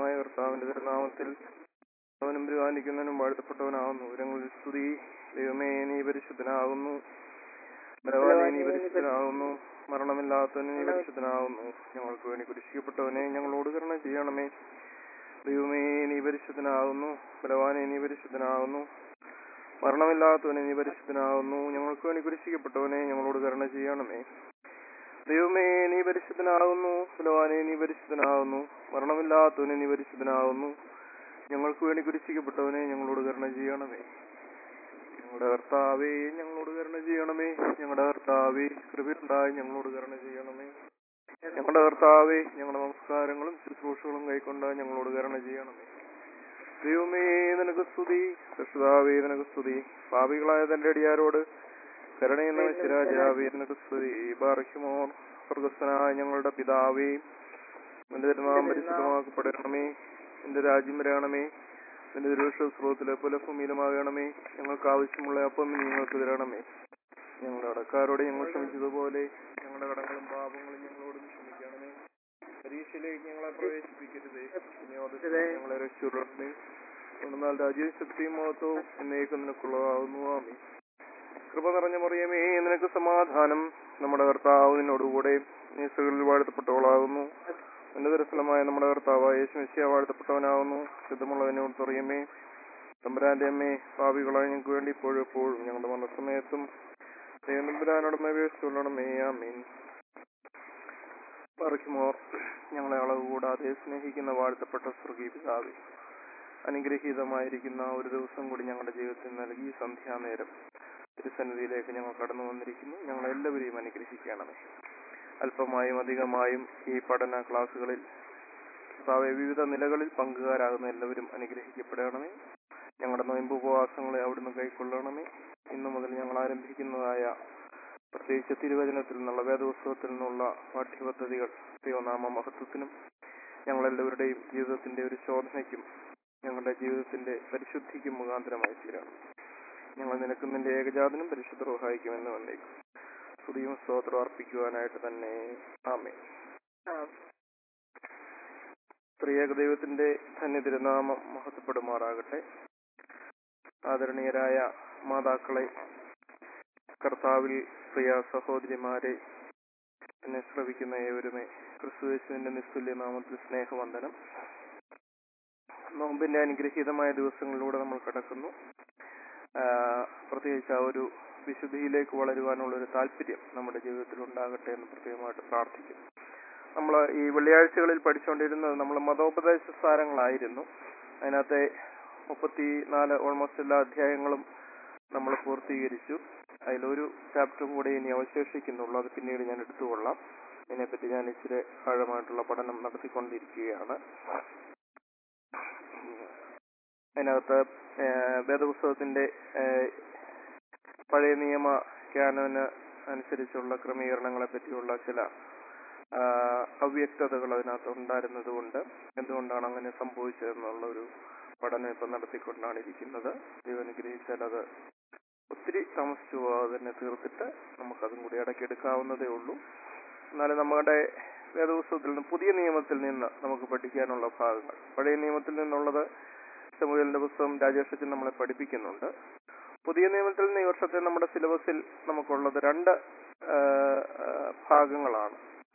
ദൈവമായ കർത്താവിന്റെ തിരുനാമത്തിൽ അവനും പരിപാലിക്കുന്നവനും വാഴ്ത്തപ്പെട്ടവനാകുന്നു ഉരങ്ങളിൽ സ്തുതി ദൈവമേ നീ പരിശുദ്ധനാകുന്നു ബലവാനെ നീ പരിശുദ്ധനാകുന്നു മരണമില്ലാത്തവന് നീ പരിശുദ്ധനാകുന്നു ഞങ്ങൾക്ക് വേണ്ടി കുരിശിക്കപ്പെട്ടവനെ ഞങ്ങളോട് കരുണ ചെയ്യണമേ ദൈവമേ നീ പരിശുദ്ധനാകുന്നു ബലവാനെ നീ പരിശുദ്ധനാകുന്നു മരണമില്ലാത്തവനെ നീ പരിശുദ്ധനാകുന്നു ഞങ്ങൾക്ക് വേണ്ടി കുരിശിക്കപ്പെട്ടവനെ ഞങ്ങളോട് കരുണ ചെയ്യണമേ ദൈവമേ നീ പരിശുദ്ധനാകുന്നു ബലവാനെ നീ പരിശുദ്ധനാകുന്നു മരണമില്ലാത്തവനെ നീ പരിശുദ്ധനാകുന്നു ഞങ്ങൾക്ക് വേണ്ടി കുരിശിക്കപ്പെട്ടവനെ ഞങ്ങളോട് കരുണ ചെയ്യണമേ ഞങ്ങളുടെ കർത്താവേ ഞങ്ങളോട് കരുണ ചെയ്യണമേ ഞങ്ങളുടെ കർത്താവേ കൃപയുണ്ടായി ഞങ്ങളോട് കരുണ ചെയ്യണമേ ഞങ്ങളുടെ കർത്താവേ ഞങ്ങളുടെ നമസ്കാരങ്ങളും ശുശ്രൂഷകളും കൈക്കൊണ്ട് ഞങ്ങളോട് കരുണ ചെയ്യണമേ ദൈവമേ നിനക്ക് സ്തുതി കർഷതാവേ നിനക്ക് സ്തുതി പാപികളായ തന്റെ അടിയാരോട് കരുണയെന്ന ശിരാജാവേ നിനക്ക് സ്തുതി ബാർഹിമോർ സ്വർഗസ്വനായ ഞങ്ങളുടെ പിതാവേ നിന്റെ തിരുനാം പരിശുദ്ധമാക്കപ്പെടണമേ നിന്റെ രാജ്യം വരണമേ നിന്റെ ദുരുഷ സ്രോതത്തിലെ പുലഭൂമിയിലുമാകണമേ ഞങ്ങൾക്ക് ആവശ്യമുള്ള അപ്പം നീ ഞങ്ങൾക്ക് തരണമേ ഞങ്ങളുടെ കടക്കാരോട് ഞങ്ങൾ ക്ഷമിച്ചതുപോലെ ഞങ്ങളുടെ കടങ്ങളും പാപങ്ങളും ഞങ്ങളോടും ക്ഷമിക്കണമേ പരീക്ഷയിലേക്ക് ഞങ്ങളെ പ്രവേശിപ്പിക്കരുതേ വിനോദത്തിനെ ഞങ്ങളെ രക്ഷപ്പെടണമേ എന്നാൽ രാജ്യവും ശക്തിയും മഹത്വവും എന്നേക്കും നിനക്കുള്ളതാവുന്നു ആമേ കൃപ നിറഞ്ഞ മറിയമേ നിനക്ക് സമാധാനം നമ്മുടെ കർത്താവ് നിന്നോടുകൂടെ നീ സ്ത്രീകളിൽ വാഴ്ത്തപ്പെട്ടവളാകുന്നു എന്റെ ദുരഫലമായ നമ്മുടെ കർത്താവായ യേശുമിശിയ വാഴ്ത്തപ്പെട്ടവനാകുന്നു ശുദ്ധമുള്ളതിനോട് തുറയമേ തമ്പുരാന്റെ അമ്മേ ഭാവികളായി ഞങ്ങൾക്ക് വേണ്ടി ഇപ്പോഴും എപ്പോഴും ഞങ്ങളുടെ മനസ്സമയത്തും തമ്പുരാനോടമേ അപേക്ഷിച്ചുകൊള്ളണമേ ആമീൻ പറക്കുമോർ ഞങ്ങളെ അളവ് കൂടാതെ സ്നേഹിക്കുന്ന വാഴ്ത്തപ്പെട്ട സ്വർഗീയ പിതാവേ അനുഗ്രഹീതമായിരിക്കുന്ന ഒരു ദിവസം കൂടി ഞങ്ങളുടെ ജീവിതത്തിൽ നൽകി ഈ സന്ധ്യാനേരം തിരുസന്നിധിയിലേക്ക് ഞങ്ങൾ കടന്നു വന്നിരിക്കുന്നു ഞങ്ങളെല്ലാവരെയും അനുഗ്രഹിക്കണമേ അല്പമായും അധികമായും ഈ പഠന ക്ലാസ്സുകളിൽ കർത്താവെ വിവിധ നിലകളിൽ പങ്കുകാരാകുന്ന എല്ലാവരും അനുഗ്രഹിക്കപ്പെടണമേ ഞങ്ങളുടെ നോയമ്പ് ഉപവാസങ്ങളെ അവിടുന്ന് കൈക്കൊള്ളണമേ ഇന്നു മുതൽ ഞങ്ങൾ ആരംഭിക്കുന്നതായ പ്രത്യേകിച്ച് തിരുവചനത്തിൽ നിന്നുള്ള വേദോത്സവത്തിൽ നിന്നുള്ള പാഠ്യപദ്ധതികൾ ദൈവനാമ മഹത്വത്തിനും ഞങ്ങളെല്ലാവരുടെയും ജീവിതത്തിന്റെ ഒരു ശോധനയ്ക്കും ഞങ്ങളുടെ ജീവിതത്തിന്റെ പരിശുദ്ധിക്കും മുഖാന്തരമായി തീരണം ഞങ്ങൾ നിനക്ക് നിന്റെ ഏകജാതനും പരിശുദ്ധ സഹായിക്കുമെന്ന് വന്നേക്കും സ്തുതിയും സ്തോത്രം അർപ്പിക്കുവാനായിട്ട് തന്നെ ആമേ സ്ത്രീയേക ദൈവത്തിന്റെ തന്നെ തിരുനാമം മഹത്വപ്പെടുമാറാകട്ടെ ആദരണീയരായ മാതാക്കളെ കർത്താവിൽ പ്രിയ സഹോദരിമാരെ എന്നെ ശ്രവിക്കുന്ന ഏവരുമേ ക്രിസ്തുവേശുവിന്റെ നിസ്തുല്യ നാമത്തിൽ സ്നേഹവന്ദനം നോമ്പിന്റെ അനുഗ്രഹീതമായ ദിവസങ്ങളിലൂടെ നമ്മൾ കടക്കുന്നു പ്രത്യേകിച്ച് ആ ഒരു വിശുദ്ധിയിലേക്ക് വളരുവാനുള്ള ഒരു താല്പര്യം നമ്മുടെ ജീവിതത്തിൽ ഉണ്ടാകട്ടെ എന്ന് പ്രത്യേകമായിട്ട് പ്രാർത്ഥിക്കുന്നു നമ്മൾ ഈ വെള്ളിയാഴ്ചകളിൽ പഠിച്ചുകൊണ്ടിരുന്നത് നമ്മൾ മതോപദേശ സാരങ്ങളായിരുന്നു അതിനകത്തെ മുപ്പത്തി നാല് ഓൾമോസ്റ്റ് എല്ലാ അധ്യായങ്ങളും നമ്മൾ പൂർത്തീകരിച്ചു അതിലൊരു ചാപ്റ്ററും കൂടെ ഇനി അവശേഷിക്കുന്നുള്ളൂ അത് പിന്നീട് ഞാൻ എടുത്തുകൊള്ളാം ഇതിനെപ്പറ്റി ഞാൻ ഇച്ചിരി ആഴമായിട്ടുള്ള പഠനം നടത്തിക്കൊണ്ടിരിക്കുകയാണ് അതിനകത്ത് വേദപുസ്തകത്തിന്റെ പഴയ നിയമ ക്യാനോന് അനുസരിച്ചുള്ള ക്രമീകരണങ്ങളെ പറ്റിയുള്ള ചില അവ്യക്തതകൾ അതിനകത്ത് ഉണ്ടായിരുന്നത് കൊണ്ട് എന്തുകൊണ്ടാണ് അങ്ങനെ സംഭവിച്ചതെന്നുള്ള ഒരു പഠനം ഇപ്പം നടത്തിക്കൊണ്ടാണ് ഇരിക്കുന്നത് ദൈവനുഗ്രഹിച്ചാൽ അത് ഒത്തിരി താമസിച്ചു പോകാതെ തന്നെ തീർത്തിട്ട് നമുക്കതും കൂടി ഇടയ്ക്കെടുക്കാവുന്നതേ ഉള്ളൂ എന്നാലും നമ്മുടെ വേദപുസ്തകത്തിൽ നിന്ന് പുതിയ നിയമത്തിൽ നിന്ന് നമുക്ക് പഠിക്കാനുള്ള ഭാഗങ്ങൾ പഴയ നിയമത്തിൽ നിന്നുള്ളത് സമൂഹലിന്റെ പുസ്തകം രാജേഷത്തിൽ നമ്മളെ പഠിപ്പിക്കുന്നുണ്ട് പുതിയ നിയമത്തിൽ നിന്ന് ഈ വർഷത്തെ നമ്മുടെ സിലബസിൽ നമുക്കുള്ളത് രണ്ട് ഭാഗങ്ങളാണ്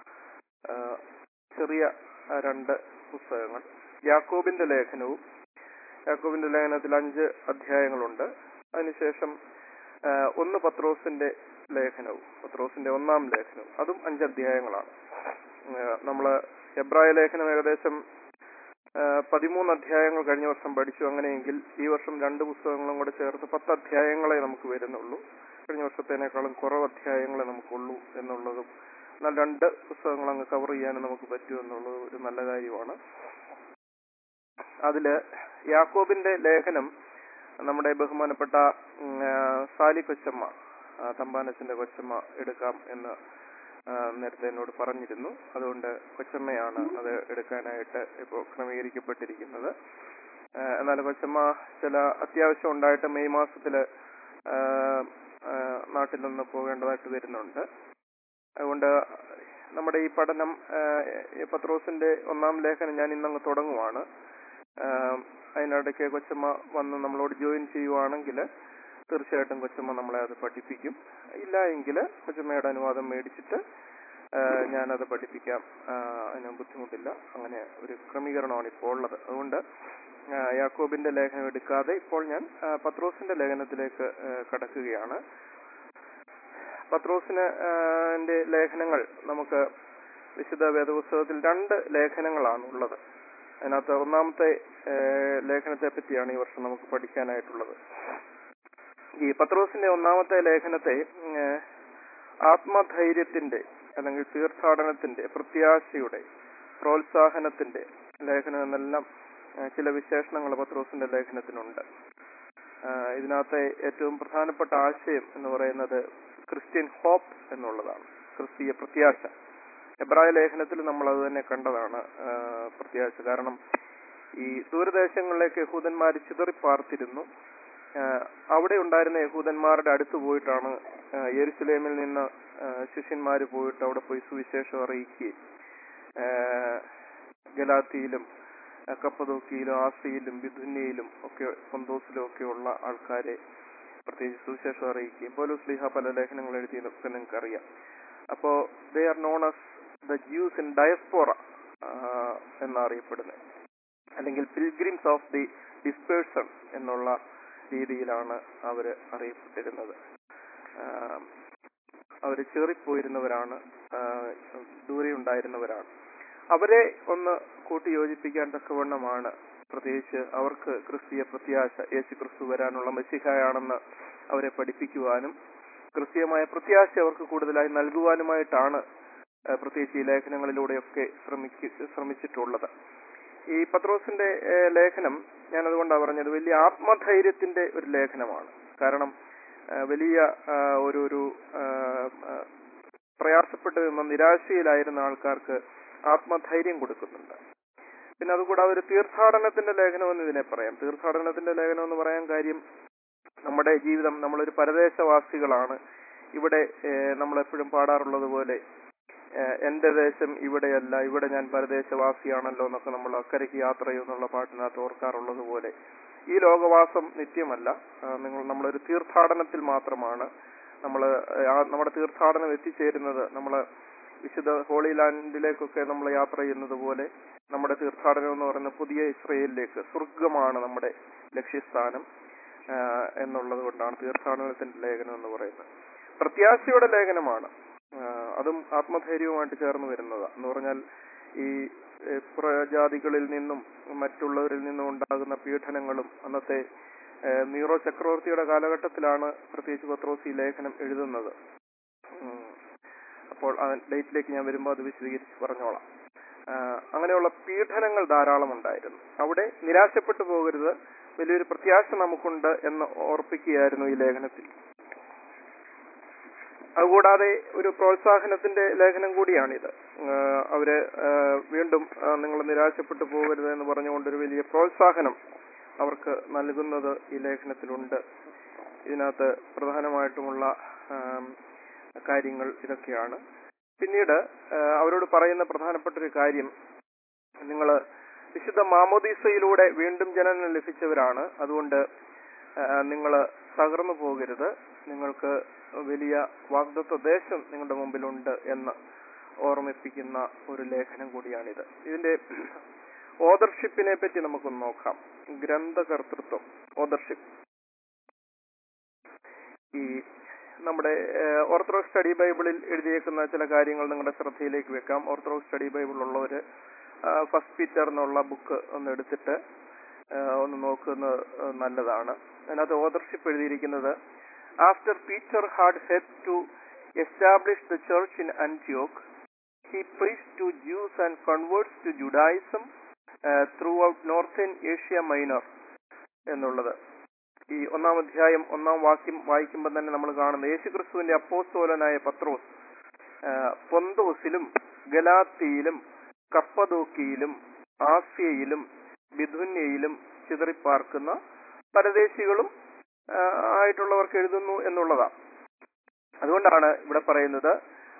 ചെറിയ രണ്ട് പുസ്തകങ്ങൾ യാക്കോബിന്റെ ലേഖനവും യാക്കോബിന്റെ ലേഖനത്തിൽ അഞ്ച് അധ്യായങ്ങളുണ്ട് അതിനുശേഷം ഒന്ന് പത്രോസിന്റെ ലേഖനവും പത്രോസിന്റെ ഒന്നാം ലേഖനവും അതും അഞ്ച് അധ്യായങ്ങളാണ് നമ്മള് എബ്രായ ലേഖനം ഏകദേശം പതിമൂന്ന് അധ്യായങ്ങൾ കഴിഞ്ഞ വർഷം പഠിച്ചു അങ്ങനെയെങ്കിൽ ഈ വർഷം രണ്ട് പുസ്തകങ്ങളും കൂടെ ചേർത്ത് പത്ത് അധ്യായങ്ങളെ നമുക്ക് വരുന്നുള്ളൂ കഴിഞ്ഞ വർഷത്തേനേക്കാളും കുറവ് അധ്യായങ്ങളെ നമുക്കുള്ളൂ എന്നുള്ളതും എന്നാൽ രണ്ട് പുസ്തകങ്ങൾ അങ്ങ് കവർ ചെയ്യാനും നമുക്ക് പറ്റും എന്നുള്ളത് ഒരു നല്ല കാര്യമാണ് അതില് യാക്കോബിന്റെ ലേഖനം നമ്മുടെ ബഹുമാനപ്പെട്ട സാലി കൊച്ചമ്മ തമ്പാനച്ചന്റെ കൊച്ചമ്മ എടുക്കാം എന്ന് നേരത്തെ എന്നോട് പറഞ്ഞിരുന്നു അതുകൊണ്ട് കൊച്ചമ്മയാണ് അത് എടുക്കാനായിട്ട് ഇപ്പോൾ ക്രമീകരിക്കപ്പെട്ടിരിക്കുന്നത് എന്നാൽ കൊച്ചമ്മ ചില അത്യാവശ്യം ഉണ്ടായിട്ട് മെയ് മാസത്തില് നാട്ടിൽ നിന്ന് പോകേണ്ടതായിട്ട് വരുന്നുണ്ട് അതുകൊണ്ട് നമ്മുടെ ഈ പഠനം ആ, ഈ പത്രോസിന്റെ ഒന്നാം ലേഖനം ഞാൻ ഇന്നങ്ങ് തുടങ്ങുവാണ് ആ, അതിനിടയ്ക്ക് കൊച്ചമ്മ വന്ന് നമ്മളോട് ജോയിൻ ചെയ്യുവാണെങ്കിൽ തീർച്ചയായിട്ടും കൊച്ചമ്മ നമ്മളെ അത് പഠിപ്പിക്കും ഇല്ല എങ്കിൽ കൊച്ചമ്മയുടെ അനുവാദം മേടിച്ചിട്ട് ആ, ഞാനത് പഠിപ്പിക്കാം ആ, അതിന് ബുദ്ധിമുട്ടില്ല അങ്ങനെ ഒരു ക്രമീകരണമാണ് ഇപ്പോൾ ഉള്ളത് അതുകൊണ്ട് ആ, യാക്കോബിന്റെ ലേഖനം എടുക്കാതെ ഇപ്പോൾ ഞാൻ ആ, പത്രോസിന്റെ ലേഖനത്തിലേക്ക് ആ, കടക്കുകയാണ് പത്രോസിന് ആ, ന്റെ ലേഖനങ്ങൾ നമുക്ക് വിശുദ്ധ വേദപുസ്തകത്തിൽ രണ്ട് ലേഖനങ്ങളാണ് ഉള്ളത് അതിനകത്ത് ഒന്നാമത്തെ ആ, ലേഖനത്തെ പറ്റിയാണ് ഈ വർഷം നമുക്ക് പഠിക്കാനായിട്ടുള്ളത് ഈ പത്രോസിന്റെ ഒന്നാമത്തെ ലേഖനത്തെ ഉം, ആ, ആത്മധൈര്യത്തിന്റെ അല്ലെങ്കിൽ തീർത്ഥാടനത്തിന്റെ പ്രത്യാശയുടെ പ്രോത്സാഹനത്തിന്റെ ലേഖനം എന്നെല്ലാം ആ, ചില വിശേഷണങ്ങൾ പത്രോസിന്റെ ലേഖനത്തിനുണ്ട് ആ, ഇതിനകത്തെ ഏറ്റവും പ്രധാനപ്പെട്ട ആശയം എന്ന് പറയുന്നത് ക്രിസ്ത്യൻ ഹോപ്പ് എന്നുള്ളതാണ് ക്രിസ്തീയ പ്രത്യാശ എബ്രായ ലേഖനത്തിൽ നമ്മൾ അത് തന്നെ കണ്ടതാണ് ആ, പ്രത്യാശ കാരണം ഈ ദൂരദേശങ്ങളിലേക്ക് യഹൂദന്മാർ ചിതറിപ്പാർത്തിരുന്നു ആ, അവിടെ ഉണ്ടായിരുന്ന യഹൂദന്മാരുടെ അടുത്ത് പോയിട്ടാണ് ആ, യെരുസലേമിൽ നിന്ന് ആ, ശിഷ്യന്മാര് പോയിട്ട് അവിടെ പോയി സുവിശേഷം അറിയിക്കുകയും ആ, ഗലാത്തിയിലും ആ, കപ്പദോക്കിയിലും ആസിയിലും ബിദുന്യയിലും ഒക്കെ പൊന്തോസിലും ഒക്കെയുള്ള ആൾക്കാരെ പ്രത്യേകിച്ച് സുവിശേഷം അറിയിക്കുകയും പോലും സ്ലിഹ പല ലേഖനങ്ങൾ എഴുതിയതൊക്കെ നിങ്ങൾക്ക് അറിയാം അപ്പോ they are known as the Jews in diaspora എന്നറിയപ്പെടുന്നത് അല്ലെങ്കിൽ പിൽഗ്രിംസ് ഓഫ് ദി ഡിസ്പേഴ്സൺ എന്നുള്ള രീതിയിലാണ് അവര് അറിയപ്പെട്ടിരുന്നത് ആഹ് അവര് ചേറിപ്പോയിരുന്നവരാണ് ആഹ് ദൂരെ ഉണ്ടായിരുന്നവരാണ് അവരെ ഒന്ന് കൂട്ടി യോജിപ്പിക്കാൻ തക്കവണ്ണമാണ് പ്രത്യേകിച്ച് അവർക്ക് ക്രിസ്തീയ പ്രത്യാശ യേശു ക്രിസ്തു വരാനുള്ള മെസ്സിഹായാണെന്ന് അവരെ പഠിപ്പിക്കുവാനും ക്രിസ്തീയമായ പ്രത്യാശ അവർക്ക് കൂടുതലായി നൽകുവാനുമായിട്ടാണ് ആഹ് പ്രത്യേകിച്ച് ഈ ലേഖനങ്ങളിലൂടെയൊക്കെ ശ്രമിക്ക ശ്രമിച്ചിട്ടുള്ളത് ഈ പത്രോസിന്റെ ഏഹ്, ലേഖനം ഞാൻ അതുകൊണ്ടാണ് പറഞ്ഞത് വലിയ ആത്മധൈര്യത്തിന്റെ ഒരു ലേഖനമാണ് കാരണം ആഹ്, വലിയ ആഹ്, ഒരു ഒരു ആഹ്, ആഹ്, പ്രയാസപ്പെട്ട് നിന്ന നിരാശയിലായിരുന്ന ആൾക്കാർക്ക് ആത്മധൈര്യം കൊടുക്കുന്നുണ്ട് പിന്നെ അതുകൂടാതെ ഒരു തീർത്ഥാടനത്തിന്റെ ലേഖനം എന്ന് ഇതിനെ പറയാം തീർത്ഥാടനത്തിന്റെ ലേഖനം എന്ന് പറയാൻ കാര്യം നമ്മുടെ ജീവിതം നമ്മളൊരു പരദേശവാസികളാണ് ഇവിടെ ഏഹ്, നമ്മളെപ്പോഴും പാടാറുള്ളത് പോലെ ഏഹ്, എന്റെ ദേശം ഇവിടെയല്ല ഇവിടെ ഞാൻ പരദേശവാസിയാണല്ലോ എന്നൊക്കെ നമ്മൾ അക്കരയ്ക്ക് യാത്ര ചെയ്യുന്നുള്ള പാട്ടിനകത്ത് ഓർക്കാറുള്ളത് പോലെ ഈ ലോകവാസം നിത്യമല്ല ആ, നിങ്ങൾ നമ്മളൊരു തീർത്ഥാടനത്തിൽ മാത്രമാണ് നമ്മൾ നമ്മുടെ തീർത്ഥാടനം എത്തിച്ചേരുന്നത് നമ്മൾ വിശുദ്ധ ഹോളി ലാൻഡിലേക്കൊക്കെ നമ്മൾ യാത്ര ചെയ്യുന്നത് പോലെ നമ്മുടെ തീർത്ഥാടനം എന്ന് പറയുന്ന പുതിയ ഇസ്രയേലിലേക്ക് സ്വർഗമാണ് നമ്മുടെ ലക്ഷ്യസ്ഥാനം ആ, എന്നുള്ളത് കൊണ്ടാണ് തീർത്ഥാടനത്തിന്റെ ലേഖനം എന്ന് പറയുന്നത് പ്രത്യാശയുടെ ലേഖനമാണ് ആ, അതും ആത്മധൈര്യവുമായിട്ട് ചേർന്ന് വരുന്നതാണ് എന്ന് പറഞ്ഞാൽ ഈ ഏഹ്, പ്രജാതികളിൽ നിന്നും മറ്റുള്ളവരിൽ നിന്നും ഉണ്ടാകുന്ന പീഡനങ്ങളും അന്നത്തെ ഏഹ്, നീറോ ചക്രവർത്തിയുടെ കാലഘട്ടത്തിലാണ് പ്രത്യേകിച്ച് പത്രോസ് ഈ ലേഖനം എഴുതുന്നത് ഉം. അപ്പോൾ ആ ഡേറ്റിലേക്ക് ഞാൻ വരുമ്പോൾ അത് വിശദീകരിച്ച് പറഞ്ഞോളാം ആ, അങ്ങനെയുള്ള പീഡനങ്ങൾ ധാരാളം ഉണ്ടായിരുന്നു അവിടെ നിരാശപ്പെട്ടു പോകരുത് വലിയൊരു പ്രത്യാശ നമുക്കുണ്ട് എന്ന് ഓർപ്പിക്കുകയായിരുന്നു ഈ ലേഖനത്തിൽ അതുകൂടാതെ ഒരു പ്രോത്സാഹനത്തിന്റെ ലേഖനം കൂടിയാണിത് ആ, അവര് ആ, വീണ്ടും നിങ്ങൾ നിരാശപ്പെട്ടു പോകരുത് എന്ന് പറഞ്ഞുകൊണ്ട് ഒരു വലിയ പ്രോത്സാഹനം അവർക്ക് നൽകുന്നത് ഈ ലേഖനത്തിലുണ്ട് ഇതിനകത്ത് പ്രധാനമായിട്ടുമുള്ള ആം, കാര്യങ്ങൾ ഇതൊക്കെയാണ് പിന്നീട് ആ, അവരോട് പറയുന്ന പ്രധാനപ്പെട്ട ഒരു കാര്യം നിങ്ങൾ വിശുദ്ധ മാമോദീസയിലൂടെ വീണ്ടും ജനനം ലഭിച്ചവരാണ് അതുകൊണ്ട് നിങ്ങൾ തകർന്നു പോകരുത് നിങ്ങൾക്ക് വലിയ വാഗ്ദത്വ ദേശം നിങ്ങളുടെ മുമ്പിലുണ്ട് എന്ന് ഓർമ്മിപ്പിക്കുന്ന ഒരു ലേഖനം കൂടിയാണിത് ഇതിന്റെ ഓദർഷിപ്പിനെ പറ്റി നമുക്കൊന്ന് നോക്കാം ഗ്രന്ഥകർത്തൃത്വം ഓദർഷിപ്പ് ഈ നമ്മുടെ ഓർത്തഡോക്സ് സ്റ്റഡി ബൈബിളിൽ എഴുതിയേക്കുന്ന ചില കാര്യങ്ങൾ നിങ്ങളുടെ ശ്രദ്ധയിലേക്ക് വെക്കാം ഓർത്തഡോക്സ് സ്റ്റഡി ബൈബിൾ ഉള്ളവര് ഫസ്റ്റ് പീറ്റർ എന്നുള്ള ബുക്ക് ഒന്ന് എടുത്തിട്ട് ആ, ഒന്ന് നോക്കുന്നത് നല്ലതാണ് അതിനകത്ത് ഓദർഷിപ്പ് എഴുതിയിരിക്കുന്നത് after Peter had head to establish the church in അന്റിയോക്ക് he preached to Jews and converts to Judaism uh, throughout northern Asia Minor എന്നുള്ളത് ഈ ഒന്നാം അധ്യായം ഒന്നാം വാക്യം വായിക്കുമ്പോൾ തന്നെ നമ്മൾ കാണുന്നത് യേശുക്രിസ്തുവിന്റെ അപ്പോസ്തോലനായ പത്രോസ് ആ, പൊന്തോസിലും ഗലാത്തിയിലും കപ്പദോക്കിയിലും ആസ്യയിലും ബിഥുന്യയിലും ചിതറിപ്പാർക്കുന്ന പരദേശികളും ആ, ആയിട്ടുള്ളവർക്ക് എഴുതുന്നു എന്നുള്ളതാണ് അതുകൊണ്ടാണ് ഇവിടെ പറയുന്നത്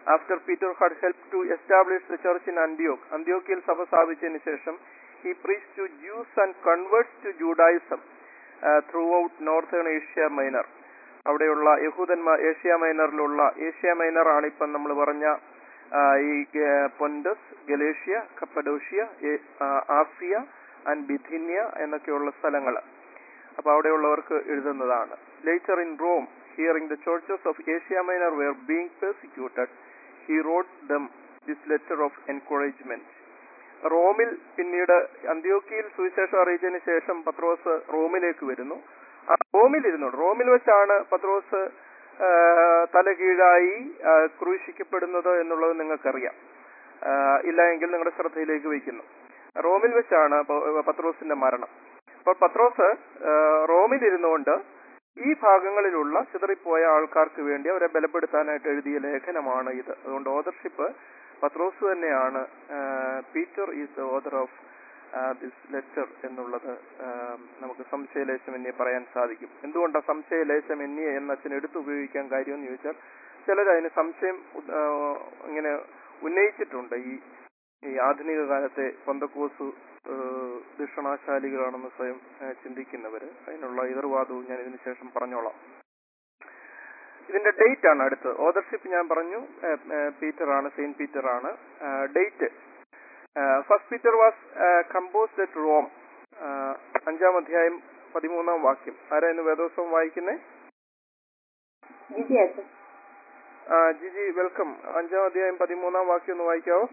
after Peter had help to establish the church in Antioch അന്ത്യോക്കിയിൽ സഭ സ്ഥാപിച്ചതിന് ശേഷം he preach to Jews and converts to Judaism throughout northern Asia Minor അവിടെയുള്ള യഹൂദന്മാർ ഏഷ്യ മൈനറിലുള്ള ഏഷ്യ മൈനർ ആണ് ഇപ്പം നമ്മൾ പറഞ്ഞ ആ, ഈ ഗ- പൊൻഡസ് ഗലേഷ്യ കപ്പഡോഷ്യ ഏ- ആ, ആസിയ ആൻഡ് ബിഥിന്യ എന്നൊക്കെയുള്ള സ്ഥലങ്ങൾ അപ്പൊ അവിടെയുള്ളവർക്ക് എഴുതുന്നതാണ് later in Rome hearing the churches of Asia Minor were being persecuted he wrote them this letter of encouragement റോമിൽ പിന്നീട് അന്ത്യോക്കിയിൽ സുവിശേഷം അറിയിച്ചതിന് ശേഷം പത്രോസ് റോമിലേക്ക് വരുന്നു ആ റോമിൽ ഇരുന്നു റോമിൽ വെച്ചാണ് പത്രോസ് ആ, തലകീഴായി ആ, ക്രൂശിക്കപ്പെടുന്നത് എന്നുള്ളത് നിങ്ങൾക്കറിയാം ആ, ഇല്ല എങ്കിൽ നിങ്ങളുടെ ശ്രദ്ധയിലേക്ക് വയ്ക്കുന്നു റോമിൽ വെച്ചാണ് പ- പത്രോസിന്റെ മരണം അപ്പോൾ പത്രോസ് ആ, റോമിൽ ഇരുന്നുകൊണ്ട് ഈ ഭാഗങ്ങളിലുള്ള ചിതറിപ്പോയ ആൾക്കാർക്ക് വേണ്ടി അവരെ ബലപ്പെടുത്താനായിട്ട് എഴുതിയ ലേഖനമാണ് ഇത് അതുകൊണ്ട് ഓദർഷിപ്പ് പത്രോസ് തന്നെയാണ് Peter is the author of this letter എന്നുള്ളത് ആ, നമുക്ക് സംശയലേശമന്യെ പറയാൻ സാധിക്കും എന്തുകൊണ്ടാണ് സംശയലേശമന്യെ എന്ന് അച്ഛൻ എടുത്ത് ഉപയോഗിക്കാൻ കാര്യമെന്ന് ചോദിച്ചാൽ ചിലർ അതിന് സംശയം ഉ- ആ, ഇങ്ങനെ ഉന്നയിച്ചിട്ടുണ്ട് ഈ ഈ ആധുനിക കാലത്തെ പന്തക്കോസ് ദക്ഷിണാശാലികളാണെന്ന് സ്വയം ആ, ചിന്തിക്കുന്നവര് അതിനുള്ള എതിർവാദവും ഞാൻ ഇതിനു ശേഷം പറഞ്ഞോളാം ഇതിന്റെ ഡേറ്റ് ആണ് അടുത്ത് ഓദർഷിപ്പ് ഞാൻ പറഞ്ഞു പീറ്റർ ആണ് സെയിന്റ് പീറ്റർ ആണ് date first Peter was composed at Rome അഞ്ചാം അധ്യായം പതിമൂന്നാം വാക്യം ആരാ ഇന്ന് വേദോത്സവം വായിക്കുന്നേ ജിജി അച്ഛൻ ആ, ജിജി വെൽക്കം അഞ്ചാം അധ്യായം പതിമൂന്നാം വാക്യം ഒന്ന് വായിക്കാവോ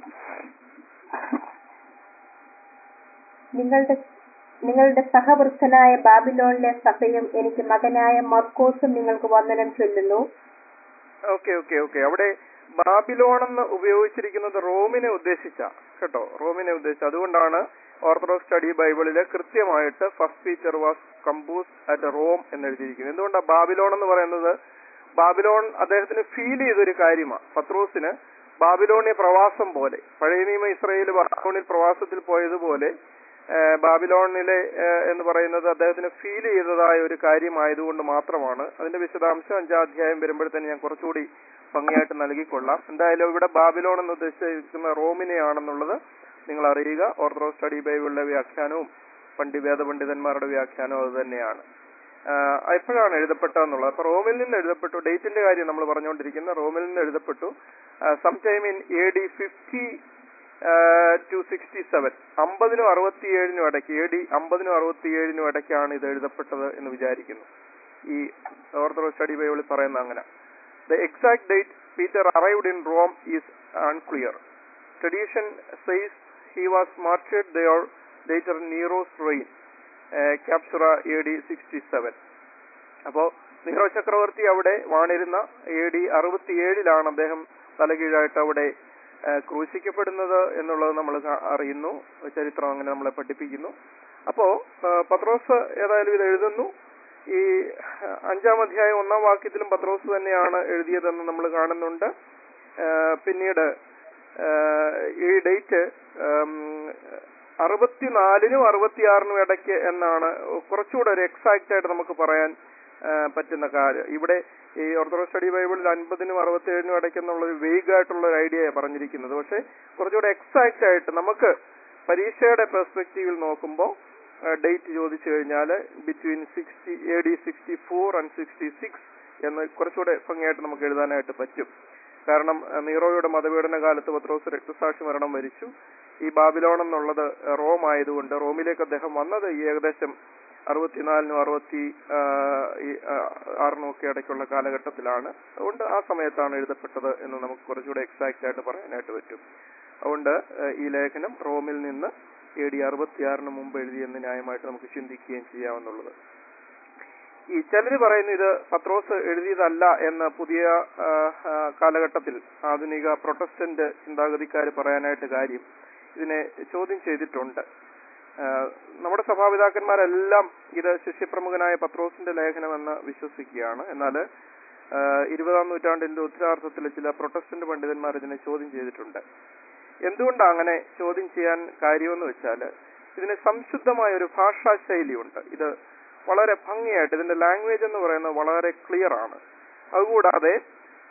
നിങ്ങളുടെ നിങ്ങളുടെ സഹവൃദ്ധനായ ബാബിലോണിലെ സഭയും എനിക്ക് മകനായ മർക്കോസും നിങ്ങൾക്ക് വന്ദനം ചൊല്ലുന്നു ഓക്കെ ഓക്കെ ഓക്കെ അവിടെ ബാബിലോൺ എന്ന് ഉപയോഗിച്ചിരിക്കുന്നത് റോമിനെ ഉദ്ദേശിച്ച കേട്ടോ റോമിനെ ഉദ്ദേശിച്ച അതുകൊണ്ടാണ് ഓർത്തഡോക്സ് സ്റ്റഡി ബൈബിളില് കൃത്യമായിട്ട് first Peter was compose at Rome എന്ന് എഴുതിയിരിക്കുന്നത് എന്തുകൊണ്ടാണ് ബാബിലോൺ എന്ന് പറയുന്നത് ബാബിലോൺ അദ്ദേഹത്തിന് ഫീൽ ചെയ്തൊരു കാര്യമാണ് പത്രോസിന് ബാബിലോണിയ പ്രവാസം പോലെ പഴയ നിയമ ഇസ്രയേൽ ബാബിലോണിൽ പ്രവാസത്തിൽ പോയതുപോലെ ഏഹ് ബാബിലോണിലെ ഏഹ് എന്ന് പറയുന്നത് അദ്ദേഹത്തിന് ഫീൽ ചെയ്തതായ ഒരു കാര്യമായതുകൊണ്ട് മാത്രമാണ് അതിന്റെ വിശദാംശം അഞ്ചാം അധ്യായം വരുമ്പോഴത്തേന് ഞാൻ കുറച്ചുകൂടി ഭംഗിയായിട്ട് നൽകിക്കൊള്ളാം എന്തായാലും ഇവിടെ ബാബിലോൺ എന്ന് ഉദ്ദേശിച്ചിരിക്കുന്ന റോമിനെയാണെന്നുള്ളത് നിങ്ങൾ അറിയുക ഓർത്തഡോക്സ് സ്റ്റഡി ബൈബിളിലെ വ്യാഖ്യാനവും പണ്ഡി വേദപണ്ഡിതന്മാരുടെ വ്യാഖ്യാനവും അത് തന്നെയാണ് ആഹ് എപ്പോഴാണ് എഴുതപ്പെട്ടതെന്നുള്ളത് അപ്പൊ റോമിൽ നിന്ന് എഴുതപ്പെട്ടു ഡേറ്റിന്റെ കാര്യം നമ്മൾ പറഞ്ഞുകൊണ്ടിരിക്കുന്ന റോമിൽ നിന്ന് എഴുതപ്പെട്ടു some time in A D fifty to sixty seven അമ്പതിനും അറുപത്തിയേഴിനും ഇടയ്ക്ക് എ ഡി അമ്പതിനും അറുപത്തിയേഴിനും ഇടയ്ക്കാണ് ഇത് എഴുതപ്പെട്ടത് എന്ന് വിചാരിക്കുന്നു ഈ ഓർത്തഡോക്സ് സ്റ്റഡി ബൈബിളിൽ പറയുന്ന അങ്ങനെ the exact date Peter arrived in Rome is unclear tradition says he was martyred there later Nero's reign ക്യാപ്സുറ എ ഡി സിക്സ്റ്റി സെവൻ അപ്പോ നീറോ ചക്രവർത്തി അവിടെ വാണിരുന്ന എ ഡി അറുപത്തിയേഴിലാണ് അദ്ദേഹം തലകീഴായിട്ട് അവിടെ ആ, ക്രൂശിക്കപ്പെടുന്നത് എന്നുള്ളത് നമ്മൾ അറിയുന്നു ചരിത്രം അങ്ങനെ നമ്മളെ പഠിപ്പിക്കുന്നു അപ്പോ ആ, പത്രോസ് ഏതായാലും ഇത് എഴുതുന്നു ഈ ആ, അഞ്ചാം അധ്യായം ഒന്നാം വാക്യത്തിലും പത്രോസ് തന്നെയാണ് എഴുതിയതെന്ന് നമ്മൾ കാണുന്നുണ്ട് ആ, പിന്നീട് ആ, ഈ ഡേറ്റ് അറുപത്തിനാലിനും അറുപത്തിയാറിനും ഇടയ്ക്ക് എന്നാണ് കുറച്ചുകൂടെ ഒരു എക്സാക്റ്റ് ആയിട്ട് നമുക്ക് പറയാൻ ആ, പറ്റുന്ന കാര്യം ഇവിടെ ഈ ഓർത്തഡോക്സ് സ്റ്റഡി ബൈബിളിൽ അൻപതിനും അറുപത്തിയേഴിനും ഇടയ്ക്ക് എന്നുള്ള ഒരു വെയ്ഗ് ആയിട്ടുള്ള ഒരു ഐഡിയ പറഞ്ഞിരിക്കുന്നത് പക്ഷെ കുറച്ചുകൂടെ എക്സാക്റ്റ് ആയിട്ട് നമുക്ക് പരീക്ഷയുടെ പെർസ്പെക്റ്റീവിൽ നോക്കുമ്പോൾ ഡേറ്റ് ചോദിച്ചു കഴിഞ്ഞാൽ between sixty A D sixty four and sixty six എന്ന് കുറച്ചുകൂടെ ഭംഗിയായിട്ട് നമുക്ക് എഴുതാനായിട്ട് പറ്റും കാരണം ആ, നീറോയുടെ മതപീഡന കാലത്ത് പത്രോസ് രക്തസാക്ഷി മരണം വരിച്ചു ഈ ബാബിലോൺ എന്നുള്ളത് റോം ആയതുകൊണ്ട് റോമിലേക്ക് അദ്ദേഹം വന്നത് ഈ ഏകദേശം അറുപത്തിനാലിനും അറുപത്തി ആ, ഈ, ആ, ആറിനും ഒക്കെ ഇടയ്ക്കുള്ള കാലഘട്ടത്തിലാണ് അതുകൊണ്ട് ആ സമയത്താണ് എഴുതപ്പെട്ടത് എന്ന് നമുക്ക് കുറച്ചുകൂടെ എക്സാക്റ്റ് ആയിട്ട് പറയാനായിട്ട് പറ്റും അതുകൊണ്ട് ആ, ഈ ലേഖനം റോമിൽ നിന്ന് എ ഡി അറുപത്തിയാറിന് മുമ്പ് എഴുതിയെന്ന് ന്യായമായിട്ട് നമുക്ക് ചിന്തിക്കുകയും ചെയ്യാമെന്നുള്ളത് ഈ ചിലര് പറയുന്നു ഇത് പത്രോസ് എഴുതിയതല്ല എന്ന് പുതിയ ആ, ആ, കാലഘട്ടത്തിൽ ആധുനിക പ്രൊട്ടസ്റ്റന്റ് ചിന്താഗതിക്കാർ പറയാനായിട്ട് കാര്യം ഇതിനെ ചോദ്യം ചെയ്തിട്ടുണ്ട് ആ, നമ്മുടെ സഭാപിതാക്കന്മാരെല്ലാം ഇത് ശിഷ്യപ്രമുഖനായ പത്രോസിന്റെ ലേഖനമെന്ന് വിശ്വസിക്കുകയാണ് എന്നാൽ ഇരുപതാം നൂറ്റാണ്ടിന്റെ ഉത്തരാർത്ഥത്തിൽ ചില പ്രൊട്ടസ്റ്റന്റ് പണ്ഡിതന്മാർ ഇതിനെ ചോദ്യം ചെയ്തിട്ടുണ്ട് എന്തുകൊണ്ടാണ് അങ്ങനെ ചോദ്യം ചെയ്യാൻ കാര്യമെന്ന് വെച്ചാൽ ഇതിന് സംശുദ്ധമായ ഒരു ഭാഷാ ശൈലിയുണ്ട് ഇത് വളരെ ഭംഗിയായിട്ട് ഇതിന്റെ ലാംഗ്വേജ് എന്ന് പറയുന്നത് വളരെ ക്ലിയർ ആണ് അതുകൂടാതെ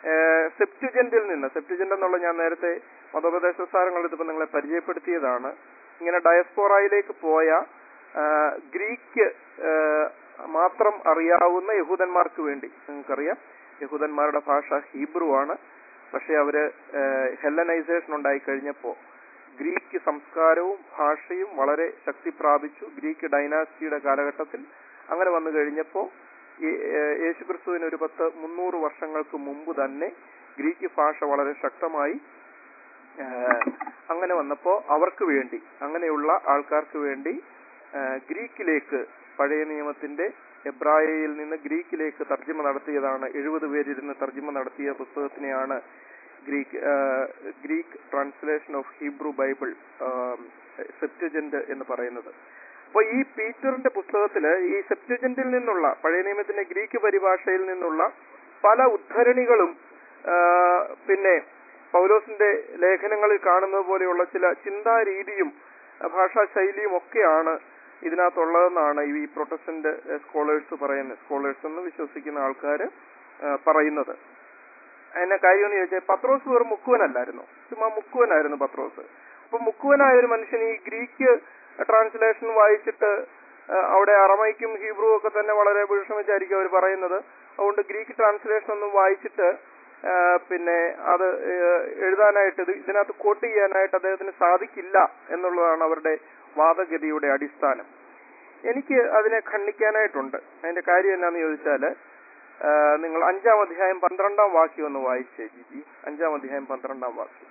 സെപ്റ്റുജന്റിൽ നിന്ന് സെപ്റ്റുജന്റ് എന്നുള്ള ഞാൻ നേരത്തെ മതോപദേശ സാരങ്ങളെടുത്തപ്പോൾ നിങ്ങളെ പരിചയപ്പെടുത്തിയതാണ് ഇങ്ങനെ ഡയസ്പോറയിലേക്ക് പോയ ആ, ഗ്രീക്ക് ആ, മാത്രം അറിയാവുന്ന യഹൂദന്മാർക്ക് വേണ്ടി നിങ്ങൾക്കറിയാം യഹൂദന്മാരുടെ ഭാഷ ഹീബ്രു ആണ് പക്ഷെ അവര് ഹെല്ലനൈസേഷൻ ഉണ്ടായി കഴിഞ്ഞപ്പോൾ ഗ്രീക്ക് സംസ്കാരവും ഭാഷയും വളരെ ശക്തി പ്രാപിച്ചു ഗ്രീക്ക് ഡൈനാസ്റ്റിയുടെ കാലഘട്ടത്തിൽ അങ്ങനെ വന്നു കഴിഞ്ഞപ്പോൾ യേശുക്രിസ്തുവിന് ഒരു പത്ത് മുന്നൂറ് വർഷങ്ങൾക്ക് മുമ്പ് തന്നെ ഗ്രീക്ക് ഭാഷ വളരെ ശക്തമായി ഏഹ് അങ്ങനെ വന്നപ്പോൾ അവർക്ക് വേണ്ടി അങ്ങനെയുള്ള ആൾക്കാർക്ക് വേണ്ടി ഏഹ് ഗ്രീക്കിലേക്ക് പഴയ നിയമത്തിന്റെ എബ്രായയിൽ നിന്ന് ഗ്രീക്കിലേക്ക് തർജ്ജമ നടത്തിയതാണ് എഴുപത് പേരിരുന്ന് തർജ്ജമ നടത്തിയ പുസ്തകത്തിനെയാണ് Greek uh Greek translation of Hebrew Bible Septuagint എന്ന് പറയുന്നത് അപ്പോൾ ഈ പീറ്ററിന്റെ പുസ്തകത്തില് ഈ സെപ്റ്റജന്റിൽ നിന്നുള്ള പഴയ നിയമത്തിന്റെ ഗ്രീക്ക് പരിഭാഷയിൽ നിന്നുള്ള പല ഉദ്ധരണികളും ആ, പിന്നെ പൗലോസിന്റെ ലേഖനങ്ങളിൽ കാണുന്നത് പോലെയുള്ള ചില ചിന്താ രീതിയും ആ, ഭാഷാ ശൈലിയും ഒക്കെയാണ് ഇതിനകത്തുള്ളതെന്നാണ് ഈ പ്രൊട്ടസ്റ്റന്റ് സ്കോളേഴ്സ് പറയുന്നത് സ്കോളേഴ്സ് എന്ന് വിശ്വസിക്കുന്ന ആൾക്കാർ പറയുന്നത് അതിന്റെ കാര്യം എന്ന് ചോദിച്ചാൽ പത്രോസ് വെറും മുക്കുവനല്ലായിരുന്നു ചുമ്മാ മുക്കുവനായിരുന്നു പത്രോസ് അപ്പൊ മുക്കുവനായ ഒരു മനുഷ്യൻ ഈ ഗ്രീക്ക് ട്രാൻസ്ലേഷൻ വായിച്ചിട്ട് ആ, അവിടെ അറമയ്ക്കും ഹീബ്രുവും ഒക്കെ തന്നെ വളരെ വിഷമിച്ചായിരിക്കും അവർ പറയുന്നത് അതുകൊണ്ട് ഗ്രീക്ക് ട്രാൻസ്ലേഷൻ ഒന്നും വായിച്ചിട്ട് ആ, പിന്നെ അത് ഏ, എഴുതാനായിട്ട് ഇത് ഇതിനകത്ത് കോട്ട് ചെയ്യാനായിട്ട് അദ്ദേഹത്തിന് സാധിക്കില്ല എന്നുള്ളതാണ് അവരുടെ വാദഗതിയുടെ അടിസ്ഥാനം എനിക്ക് അതിനെ ഖണ്ഡിക്കാനായിട്ടുണ്ട് അതിന്റെ കാര്യം എന്നാന്ന് ചോദിച്ചാല് ആ, നിങ്ങൾ അഞ്ചാം അധ്യായം പന്ത്രണ്ടാം വാക്യം ഒന്ന് വായിച്ചേ ജിജി അഞ്ചാം അധ്യായം പന്ത്രണ്ടാം വാക്യം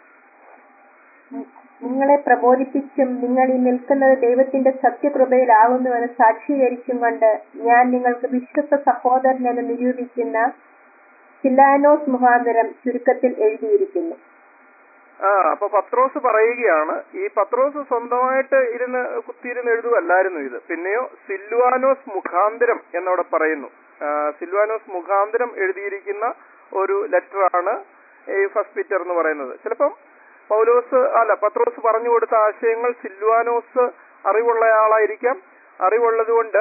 നിങ്ങളെ പ്രബോധിപ്പിച്ചും നിങ്ങൾ ഈ നിൽക്കുന്നത് ദൈവത്തിന്റെ സത്യകൃപയിലാകുന്നുവെന്ന് സാക്ഷീകരിച്ചും കൊണ്ട് ഞാൻ നിങ്ങൾക്ക് വിശ്വസ സഹോദരൻ എന്ന് നിരൂപിക്കുന്ന സിലാനോസ് മുഖാന്തരം ചുരുക്കത്തിൽ എഴുതിയിരിക്കുന്നു ആ അപ്പൊ പത്രോസ് പറയുകയാണ് ഈ പത്രോസ് സ്വന്തമായിട്ട് ഇരുന്ന് കുത്തിയിരുന്ന് എഴുതുവല്ലായിരുന്നു ഇത് പിന്നെയോ സിൽവാനോസ് മുഖാന്തരം എന്നവിടെ പറയുന്നു ആ, സിൽവാനോസ് മുഖാന്തരം എഴുതിയിരിക്കുന്ന ഒരു ലെറ്ററാണ് ഈ ഫസ്റ്റ് പീറ്റർ എന്ന് പറയുന്നത് ചിലപ്പം പൗലോസ് അല്ല പത്രോസ് പറഞ്ഞു കൊടുത്ത ആശയങ്ങൾ സിൽവാനോസ് അറിവുള്ളയാളായിരിക്കാം അറിവുള്ളത് കൊണ്ട്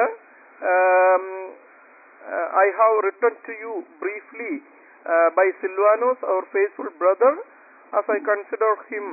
I have written to you briefly by Silvanus our faithful brother as I consider him,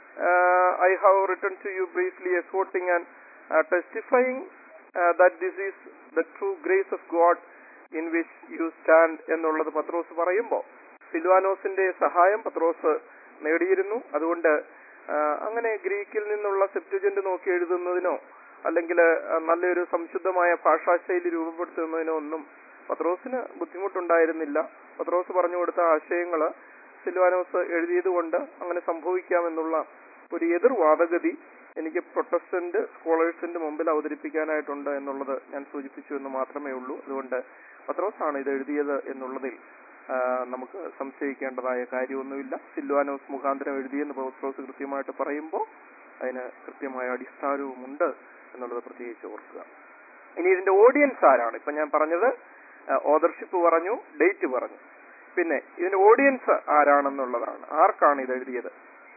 uh, I have written to you briefly exhorting and uh, testifying uh, that this is the true grace of God in which you stand എന്നുള്ളത് പത്രോസ് പറയുമ്പോൾ സിൽവാനോസിന്റെ സഹായം പത്രോസ് നേടിയിരുന്നു അതുകൊണ്ട് ആ, അങ്ങനെ ഗ്രീക്കിൽ നിന്നുള്ള Septuagint നോക്കി എഴുതുന്നതിനോ അല്ലെങ്കിൽ നല്ലൊരു സംശുദ്ധമായ ഭാഷാശൈലി രൂപപ്പെടുത്തുന്നതിനോ ഒന്നും പത്രോസിന് ബുദ്ധിമുട്ടുണ്ടായിരുന്നില്ല പത്രോസ് പറഞ്ഞു കൊടുത്ത ആശയങ്ങള് സിൽവാനോസ് എഴുതിയത് കൊണ്ട് അങ്ങനെ സംഭവിക്കാമെന്നുള്ള ഒരു എതിർ വാദഗതി എനിക്ക് പ്രൊട്ടസ്റ്റന്റ് സ്കോളേഴ്സിന്റെ മുമ്പിൽ അവതരിപ്പിക്കാനായിട്ടുണ്ട് എന്നുള്ളത് ഞാൻ സൂചിപ്പിച്ചു എന്ന് മാത്രമേ ഉള്ളൂ അതുകൊണ്ട് പത്രോസാണ് ഇത് എഴുതിയത് എന്നുള്ളതിൽ ആ, നമുക്ക് സംശയിക്കേണ്ടതായ കാര്യമൊന്നുമില്ല സിൽവാനോസ് മുഖാന്തരം എഴുതിയെന്ന് പത്രോസ് കൃത്യമായിട്ട് പറയുമ്പോൾ അതിന് കൃത്യമായ അടിസ്ഥാനവുമുണ്ട് എന്നുള്ളത് പ്രത്യേകിച്ച് ഓർക്കുക ഇനി ഇതിന്റെ ഓഡിയൻസ് ആരാണ് ഇപ്പൊ ഞാൻ പറഞ്ഞത് ഓദർഷിപ്പ് പറഞ്ഞു ഡേറ്റ് പറഞ്ഞു പിന്നെ ഇതിന്റെ ഓഡിയൻസ് ആരാണെന്നുള്ളതാണ് ആർക്കാണ് ഇത് എഴുതിയത്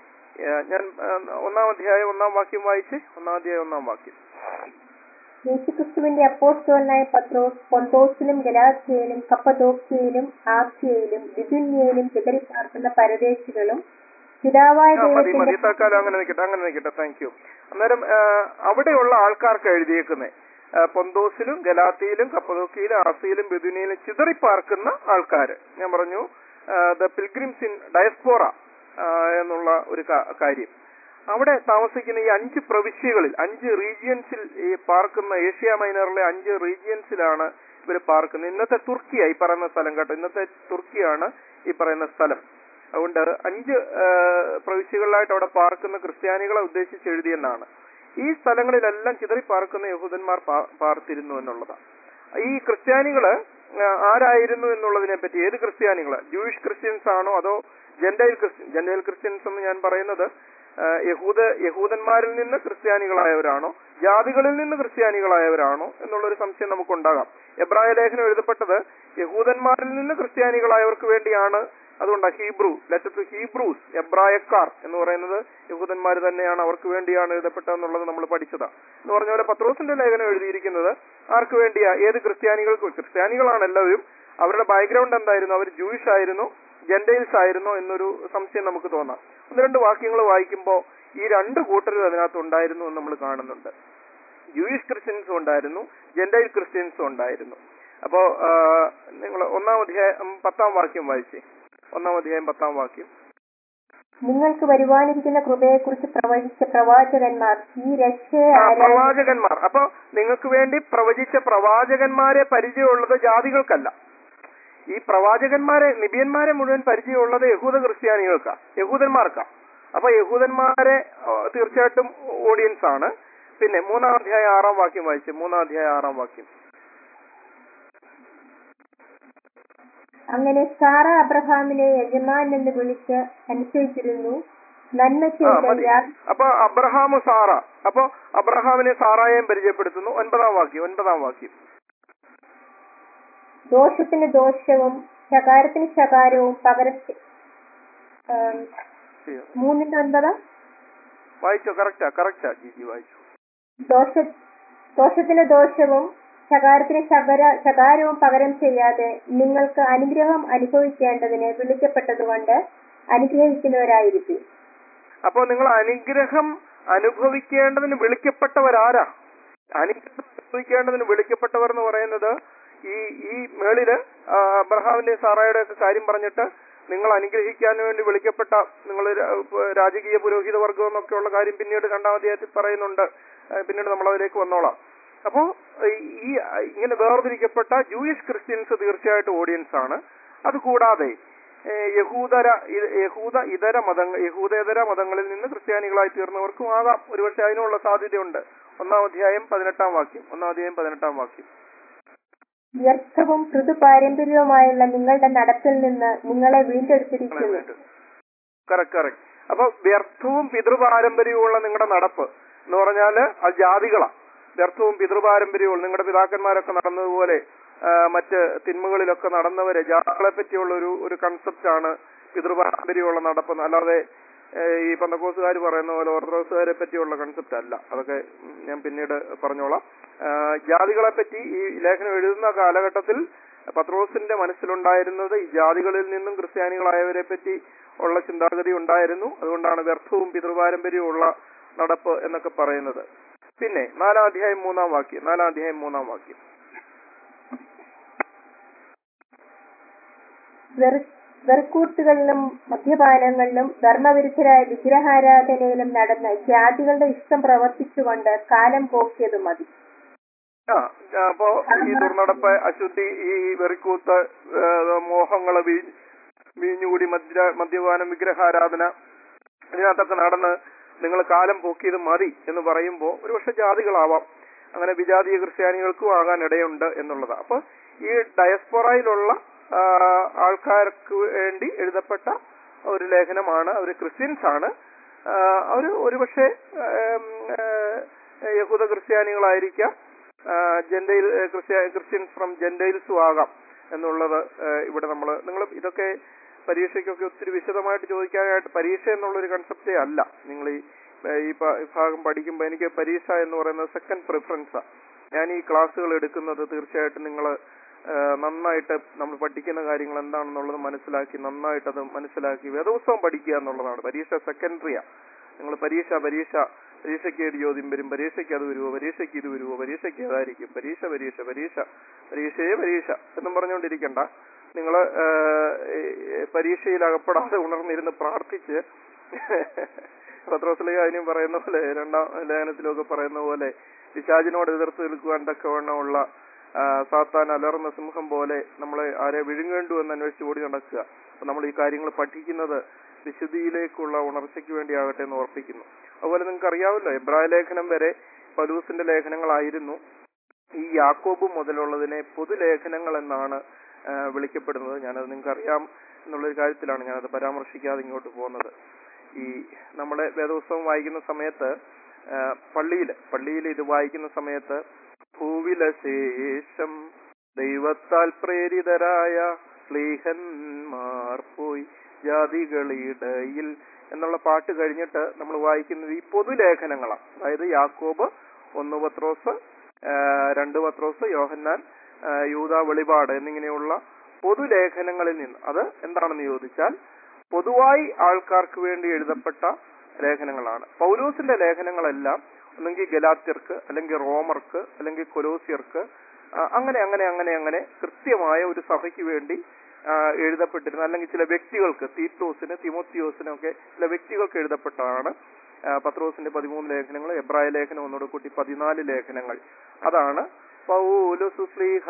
ഏഹ് ഞാൻ ഏഹ് ഒന്നാം അധ്യായം ഒന്നാം വാക്യം വായിച്ച് ഒന്നാം അധ്യായം ഒന്നാം വാക്യം യേശുക്രിസ്തുവിന്റെ അപ്പോസ്തലനായ പത്രോസ് പൊന്തോസിലും ഗലാത്യയിലും കപ്പദോക്യയിലും ആസ്യയിലും ബിദുന്യയിലും ചിതറിപ്പാർക്കുന്ന പരദേശികളും പിതാവായ ആ, മതി മതി ദൈവത്തിന്റെ തൽക്കാലം അങ്ങനെ നിൽക്കട്ടെ അങ്ങനെ നിൽക്കട്ടെ താങ്ക് യു അന്നേരം ആ, അവിടെയുള്ള ആൾക്കാർക്ക് എഴുതിയേക്കുന്നത് പൊന്തോസിലും ഗലാത്തിയിലും കപ്പതോക്കിയിലും ആസിയിലും ബെദുനിയിലും ചിതറിപ്പാർക്കുന്ന ആൾക്കാർ ഞാൻ പറഞ്ഞു ദ പിൽഗ്രിംസ് ഇൻ ഡയസ്പോറ എന്നുള്ള ഒരു കാ- കാര്യം അവിടെ താമസിക്കുന്ന ഈ അഞ്ച് പ്രവിശ്യകളിൽ അഞ്ച് റീജിയൻസിൽ ഈ പാർക്കുന്ന ഏഷ്യ മൈനറിലെ അഞ്ച് റീജിയൻസിലാണ് ഇവർ പാർക്കുന്നത് ഇന്നത്തെ തുർക്കിയ ഈ പറയുന്ന സ്ഥലം കേട്ടോ ഇന്നത്തെ തുർക്കിയാണ് ഈ പറയുന്ന സ്ഥലം അതുകൊണ്ട് അഞ്ച് ആ, പ്രവിശ്യകളിലായിട്ട് അവിടെ പാർക്കുന്ന ക്രിസ്ത്യാനികളെ ഉദ്ദേശിച്ച് എഴുതിയെന്നാണ് ഈ സ്ഥലങ്ങളിലെല്ലാം ചിതറി പാർക്കുന്ന യഹൂദന്മാർ പാ- പാർത്തിരുന്നു എന്നുള്ളതാണ് ഈ ക്രിസ്ത്യാനികള് ആ, ആരായിരുന്നു എന്നുള്ളതിനെ പറ്റി ഏത് ക്രിസ്ത്യാനികള് ജൂയിഷ് ക്രിസ്ത്യൻസ് ആണോ അതോ ജെന്റൈൽ ക്രിസ്ത്യൻ ജെന്റൈൽ ക്രിസ്ത്യൻസ് എന്ന് ഞാൻ പറയുന്നത് ആ, യഹൂദ യഹൂദന്മാരിൽ നിന്ന് ക്രിസ്ത്യാനികളായവരാണോ ജാതികളിൽ നിന്ന് ക്രിസ്ത്യാനികളായവരാണോ എന്നുള്ളൊരു സംശയം നമുക്കുണ്ടാകാം എബ്രായ ലേഖനം എഴുതപ്പെട്ടത് യഹൂദന്മാരിൽ നിന്ന് ക്രിസ്ത്യാനികളായവർക്ക് വേണ്ടിയാണ് അതുകൊണ്ടാണ് ഹീബ്രു ലെറ്റർ ടു ഹീബ്രൂസ് എബ്രായക്കാർ എന്ന് പറയുന്നത് യഹൂദന്മാർ തന്നെയാണ് അവർക്ക് വേണ്ടിയാണ് എഴുതപ്പെട്ടതെന്നുള്ളത് നമ്മൾ പഠിച്ചതാ എന്ന് പറഞ്ഞ പോലെ പത്രോസിന്റെ ലേഖനം എഴുതിയിരിക്കുന്നത് ആർക്ക് വേണ്ടിയാ ഏത് ക്രിസ്ത്യാനികൾക്ക് ക്രിസ്ത്യാനികളാണ് എല്ലാവരും അവരുടെ ബാക്ക്ഗ്രൗണ്ട് എന്തായിരുന്നു അവർ ജൂയിഷ് ആയിരുന്നു ജെന്റൈൽസ് ആയിരുന്നോ എന്നൊരു സംശയം നമുക്ക് തോന്നാം ഒന്ന് രണ്ട് വാക്യങ്ങൾ വായിക്കുമ്പോൾ ഈ രണ്ട് കൂട്ടരും അതിനകത്ത് ഉണ്ടായിരുന്നു എന്ന് നമ്മൾ കാണുന്നുണ്ട് ജൂയിഷ് ക്രിസ്ത്യൻസും ഉണ്ടായിരുന്നു ജെന്റൈൽ ക്രിസ്ത്യൻസും ഉണ്ടായിരുന്നു അപ്പോ നിങ്ങൾ ഒന്നാം അധ്യായം പത്താം വാക്യം വായിച്ചേ ഒന്നാം അധ്യായം പത്താം വാക്യം നിങ്ങൾക്ക് വരുവാനിരിക്കുന്ന കൃപയെക്കുറിച്ച് പ്രവചിച്ച പ്രവാചകന്മാർ ഈ രക്ഷയെ ആ, ആരാധി- പ്രവാചകന്മാർ അപ്പൊ നിങ്ങൾക്ക് വേണ്ടി പ്രവചിച്ച പ്രവാചകന്മാരെ പരിചയമുള്ളത് ജാതികൾക്കല്ല ഈ പ്രവാചകന്മാരെ നിബിയന്മാരെ മുഴുവൻ പരിചയമുള്ളത് യഹൂദ ക്രിസ്ത്യാനികൾക്കാ യഹൂദന്മാർക്കാ അപ്പൊ യഹൂദന്മാരെ ആ, തീർച്ചയായിട്ടും ഓഡിയൻസ് ആണ് പിന്നെ മൂന്നാം അധ്യായം ആറാം വാക്യം വായിച്ചു മൂന്നാം അധ്യായം ആറാം വാക്യം അങ്ങനെ സാറ അബ്രഹാമിനെ യജമാൻ എന്ന് വിളിച്ച് അനുസരിച്ചിരുന്നു നന്മ ആ ചെയ്ത മതി യാ- അപ്പൊ അബ്രഹാം സാറ അപ്പൊ അബ്രഹാമിനെ സാറായെയും പരിചയപ്പെടുത്തുന്നു ഒൻപതാം വാക്യം ഒൻപതാം വാക്യം ദോഷത്തിന് ദോഷവും ശകാരത്തിന് ശകാരവും പകരം ചെ- ആം, ചെയ്യോ. മൂന്നിന്റെ ഒൻപത് വായിച്ചോ കറക്റ്റാ കറക്റ്റാ ജിജി വായിച്ചു ദോഷ ദോഷത്തിന് ദോഷവും ശകാരത്തിന് ശകര ശകാരവും പകരം ചെയ്യാതെ നിങ്ങൾക്ക് അനുഗ്രഹം അനുഭവിക്കേണ്ടതിന് വിളിക്കപ്പെട്ടതുകൊണ്ട് അനുഗ്രഹിക്കുന്നവരായിരിക്കും അപ്പൊ നിങ്ങൾ അനുഗ്രഹം അനുഭവിക്കേണ്ടതിന് വിളിക്കപ്പെട്ടവരാരാ അനുഗ്രഹം അനുഭവിക്കേണ്ടതിന് വിളിക്കപ്പെട്ടവർ എന്ന് പറയുന്നത് ഈ ഈ മേളില് ആ, അബ്രഹാമിന്റെ സാറായുടെ ഒക്കെ കാര്യം പറഞ്ഞിട്ട് നിങ്ങൾ അനുഗ്രഹിക്കാൻ വേണ്ടി വിളിക്കപ്പെട്ട നിങ്ങൾ രാജകീയ പുരോഹിത വർഗം എന്നൊക്കെയുള്ള കാര്യം പിന്നീട് രണ്ടാം അധ്യായത്തിൽ പറയുന്നുണ്ട് ആ, പിന്നീട് നമ്മൾ അതിലേക്ക് വന്നോളാം അപ്പോ ഈ ഇങ്ങനെ വേർതിരിക്കപ്പെട്ട ജൂയിഷ് ക്രിസ്ത്യൻസ് തീർച്ചയായിട്ടും ഓഡിയൻസ് ആണ് അതുകൂടാതെ ഏ, യഹൂദര ഇ- യഹൂദ ഇതര മതങ്ങൾ യഹൂദേതര മതങ്ങളിൽ നിന്ന് ക്രിസ്ത്യാനികളായി തീർന്നവർക്കും ആകാം ഒരുപക്ഷെ അതിനുള്ള സാധ്യതയുണ്ട് ഒന്നാം അധ്യായം പതിനെട്ടാം വാക്യം ഒന്നാം അധ്യായം പതിനെട്ടാം വാക്യം വ്യർത്ഥവും ഋതു പാരമ്പര്യവുമായുള്ള നിങ്ങളുടെ നടപ്പിൽ നിന്ന് നിങ്ങളെ വീണ്ടെടുത്തിരിക്കുന്നു കറക്റ്റ് കറക്റ്റ് അപ്പൊ വ്യർത്ഥവും പിതൃപാരമ്പര്യവുമുള്ള നിങ്ങളുടെ നടപ്പ് എന്ന് പറഞ്ഞാല് അത് ജാതികളാ വ്യർത്ഥവും പിതൃപാരമ്പര്യവും നിങ്ങളുടെ പിതാക്കന്മാരൊക്കെ നടന്നതുപോലെ ആ, മറ്റ് തിന്മകളിലൊക്കെ നടന്നവരെ ജാതികളെ പറ്റിയുള്ള ഒരു ഒരു കൺസെപ്റ്റ് ആണ് പിതൃപാരമ്പര്യമുള്ള നടപ്പ് അല്ലാതെ ഏ, ഈ പന്തക്കോസുകാർ പറയുന്ന പോലെ ഓർത്തഡോക്സുകാരെ പറ്റിയുള്ള കൺസെപ്റ്റ് അല്ല അതൊക്കെ ഉം, ഞാൻ പിന്നീട് പറഞ്ഞോളാം ആ, ജാതികളെ പറ്റി ഈ ലേഖനം എഴുതുന്ന കാലഘട്ടത്തിൽ പത്രോസിന്റെ മനസ്സിലുണ്ടായിരുന്നത് ഈ ജാതികളിൽ നിന്നും ക്രിസ്ത്യാനികളായവരെ പറ്റി ഉള്ള ചിന്താഗതി ഉണ്ടായിരുന്നു അതുകൊണ്ടാണ് വ്യർത്ഥവും പിതൃപാരമ്പര്യവും ഉള്ള നടപ്പ് എന്നൊക്കെ പറയുന്നത് പിന്നെ നാലാം അധ്യായം മൂന്നാം വാക്യം നാലാം അധ്യായം മൂന്നാം വാക്യം വെറു- വെറുക്കൂത്തുകളിലും മദ്യപാനങ്ങളിലും ധർമ്മവിരുദ്ധരായ വിഗ്രഹാരാധനയിലും നടന്ന ജാതികളുടെ ഇഷ്ടം പ്രവർത്തിച്ചുകൊണ്ട് കാലം പോക്കിയത് മതി ആ അപ്പോ ഈ ദുർനടപ്പ് അശുദ്ധി ഈ വെറിക്കൂത്ത് ഏ, മോഹങ്ങള് വീ- വീഞ്ഞുകൂടി മദ്യ മദ്യപാനം വിഗ്രഹാരാധന ഇതിനകത്തൊക്കെ നടന്ന് നിങ്ങൾ കാലം പോക്കിയത് മതി എന്ന് പറയുമ്പോൾ ഒരുപക്ഷെ ജാതികളാവാം അങ്ങനെ വിജാതീയ ക്രിസ്ത്യാനികൾക്കും ആകാൻ ഇടയുണ്ട് എന്നുള്ളതാണ് അപ്പൊ ഈ ഡയസ്പൊറയിലുള്ള ആ, ആൾക്കാർക്ക് വേണ്ടി എഴുതപ്പെട്ട ഒരു ലേഖനമാണ് അവർ ക്രിസ്ത്യൻസ് ആണ് ആ, അവര് ഒരുപക്ഷെ ഏം, ഏ, യഹൂദ ക്രിസ്ത്യാനികളായിരിക്കാം ജെൻഡൈൽ ക്രിസ്ത്യ ക്രിസ്ത്യൻസ് ഫ്രം ജെൻഡൈൽസും ആകാം എന്നുള്ളത് ആ, ഇവിടെ നമ്മൾ നിങ്ങൾ ഇതൊക്കെ പരീക്ഷയ്ക്കൊക്കെ ഒത്തിരി വിശദമായിട്ട് ചോദിക്കാനായിട്ട് പരീക്ഷ എന്നുള്ളൊരു കൺസെപ്റ്റേ അല്ല നിങ്ങൾ ഈ ഈ പ- ഈ ഭാഗം പഠിക്കുമ്പോൾ എനിക്ക് പരീക്ഷ എന്ന് പറയുന്നത് സെക്കൻഡ് പ്രിഫറൻസാ ഞാൻ ഈ ക്ലാസ്സുകൾ എടുക്കുന്നത് തീർച്ചയായിട്ടും നിങ്ങൾ നന്നായിട്ട് നമ്മൾ പഠിക്കുന്ന കാര്യങ്ങൾ എന്താണെന്നുള്ളത് മനസ്സിലാക്കി നന്നായിട്ട് അത് മനസ്സിലാക്കി വേദോത്സവം പഠിക്കുക എന്നുള്ളതാണ് പരീക്ഷ സെക്കൻഡറിയാ നിങ്ങൾ പരീക്ഷ പരീക്ഷ പരീക്ഷയ്ക്ക് ഒരു ചോദ്യം വരും പരീക്ഷയ്ക്ക് അത് വരുമോ പരീക്ഷയ്ക്ക് ഇത് വരുമോ പരീക്ഷയ്ക്ക് ഏതായിരിക്കും പരീക്ഷ പരീക്ഷ പരീക്ഷ പരീക്ഷയെ പരീക്ഷ എന്നും പറഞ്ഞുകൊണ്ടിരിക്കണ്ട നിങ്ങൾ പരീക്ഷയിൽ അകപ്പെടാതെ ഉണർന്നിരുന്ന് പ്രാർത്ഥിച്ച് പത്രോസ്ലിക അതിനും പറയുന്ന പോലെ രണ്ടാം ലേഖനത്തിലൊക്കെ പറയുന്ന പോലെ പിശാചിനോട് എതിർത്ത് നിൽക്കുവാൻ തക്കവണ്ണമുള്ള ആ, സാത്താൻ അലർന്ന സിംഹം പോലെ നമ്മളെ ആരെ വിഴുങ്ങേണ്ടു എന്ന് അന്വേഷിച്ച് ഓടി നടക്കുക അപ്പൊ നമ്മൾ ഈ കാര്യങ്ങൾ പഠിക്കുന്നത് വിശുദ്ധിയിലേക്കുള്ള ഉണർച്ചയ്ക്ക് വേണ്ടിയാകട്ടെ എന്ന് ഓർപ്പിക്കുന്നു അതുപോലെ നിങ്ങൾക്ക് അറിയാമല്ലോ എബ്രായ ലേഖനം വരെ പലൂസിന്റെ ലേഖനങ്ങളായിരുന്നു ഈ യാക്കോബ് മുതലുള്ളതിനെ പൊതുലേഖനങ്ങൾ എന്നാണ് ആ, വിളിക്കപ്പെടുന്നത് ഞാനത് നിങ്ങൾക്ക് അറിയാം എന്നുള്ളൊരു കാര്യത്തിലാണ് ഞാനത് പരാമർശിക്കാതെ ഇങ്ങോട്ട് പോകുന്നത് ഈ നമ്മുടെ വേദോത്സവം വായിക്കുന്ന സമയത്ത് പള്ളിയിൽ പള്ളിയിൽ ഇത് വായിക്കുന്ന സമയത്ത് ഭൂവിലെ ശേഷം ദൈവത്താൽ പ്രേരിതരായ സ്ലീഹന്മാർ പോയി ജാതികളിടയിൽ എന്നുള്ള പാട്ട് കഴിഞ്ഞിട്ട് നമ്മൾ വായിക്കുന്നത് ഈ പൊതുലേഖനങ്ങളാണ് അതായത് യാക്കോബ് ഒന്ന് പത്രോസ് ആ, രണ്ട് പത്രോസ് യോഹന്നാൻ ആ, യൂദ വെളിപാട് എന്നിങ്ങനെയുള്ള പൊതുലേഖനങ്ങളിൽ നിന്ന് അത് എന്താണെന്ന് ചോദിച്ചാൽ പൊതുവായി ആൾക്കാർക്ക് വേണ്ടി എഴുതപ്പെട്ട ലേഖനങ്ങളാണ് പൗലോസിന്റെ ലേഖനങ്ങളെല്ലാം ഒന്നെങ്കിൽ ഗലാത്യർക്ക് അല്ലെങ്കിൽ റോമർക്ക് അല്ലെങ്കിൽ കൊലോസിയർക്ക് ആ, അങ്ങനെ അങ്ങനെ അങ്ങനെ അങ്ങനെ കൃത്യമായ ഒരു സഭയ്ക്ക് വേണ്ടി ആ, എഴുതപ്പെട്ടിരുന്ന അല്ലെങ്കിൽ ചില വ്യക്തികൾക്ക് തീത്തോസിന് തിമോത്തിയോസിനും ഒക്കെ ചില വ്യക്തികൾക്ക് എഴുതപ്പെട്ടതാണ് ആ, പത്രോസിന്റെ പതിമൂന്ന് ലേഖനങ്ങൾ എബ്രായ ലേഖനം ഒന്നോട് കൂട്ടി പതിനാല് ലേഖനങ്ങൾ അതാണ് പൗലുസു സ്ലീഹ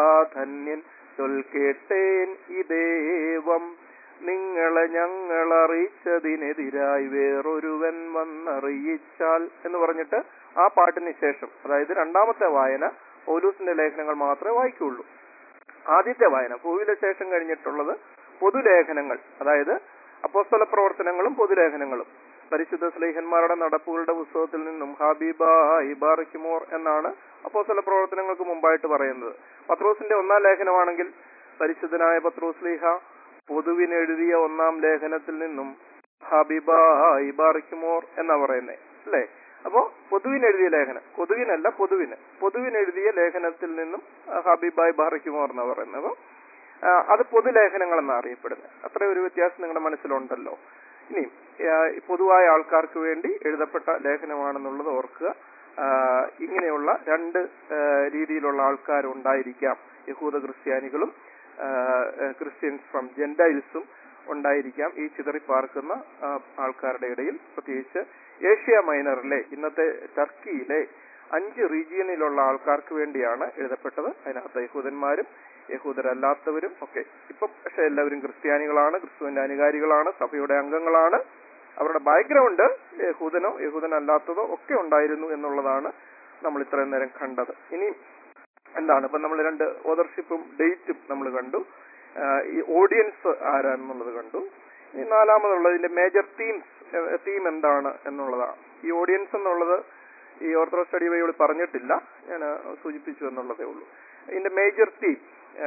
ധന്യൻ ചൊൽക്കേട്ടേൻ ഈ ദേവം നിങ്ങളെ ഞങ്ങൾ അറിയിച്ചതിനെതിരായി വേറൊരുവൻ വന്നറിയിച്ചാൽ എന്ന് പറഞ്ഞിട്ട് ആ പാട്ടിന് ശേഷം അതായത് രണ്ടാമത്തെ വായന പൗലൂസിന്റെ ലേഖനങ്ങൾ മാത്രമേ വായിക്കുള്ളൂ ആദ്യത്തെ വായന ഭൂവിലെ ശേഷം കഴിഞ്ഞിട്ടുള്ളത് പൊതുലേഖനങ്ങൾ അതായത് അപ്പോസ്തല പ്രവർത്തനങ്ങളും പൊതുലേഖനങ്ങളും പരിശുദ്ധ സ്ലേഹന്മാരുടെ നടപ്പുകളുടെ പുസ്തകത്തിൽ നിന്നും ഹബീബ ഇബാറിക്കുമോർ എന്നാണ് അപ്പോസ്തല പ്രവർത്തനങ്ങൾക്ക് മുമ്പായിട്ട് പറയുന്നത് പത്രോസിന്റെ ഒന്നാം ലേഖനമാണെങ്കിൽ പരിശുദ്ധനായ പത്രോസ് ലീഹ പൊതുവിനെഴുതിയ ഒന്നാം ലേഖനത്തിൽ നിന്നും ഹബീബ ഇബാറിക്കുമോർ എന്നാ പറയുന്നത് അല്ലേ അപ്പോ പൊതുവിനെഴുതിയ ലേഖനം കൊതുവിനല്ല പൊതുവിന് പൊതുവിനെഴുതിയ ലേഖനത്തിൽ നിന്നും ആ, ഹബീബായ് ബാറിക്കുമോർ എന്നാ പറയുന്നത് അപ്പൊ ആ, അത് പൊതുലേഖനങ്ങൾ എന്നാണ് അറിയപ്പെടുന്നത് അത്ര ഒരു വ്യത്യാസം നിങ്ങളുടെ മനസ്സിലുണ്ടല്ലോ ഇനി ആ, ഈ പൊതുവായ ആൾക്കാർക്ക് വേണ്ടി എഴുതപ്പെട്ട ലേഖനമാണെന്നുള്ളത് ഓർക്കുക ആ, ഇങ്ങനെയുള്ള രണ്ട് ആ, രീതിയിലുള്ള ആൾക്കാരുണ്ടായിരിക്കാം യഹൂദ ക്രിസ്ത്യാനികളും ആ, ആ, ക്രിസ്ത്യൻസ് ഫ്രം ജെൻഡൈൽസും ഉണ്ടായിരിക്കാം ഈ ചിതറിപ്പാർക്കുന്ന ആ, ആൾക്കാരുടെ ഇടയിൽ പ്രത്യേകിച്ച് ഏഷ്യ മൈനറിലെ ഇന്നത്തെ ടർക്കിയിലെ അഞ്ച് റീജിയനിലുള്ള ആൾക്കാർക്ക് വേണ്ടിയാണ് എഴുതപ്പെട്ടത് അതിനകത്ത് യഹൂദന്മാരും യഹൂദരല്ലാത്തവരും ഒക്കെ ഇപ്പൊ പക്ഷെ എല്ലാവരും ക്രിസ്ത്യാനികളാണ് ക്രിസ്തുവിന്റെ അനുകാരികളാണ് സഭയുടെ അംഗങ്ങളാണ് അവരുടെ ബാക്ക്ഗ്രൗണ്ട് യഹൂദനോ യഹൂദനല്ലാത്തതോ ഒക്കെ ഉണ്ടായിരുന്നു എന്നുള്ളതാണ് നമ്മൾ ഇത്രയും നേരം കണ്ടത് ഇനി എന്താണ് ഇപ്പൊ നമ്മൾ രണ്ട് ഓദർഷിപ്പും ഡേറ്റും നമ്മൾ കണ്ടു ആഹ് ഈ ഓഡിയൻസ് ആരാണെന്നുള്ളത് കണ്ടു ഇനി നാലാമതുള്ളത് ഇതിന്റെ മേജർ തീംസ് തീം എന്താണ് എന്നുള്ളതാണ് ഈ ഓഡിയൻസ് എന്നുള്ളത് ഈ ഓർത്തഡോക്സ് സ്റ്റഡി ബൈബിൾ പറഞ്ഞിട്ടില്ല ഞാൻ സൂചിപ്പിച്ചു എന്നുള്ളതേ ഉള്ളൂ ഇതിന്റെ മേജർ തീം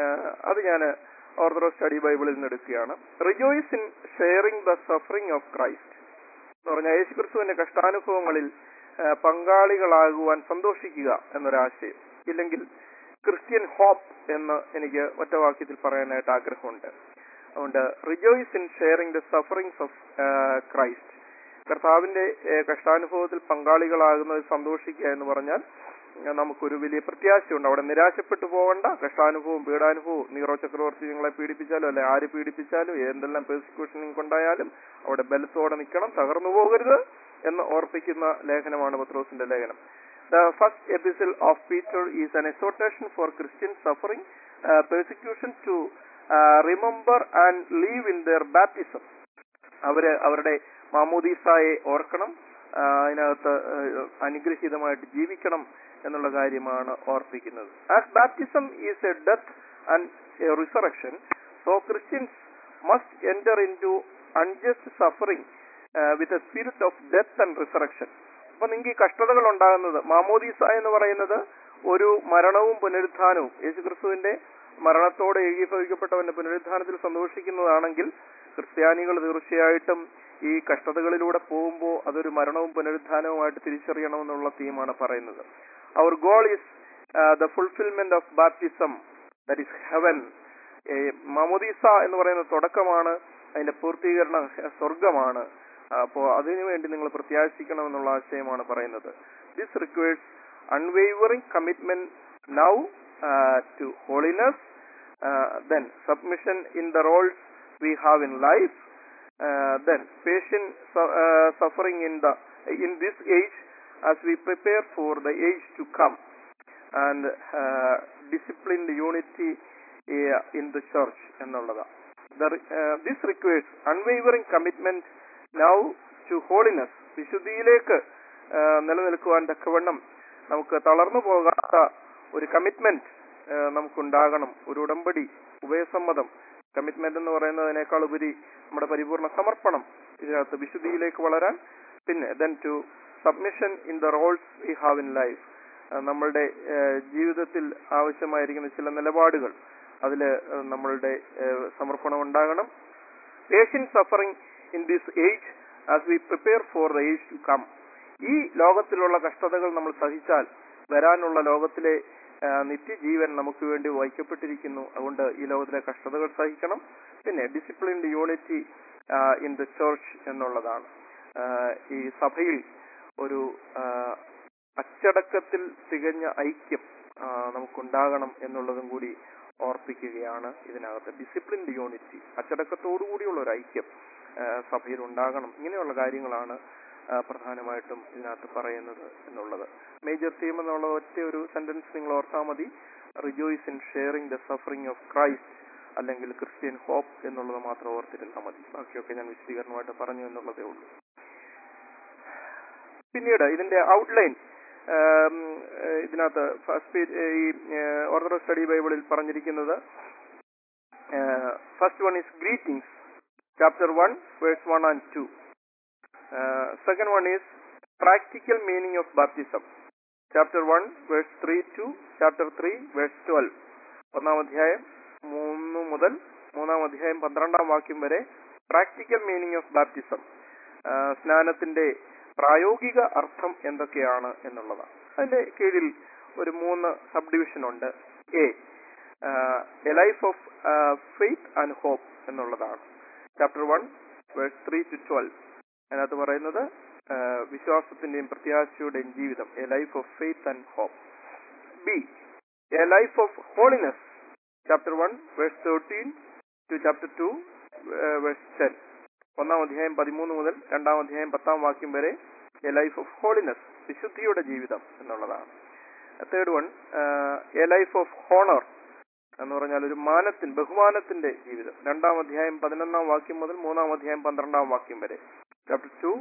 അത് ഞാൻ ഓർത്തഡോക്സ് സ്റ്റഡി ബൈബിളിൽ നിന്ന് എടുക്കുകയാണ് rejoice in sharing the suffering of Christ എന്ന് പറഞ്ഞാൽ യേശു ക്രിസ്തുവിന്റെ കഷ്ടാനുഭവങ്ങളിൽ ആ, പങ്കാളികളാകുവാൻ സന്തോഷിക്കുക എന്നൊരാശയം ഇല്ലെങ്കിൽ ക്രിസ്ത്യൻ ഹോപ്പ് എന്ന് എനിക്ക് ഒറ്റ വാക്യത്തിൽ പറയാനായിട്ട് ആഗ്രഹമുണ്ട് അതുകൊണ്ട് rejoice in sharing the sufferings of Christ കർത്താവിന്റെ ആ, കഷ്ടാനുഭവത്തിൽ പങ്കാളികളാകുന്നത് സന്തോഷിക്കുക എന്ന് പറഞ്ഞാൽ ആ, നമുക്കൊരു വലിയ പ്രത്യാശയുണ്ട് അവിടെ നിരാശപ്പെട്ടു പോകണ്ട കഷ്ടാനുഭവവും പീഡാനുഭവവും നീറോ ചക്രവർത്തി നിങ്ങളെ പീഡിപ്പിച്ചാലും അല്ലെ ആര് പീഡിപ്പിച്ചാലും എന്തെല്ലാം പെർസിക്യൂഷൻ കൊണ്ടായാലും അവിടെ ബലത്തോടെ നിൽക്കണം തകർന്നു പോകരുത് എന്ന് ഓർപ്പിക്കുന്ന ലേഖനമാണ് പത്രോസിന്റെ ലേഖനം the first epistle of Peter is an exhortation for Christian suffering persecution to remember and live in their baptism അവര് അവരുടെ മാമോദീസായെ ഓർക്കണം ആ, അതിനകത്ത് ആ, അനുഗ്രഹീതമായിട്ട് ജീവിക്കണം എന്നുള്ള കാര്യമാണ് ഓർപ്പിക്കുന്നത് as baptism is a death and a resurrection so Christians must enter into unjust suffering with a spirit of death and resurrection അപ്പൊ നിങ്ങൾക്ക് ഈ കഷ്ടതകൾ ഉണ്ടാകുന്നത് മാമോദീസ എന്ന് പറയുന്നത് ഒരു മരണവും പുനരുത്ഥാനവും യേശുക്രിസ്തുവിന്റെ മരണത്തോടെ ഏകീഭവിക്കപ്പെട്ടവന്റെ പുനരുത്ഥാനത്തിൽ സന്തോഷിക്കുന്നതാണെങ്കിൽ ക്രിസ്ത്യാനികൾ തീർച്ചയായിട്ടും ഈ കഷ്ടതകളിലൂടെ പോകുമ്പോൾ അതൊരു മരണവും പുനരുത്ഥാനവുമായിട്ട് തിരിച്ചറിയണമെന്നുള്ള തീമാണ് പറയുന്നത് our goal is the fulfilment of baptism that is heaven മമോദീസ എന്ന് പറയുന്ന തുടക്കമാണ് അതിന്റെ പൂർത്തീകരണം സ്വർഗമാണ് അപ്പോ അതിനു വേണ്ടി നിങ്ങൾ പ്രത്യാശിക്കണമെന്നുള്ള ആശയമാണ് പറയുന്നത് this requires unwavering commitment now to holiness then submission in the roles we have in life then patient suffering in the in this age as we prepare for the age to come and disciplined unity in the church എന്നുള്ളതാണ് this requires unwavering commitment now to holiness വിശുദ്ധിയിലേക്ക് ആ, നിലനിൽക്കുവാൻ തക്കവണ്ണം നമുക്ക് തളർന്നു പോകാത്ത ഒരു commitment നമുക്കുണ്ടാകണം ഒരു ഉടമ്പടി ഉഭയസമ്മതം കമ്മിറ്റ്മെന്റ് എന്ന് പറയുന്നതിനേക്കാൾ ഉപരി നമ്മുടെ പരിപൂർണ സമർപ്പണം ഇതിനകത്ത് വിശുദ്ധിയിലേക്ക് വളരാൻ പിന്നെ then to submission in the roles we have in life നമ്മളുടെ ആ, ജീവിതത്തിൽ ആവശ്യമായിരിക്കുന്ന ചില നിലപാടുകൾ അതിൽ നമ്മളുടെ ആ, സമർപ്പണം ഉണ്ടാകണം patient suffering in this age as we prepare for the age to come ഈ ലോകത്തിലുള്ള കഷ്ടതകൾ നമ്മൾ സഹിച്ചാൽ വരാനുള്ള ലോകത്തിലെ ആ, നിത്യജീവൻ നമുക്ക് വേണ്ടി വഹിക്കപ്പെട്ടിരിക്കുന്നു അതുകൊണ്ട് ഈ ലോകത്തിലെ കഷ്ടതകൾ സഹിക്കണം പിന്നെ disciplined unity in the church എന്നുള്ളതാണ് ആ, ഈ സഭയിൽ ഒരു ആ, അച്ചടക്കത്തിൽ തികഞ്ഞ ഐക്യം ആ, നമുക്കുണ്ടാകണം എന്നുള്ളതും കൂടി ഓർപ്പിക്കുകയാണ് ഇതിനകത്ത് ഡിസിപ്ലിൻഡ് യൂണിറ്റി അച്ചടക്കത്തോടുകൂടിയുള്ള ഒരു ഐക്യം ആ, സഭയിൽ ഉണ്ടാകണം ഇങ്ങനെയുള്ള കാര്യങ്ങളാണ് ആ, പ്രധാനമായിട്ടും ഇതിനകത്ത് പറയുന്നത് എന്നുള്ളത് മേജർ തീം എന്നുള്ള ഒറ്റ ഒരു സെന്റൻസ് നിങ്ങൾ ഓർത്താൽ മതി rejoice in sharing the suffering of Christ അല്ലെങ്കിൽ ക്രിസ്ത്യൻ ഹോപ്പ് എന്നുള്ളത് മാത്രം ഓർത്തിരുന്നാൽ മതി ബാക്കിയൊക്കെ ഞാൻ വിശദീകരണമായിട്ട് പറഞ്ഞു എന്നുള്ളതേ ഉള്ളൂ പിന്നീട് ഇതിന്റെ ഔട്ട്ലൈൻ ഇതിനകത്ത് ഫസ്റ്റ് ഈ ഓർത്തഡോക്സ് സ്റ്റഡി ബൈബിളിൽ പറഞ്ഞിരിക്കുന്നത് first one is greetings chapter one verse one and two second one is practical meaning of baptism chapter one verse three to chapter three verse twelve ഒന്നാം അധ്യായം മൂന്ന് മുതൽ മൂന്നാം അധ്യായം പന്ത്രണ്ടാം വാക്യം വരെ പ്രാക്ടിക്കൽ മീനിങ് ഓഫ് ബാപ്റ്റിസം സ്നാനത്തിന്റെ പ്രായോഗിക അർത്ഥം എന്തൊക്കെയാണ് എന്നുള്ളതാണ് അതിന്റെ കീഴിൽ ഒരു മൂന്ന് സബ് ഡിവിഷൻ ഉണ്ട് A a life of faith and hope എന്നുള്ളതാണ് chapter one verse three to twelve അതിനകത്ത് പറയുന്നത് ആ, വിശ്വാസത്തിന്റെയും പ്രത്യാശയുടെയും ജീവിതം A life of faith and hope B a life of holiness chapter one verse thirteen to chapter two verse ten ഒന്നാം അധ്യായം പതിമൂന്ന് മുതൽ രണ്ടാം അധ്യായം പത്താം വാക്യം വരെ എ ലൈഫ് ഓഫ് ഹോളിനെസ് വിശുദ്ധിയുടെ ജീവിതം എന്നുള്ളതാണ് third one a life of honour എന്ന് പറഞ്ഞാൽ ഒരു മാനത്തിൻ ബഹുമാനത്തിന്റെ ജീവിതം രണ്ടാം അധ്യായം പതിനൊന്നാം വാക്യം മുതൽ മൂന്നാം അധ്യായം പന്ത്രണ്ടാം വാക്യം വരെ chapter two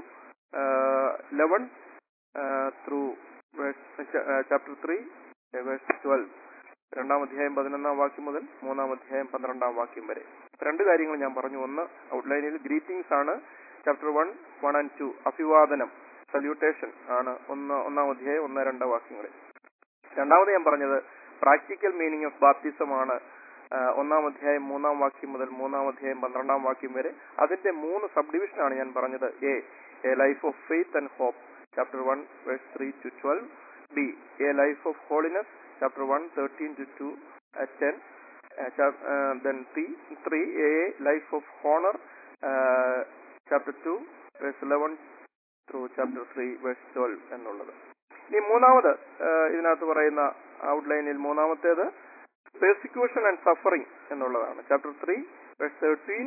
eleven through chapter three verse twelve രണ്ടാം അധ്യായം പതിനൊന്നാം വാക്യം മുതൽ മൂന്നാം അധ്യായം പന്ത്രണ്ടാം വാക്യം വരെ രണ്ട് കാര്യങ്ങൾ ഞാൻ പറഞ്ഞു ഒന്ന് ഔട്ട്ലൈനിൽ ഗ്രീറ്റിംഗ്സ് ആണ് chapter one one and two അഭിവാദനം സല്യൂട്ടേഷൻ ആണ് ഒന്ന് ഒന്നാം അധ്യായം ഒന്ന് രണ്ട് വാക്യങ്ങളിൽ രണ്ടാമത് ഞാൻ പറഞ്ഞത് പ്രാക്ടിക്കൽ മീനിങ് ഓഫ് ബാപ്റ്റിസം ആണ് ആ, ഒന്നാം അധ്യായം മൂന്നാം വാക്യം മുതൽ മൂന്നാം അധ്യായം പന്ത്രണ്ടാം വാക്യം വരെ അതിന്റെ മൂന്ന് സബ് ഡിവിഷൻ ആണ് ഞാൻ പറഞ്ഞത് A a life of faith and hope chapter one verse three to twelve B a life of holiness chapter one thirteen to two ten then three three a life of honour chapter two verse eleven through chapter three verse twelve എന്നുള്ളത് ഇനി മൂന്നാമത് ആ, ഇതിനകത്ത് പറയുന്ന ഔട്ട്ലൈനിൽ മൂന്നാമത്തേത് persecution and suffering എന്നുള്ളതാണ് chapter three verse thirteen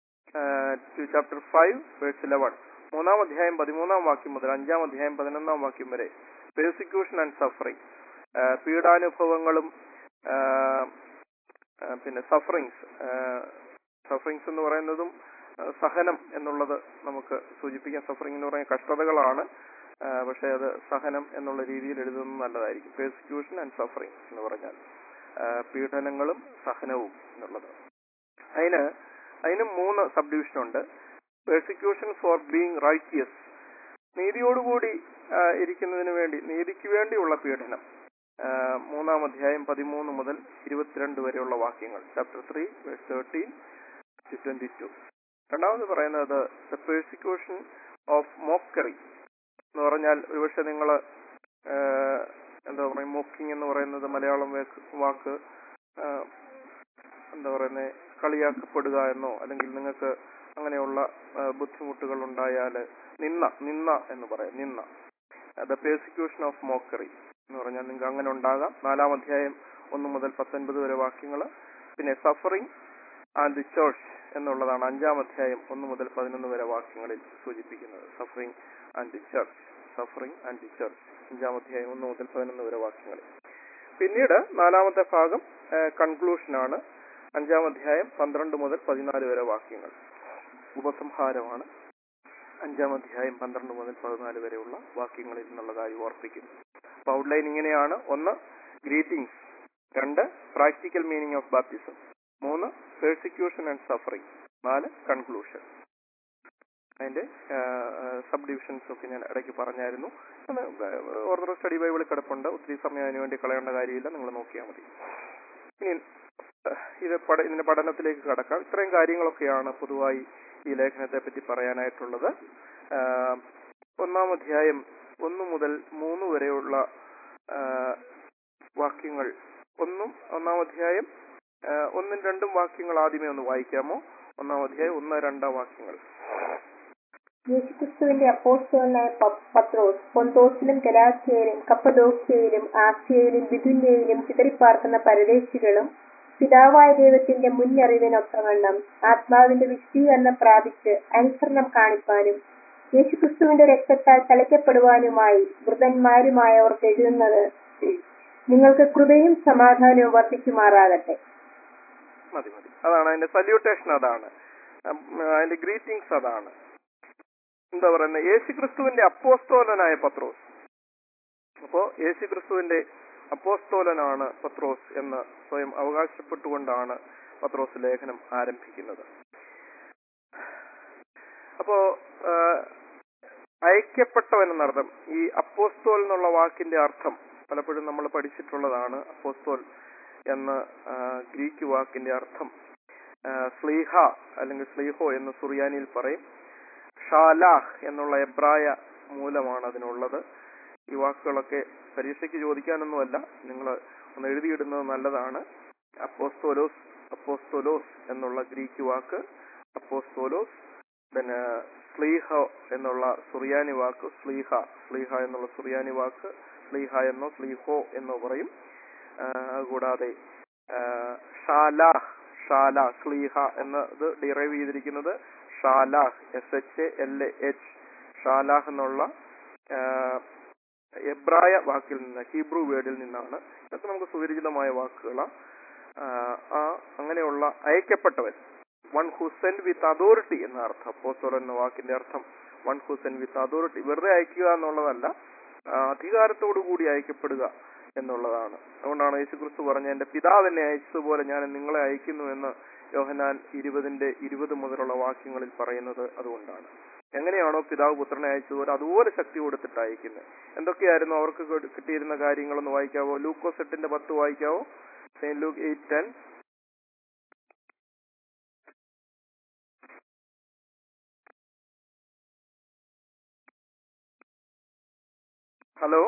to chapter five verse eleven മൂന്നാം അധ്യായം പതിമൂന്നാം വാക്യം മുതൽ അഞ്ചാം അധ്യായം പതിനൊന്നാം വാക്യം വരെ പെർസിക്യൂഷൻ ആൻഡ് സഫറിംഗ് പീഡാനുഭവങ്ങളും ആ, ആ, പിന്നെ സഫറിങ്സ് സഫറിങ്സ് എന്ന് പറയുന്നതും ആ, സഹനം എന്നുള്ളത് നമുക്ക് സൂചിപ്പിക്കാം സഫറിംഗ് എന്ന് പറയുന്ന കഷ്ടതകളാണ് ആ, പക്ഷേ അത് സഹനം എന്നുള്ള രീതിയിൽ എഴുതുന്നത് നല്ലതായിരിക്കും പെർസിക്യൂഷൻ ആൻഡ് സഫറിംഗ് എന്ന് പറഞ്ഞാൽ ആ, പീഡനങ്ങളും സഹനവും എന്നുള്ളത് അതിന് അതിന് മൂന്ന് സബ് ഡിവിഷൻ ഉണ്ട് പെർസിക്യൂഷൻ ഫോർ ബീങ് റൈറ്റിയസ് നീതിയോടുകൂടി ആ, ഇരിക്കുന്നതിന് വേണ്ടി നീതിക്ക് വേണ്ടിയുള്ള പീഡനം ആ, മൂന്നാം അധ്യായം പതിമൂന്ന് മുതൽ ഇരുപത്തിരണ്ട് വരെയുള്ള വാക്യങ്ങൾ chapter three verse thirteen to twenty two രണ്ടാമത് പറയുന്നത് ദ പെർസിക്യൂഷൻ ഓഫ് മോക്കറി എന്ന് പറഞ്ഞാൽ ഒരുപക്ഷെ നിങ്ങൾ എന്താ പറയുക മോക്കിംഗ് എന്ന് പറയുന്നത് മലയാളം വേക്ക് വാക്ക് ആ, എന്താ പറയുന്നത് കളിയാക്കപ്പെടുക എന്നോ അല്ലെങ്കിൽ നിങ്ങൾക്ക് അങ്ങനെയുള്ള ആ, ബുദ്ധിമുട്ടുകൾ ഉണ്ടായാൽ നിന്ന നിന്ന എന്ന് പറയാം നിന്ന ദ പേഴ്സിക്യൂഷൻ ഓഫ് മോക്കറി എന്ന് പറഞ്ഞാൽ നിങ്ങൾക്ക് അങ്ങനെ ഉണ്ടാകാം നാലാം അധ്യായം ഒന്ന് മുതൽ പത്തൊൻപത് വരെ വാക്യങ്ങൾ പിന്നെ സഫറിംഗ് ആൻഡ് ദി ചേർച്ച് എന്നുള്ളതാണ് അഞ്ചാം അധ്യായം ഒന്ന് മുതൽ പതിനൊന്ന് വരെ വാക്യങ്ങളിൽ സൂചിപ്പിക്കുന്നത് suffering and the church suffering and the church അഞ്ചാം അധ്യായം ഒന്ന് മുതൽ പതിനൊന്ന് വരെ വാക്യങ്ങളിൽ പിന്നീട് നാലാമത്തെ ഭാഗം കൺക്ലൂഷനാണ് അഞ്ചാം അധ്യായം പന്ത്രണ്ട് മുതൽ പതിനാല് വരെ വാക്യങ്ങൾ ഉപസംഹാരമാണ് അഞ്ചാം അധ്യായം പന്ത്രണ്ട് മുതൽ പതിനാല് വരെയുള്ള വാക്യങ്ങളിൽ നിന്നുള്ളതായി ഓർപ്പിക്കുന്നു അപ്പൊ ഔട്ട്ലൈൻ ഇങ്ങനെയാണ് ഒന്ന് ഗ്രീറ്റിംഗ്സ് രണ്ട് പ്രാക്ടിക്കൽ മീനിങ് ഓഫ് ബാപ്റ്റിസം മൂന്ന് പേഴ്സിക്യൂഷൻ ആൻഡ് സഫറിംഗ് നാല് കൺക്ലൂഷൻ അതിന്റെ സബ് ഡിവിഷൻസ് ഒക്കെ ഞാൻ ഇടയ്ക്ക് പറഞ്ഞായിരുന്നു ഓർത്തഡോക്സ് സ്റ്റഡി ബൈബിളിൽ കിടപ്പുണ്ട് ഒത്തിരി സമയം അതിനു വേണ്ടി കളയേണ്ട കാര്യമില്ല നിങ്ങൾ നോക്കിയാൽ മതി ഇനി ഏഹ്, ഇത് പഠ ഇതിന്റെ പഠനത്തിലേക്ക് കടക്കാം ഇത്രയും കാര്യങ്ങളൊക്കെയാണ് പൊതുവായി ഈ ലേഖനത്തെ പറ്റി പറയാനായിട്ടുള്ളത് ആഹ്, ഒന്നാം അധ്യായം ഒന്ന് മുതൽ മൂന്ന് വരെയുള്ള ആഹ്, വാ- വാക്യങ്ങൾ ഒന്നും ഒന്നാം അധ്യായം ആ, ഒന്നും രണ്ടും വാക്യങ്ങൾ ആദ്യമേ ഒന്ന് വായിക്കാമോ ഒന്നാം അധ്യായം ഒന്ന് രണ്ടാം വാക്യങ്ങൾ യേശുക്രിസ്തുവിന്റെ അപ്പോസ്തലനായ പ- പത്രോസ് പൊന്തോസിലും ഗലാത്യയിലും കപ്പദോക്യയിലും ആസിയയിലും ബിദുന്യയിലും ചിതറിപ്പാർക്കുന്ന പരദേശികളും പിതാവായ ദൈവത്തിന്റെ മുന്നറിവിനൊത്തവണ്ണം ആത്മാവിന്റെ വിശദീകരണം പ്രാപിച്ച് അനുസരണം കാണിപ്പാനും യേശുക്രിസ്തുവിന്റെ രക്തത്താൽ തളിക്കപ്പെടുവാനുമായി വൃതന്മാരുമായവർക്ക് എഴുതുന്നത് നിങ്ങൾക്ക് കൃപയും സമാധാനവും വർദ്ധിക്കുമാറാകട്ടെ മതി മതി അതാണ് അതിന്റെ സല്യൂട്ടേഷൻ അതാണ് ഉം, അതിന്റെ ഗ്രീറ്റിംഗ്സ് അതാണ് എന്താ പറയുന്നത് യേശുക്രിസ്തുവിന്റെ അപ്പോസ്തോലനായ പത്രോസ് അപ്പോ യേശുക്രിസ്തുവിന്റെ അപ്പോസ്തോലനാണ് പത്രോസ് എന്ന് സ്വയം അവകാശപ്പെട്ടുകൊണ്ടാണ് പത്രോസ് ലേഖനം ആരംഭിക്കുന്നത് അപ്പോ ആ, അയക്കപ്പെട്ടവൻ എന്നർത്ഥം ഈ അപ്പോസ്തോൽ എന്നുള്ള വാക്കിന്റെ അർത്ഥം പലപ്പോഴും നമ്മൾ പഠിച്ചിട്ടുള്ളതാണ് അപ്പോസ്തോൽ എന്ന ആ, ഗ്രീക്ക് വാക്കിന്റെ അർത്ഥം ആ, സ്ലീഹ അല്ലെങ്കിൽ സ്ലീഹോ എന്ന് സുറിയാനിയിൽ പറയും ഷാലാഹ് എന്നുള്ള എബ്രായ മൂലമാണ് അതിനുള്ളത് ഈ വാക്കുകളൊക്കെ പരീക്ഷയ്ക്ക് ചോദിക്കാനൊന്നുമല്ല നിങ്ങൾ ഒന്ന് എഴുതിയിടുന്നത് നല്ലതാണ് അപ്പോസ്തോലോസ് അപ്പോസ്തോലോസ് എന്നുള്ള ഗ്രീക്ക് വാക്ക് അപ്പോസ്തോലോസ് പിന്നെ സ്ലീഹ എന്നുള്ള സുറിയാനി വാക്ക് സ്ലീഹ സ്ലീഹ എന്നുള്ള സുറിയാനി വാക്ക് സ്ലീഹ എന്നോ സ്ലീഹോ എന്നോ പറയും ആ, കൂടാതെ ആ, ഷാലാഹ് ഷാല സ്ലീഹ എന്നത് ഡിറൈവ് ചെയ്തിരിക്കുന്നത് ഷാലാഹ് S H L A H ഷാലാഹ് എന്നുള്ള ആ, എബ്രായ വാക്കിൽ നിന്ന് ഹീബ്രു വേർഡിൽ നിന്നാണ് ഇതൊക്കെ നമുക്ക് സുപരിചിതമായ വാക്കുകളാണ് ആ അങ്ങനെയുള്ള അയക്കപ്പെട്ടവൻ one who send with authority എന്ന അർത്ഥം അപ്പോസ്തലൻ എന്ന വാക്കിന്റെ അർത്ഥം one who send with authority വെറുതെ അയക്കുക എന്നുള്ളതല്ല ആ, അധികാരത്തോടു കൂടി അയക്കപ്പെടുക എന്നുള്ളതാണ് അതുകൊണ്ടാണ് യേശുക്രിസ്തു പറഞ്ഞ എന്റെ പിതാവ് എന്നെ അയച്ചതുപോലെ ഞാൻ നിങ്ങളെ അയക്കുന്നു എന്ന് യോഹനാൻ ഇരുപതിന്റെ ഇരുപത് മുതലുള്ള വാക്യങ്ങളിൽ പറയുന്നത് അതുകൊണ്ടാണ് എങ്ങനെയാണോ പിതാവ് പുത്രനെ അയച്ചതുപോലെ അതുപോലെ ശക്തി കൊടുത്തിട്ട് അയക്കുന്നത് എന്തൊക്കെയായിരുന്നു അവർക്ക് കിട്ടി- കിട്ടിയിരുന്ന കാര്യങ്ങളൊന്ന് വായിക്കാവോ ലൂക്കോസ് എട്ടിന്റെ പത്ത് വായിക്കാവോ saint Luke eight ten hello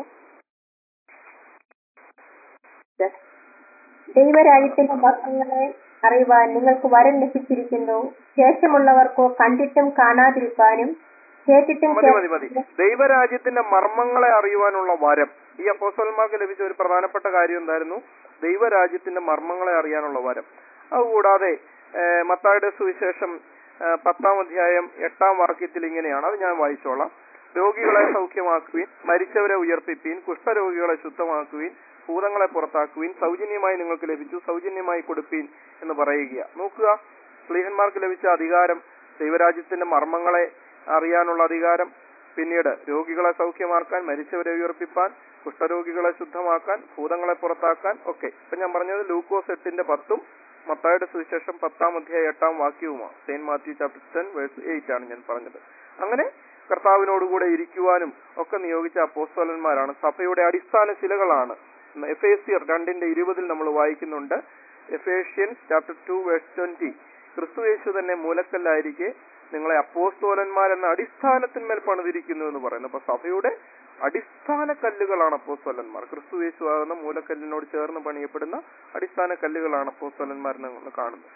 ദൈവരാജ്യത്തിന്റെ മഹത്വങ്ങളെ അറിയുവാൻ നിങ്ങൾക്ക് വരം ലഭിച്ചിരിക്കുന്നു ശേഷമുള്ളവർക്കോ കണ്ടിട്ടും കാണാതിരിക്കാനും കേട്ടിട്ടും മതി മതി മതി ദൈവരാജ്യത്തിന്റെ മർമ്മങ്ങളെ അറിയുവാനുള്ള വരം ഈ അപ്പോസ്തലന്മാർക്ക് ലഭിച്ച ഒരു പ്രധാനപ്പെട്ട കാര്യം എന്തായിരുന്നു ദൈവരാജ്യത്തിന്റെ മർമ്മങ്ങളെ അറിയാനുള്ള വരം അതുകൂടാതെ ഏഹ്, മത്തായിയുടെ സുവിശേഷം ഏഹ്, പത്താം അധ്യായം എട്ടാം വാക്യത്തിൽ ഇങ്ങനെയാണ് അത് ഞാൻ വായിച്ചോളാം രോഗികളെ സൗഖ്യമാക്കുവിൻ മരിച്ചവരെ ഉയർപ്പിപ്പീൻ കുഷ്ഠരോഗികളെ ശുദ്ധമാക്കുവിൻ ഭൂതങ്ങളെ പുറത്താക്കുവിൻ സൗജന്യമായി നിങ്ങൾക്ക് ലഭിച്ചു സൗജന്യമായി കൊടുപ്പീൻ എന്ന് പറയുക നോക്കുക സ്ലീഹന്മാർക്ക് ലഭിച്ച അധികാരം ദൈവരാജ്യത്തിന്റെ മർമ്മങ്ങളെ അറിയാനുള്ള അധികാരം പിന്നീട് രോഗികളെ സൗഖ്യമാക്കാൻ മരിച്ചവരെ ഉയർപ്പിപ്പാൻ കുഷ്ഠരോഗികളെ ശുദ്ധമാക്കാൻ ഭൂതങ്ങളെ പുറത്താക്കാൻ ഒക്കെ ഇപ്പൊ ഞാൻ പറഞ്ഞത് ലൂക്കോസ് എട്ടിന്റെ പത്തും മത്തായുടെ സുവിശേഷം പത്താം അധ്യായ എട്ടാം വാക്യവുമാണ് saint Matthew chapter ten verse eight ആണ് ഞാൻ പറഞ്ഞത് അങ്ങനെ കർത്താവിനോടുകൂടെ ഇരിക്കുവാനും ഒക്കെ നിയോഗിച്ച അപ്പോസ്തലന്മാരാണ് സഭയുടെ അടിസ്ഥാന ശിലകളാണ് എഫ് എ സി രണ്ടിന്റെ ഇരുപതിൽ നമ്മൾ വായിക്കുന്നുണ്ട് Ephesians chapter two verse twenty ക്രിസ്തു യേശു തന്നെ മൂലക്കല്ലായിരിക്കെ നിങ്ങളെ അപ്പോസ്തോലന്മാരെന്ന അടിസ്ഥാനത്തിന്മേൽ പണിതിരിക്കുന്നു എന്ന് പറയുന്നു അപ്പൊ സഭയുടെ അടിസ്ഥാന കല്ലുകളാണ് അപ്പോസ്തോലന്മാർ ക്രിസ്തു യേശു ആകുന്ന മൂലക്കല്ലിനോട് ചേർന്ന് പണിയപ്പെടുന്ന അടിസ്ഥാന കല്ലുകളാണ് അപ്പോസ്തോലന്മാർ എന്ന് കാണുന്നത്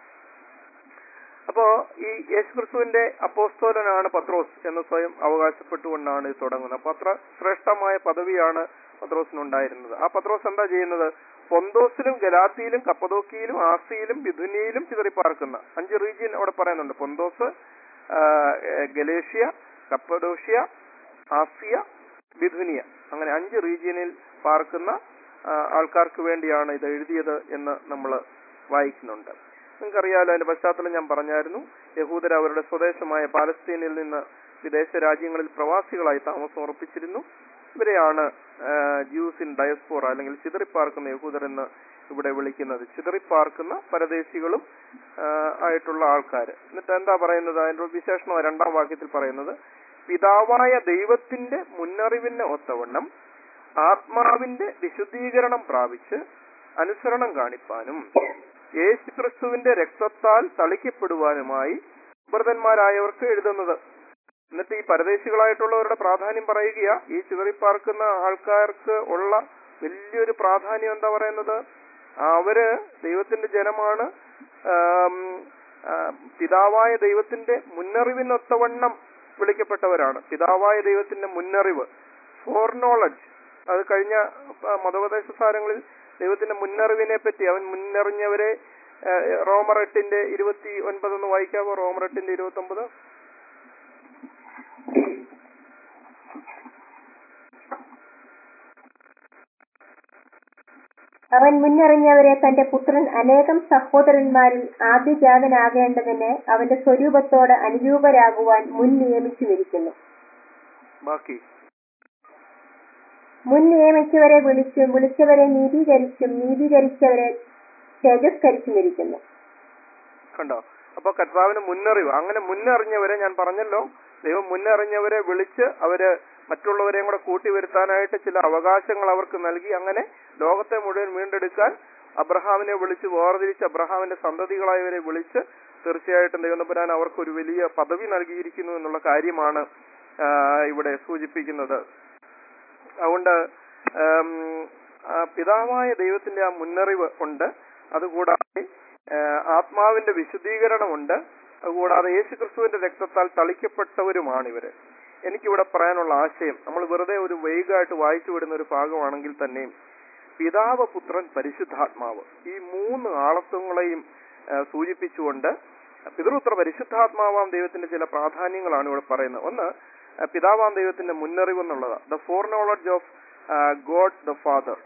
അപ്പോ ഈ യേശുക്രിസ്തുവിന്റെ അപ്പോസ്തോലനാണ് പത്രോസ് എന്ന് സ്വയം അവകാശപ്പെട്ടുകൊണ്ടാണ് ഇത് തുടങ്ങുന്നത് അപ്പൊ അത്ര ശ്രേഷ്ഠമായ പദവിയാണ് പത്രോസിനുണ്ടായിരുന്നത് ആ പത്രോസ് എന്താ ചെയ്യുന്നത് പൊന്തോസിലും ഗലാത്തിയിലും കപ്പതോക്കിയിലും ആസിയിലും ബിദുനിയയിലും ചിതറിപ്പാർക്കുന്ന അഞ്ച് റീജിയൻ അവിടെ പറയുന്നുണ്ട് പൊന്തോസ് ആ, ഏ, ഗലേഷ്യ കപ്പഡോഷ്യ ആസിയ ബിദുനിയ അങ്ങനെ അഞ്ച് റീജിയനിൽ പാർക്കുന്ന ആ, ആൾക്കാർക്ക് വേണ്ടിയാണ് ഇത് എഴുതിയത് എന്ന് നമ്മൾ വായിക്കുന്നുണ്ട് നിങ്ങൾക്കറിയാലോ അതിന്റെ പശ്ചാത്തലം ഞാൻ പറഞ്ഞായിരുന്നു യഹൂദർ അവരുടെ സ്വദേശമായ പാലസ്തീനിൽ നിന്ന് വിദേശ രാജ്യങ്ങളിൽ പ്രവാസികളായി താമസം ഉറപ്പിച്ചിരുന്നു ഇവരെയാണ് ജ്യൂസ് ഇൻ ഡയസ്പോറ അല്ലെങ്കിൽ ചിതറിപ്പാർക്കുന്ന യഹൂദർ എന്ന് ഇവിടെ വിളിക്കുന്നത് ചിതറിപ്പാർക്കുന്ന പരദേശികളും ആ, ആയിട്ടുള്ള ആൾക്കാർ എന്നിട്ട് എന്താ പറയുന്നത് അതിന്റെ ഒരു വിശേഷണം രണ്ടാം വാക്യത്തിൽ പറയുന്നത് പിതാവായ ദൈവത്തിന്റെ മുന്നറിവിന് ഒത്തവണ്ണം ആത്മാവിന്റെ വിശുദ്ധീകരണം പ്രാപിച്ച് അനുസരണം കാണിപ്പാനും യേശുക്രിസ്തുവിന്റെ രക്തത്താൽ തളിക്കപ്പെടുവാനുമായി വ്രതന്മാരായവർക്ക് എഴുതുന്നത് എന്നിട്ട് ഈ പരദേശികളായിട്ടുള്ളവരുടെ പ്രാധാന്യം പറയുക ഈ ചിതറിപ്പാർക്കുന്ന ആൾക്കാർക്ക് ഉള്ള വലിയൊരു പ്രാധാന്യം എന്താ പറയുന്നത് അവര് ദൈവത്തിന്റെ ജനമാണ് ആം, ആ, പിതാവായ ദൈവത്തിന്റെ മുന്നറിവിനൊത്തവണ്ണം വിളിക്കപ്പെട്ടവരാണ് പിതാവായ ദൈവത്തിന്റെ മുന്നറിവ് ഫോർ നോളജ് അത് കഴിഞ്ഞ ആ, മതോപദേശ സാരങ്ങളിൽ ദൈവത്തിന്റെ മുന്നറിവിനെ പറ്റി അവൻ മുന്നറിഞ്ഞവരെ ആ, റോമർ എട്ടിന്റെ ഇരുപത്തി ഒൻപത് ഒന്ന് വായിക്കാമോ റോമർ എട്ടിന്റെ ഇരുപത്തി ഒമ്പത് അവൻ മുന്നറിഞ്ഞവരെ തന്റെ പുത്രൻ അനേകം സഹോദരന്മാരിൽ ആദ്യജാതനാകേണ്ടതിന് അവന്റെ സ്വരൂപത്തോട് അനുരൂപരാകുവാൻ മുൻ നിയമിച്ചുമിരിക്കുന്നു ബാക്കി മുൻ നിയമിച്ചവരെ വിളിച്ചും വിളിച്ചവരെ നീതീകരിച്ചും നീതീകരിച്ചവരെ തേജസ്കരിച്ചുമിരിക്കുന്നു കണ്ടോ അപ്പൊ കർത്താവിന് മുന്നറിവ് അങ്ങനെ മുന്നറിഞ്ഞവരെ ഞാൻ പറഞ്ഞല്ലോ ദൈവം മുന്നറിഞ്ഞവരെ വിളിച്ച് അവര് മറ്റുള്ളവരെയും കൂടെ കൂട്ടി വരുത്താനായിട്ട് ചില അവകാശങ്ങൾ അവർക്ക് നൽകി അങ്ങനെ ലോകത്തെ മുഴുവൻ വീണ്ടെടുക്കാൻ അബ്രഹാമിനെ വിളിച്ച് വേർതിരിച്ച് അബ്രഹാമിന്റെ സന്തതികളായവരെ വിളിച്ച് തീർച്ചയായിട്ടും ദൈവനപുരാൻ അവർക്ക് ഒരു വലിയ പദവി നൽകിയിരിക്കുന്നു എന്നുള്ള കാര്യമാണ് ആ, ഇവിടെ സൂചിപ്പിക്കുന്നത് അതുകൊണ്ട് ഉം, ആ പിതാവായ ദൈവത്തിന്റെ ആ മുന്നറിവ് ഉണ്ട് അതുകൂടാതെ ആ, ആത്മാവിന്റെ വിശുദ്ധീകരണമുണ്ട് അതുകൂടാതെ യേശുക്രിസ്തുവിന്റെ രക്തത്താൽ തളിക്കപ്പെട്ടവരുമാണ് ഇവര് എനിക്കിവിടെ പറയാനുള്ള ആശയം നമ്മൾ വെറുതെ ഒരു വൈകായിട്ട് വായിച്ചു വിടുന്ന ഒരു ഭാഗമാണെങ്കിൽ തന്നെയും പിതാവ് പുത്രൻ പരിശുദ്ധാത്മാവ് ഈ മൂന്ന് ആളത്വങ്ങളെയും ആ, സൂചിപ്പിച്ചുകൊണ്ട് പിതൃപുത്ര പരിശുദ്ധാത്മാവാം ദൈവത്തിന്റെ ചില പ്രാധാന്യങ്ങളാണ് ഇവിടെ പറയുന്നത് ഒന്ന് ആ, പിതാവാം ദൈവത്തിന്റെ മുന്നറിവ് എന്നുള്ളത് the foreknowledge of God the father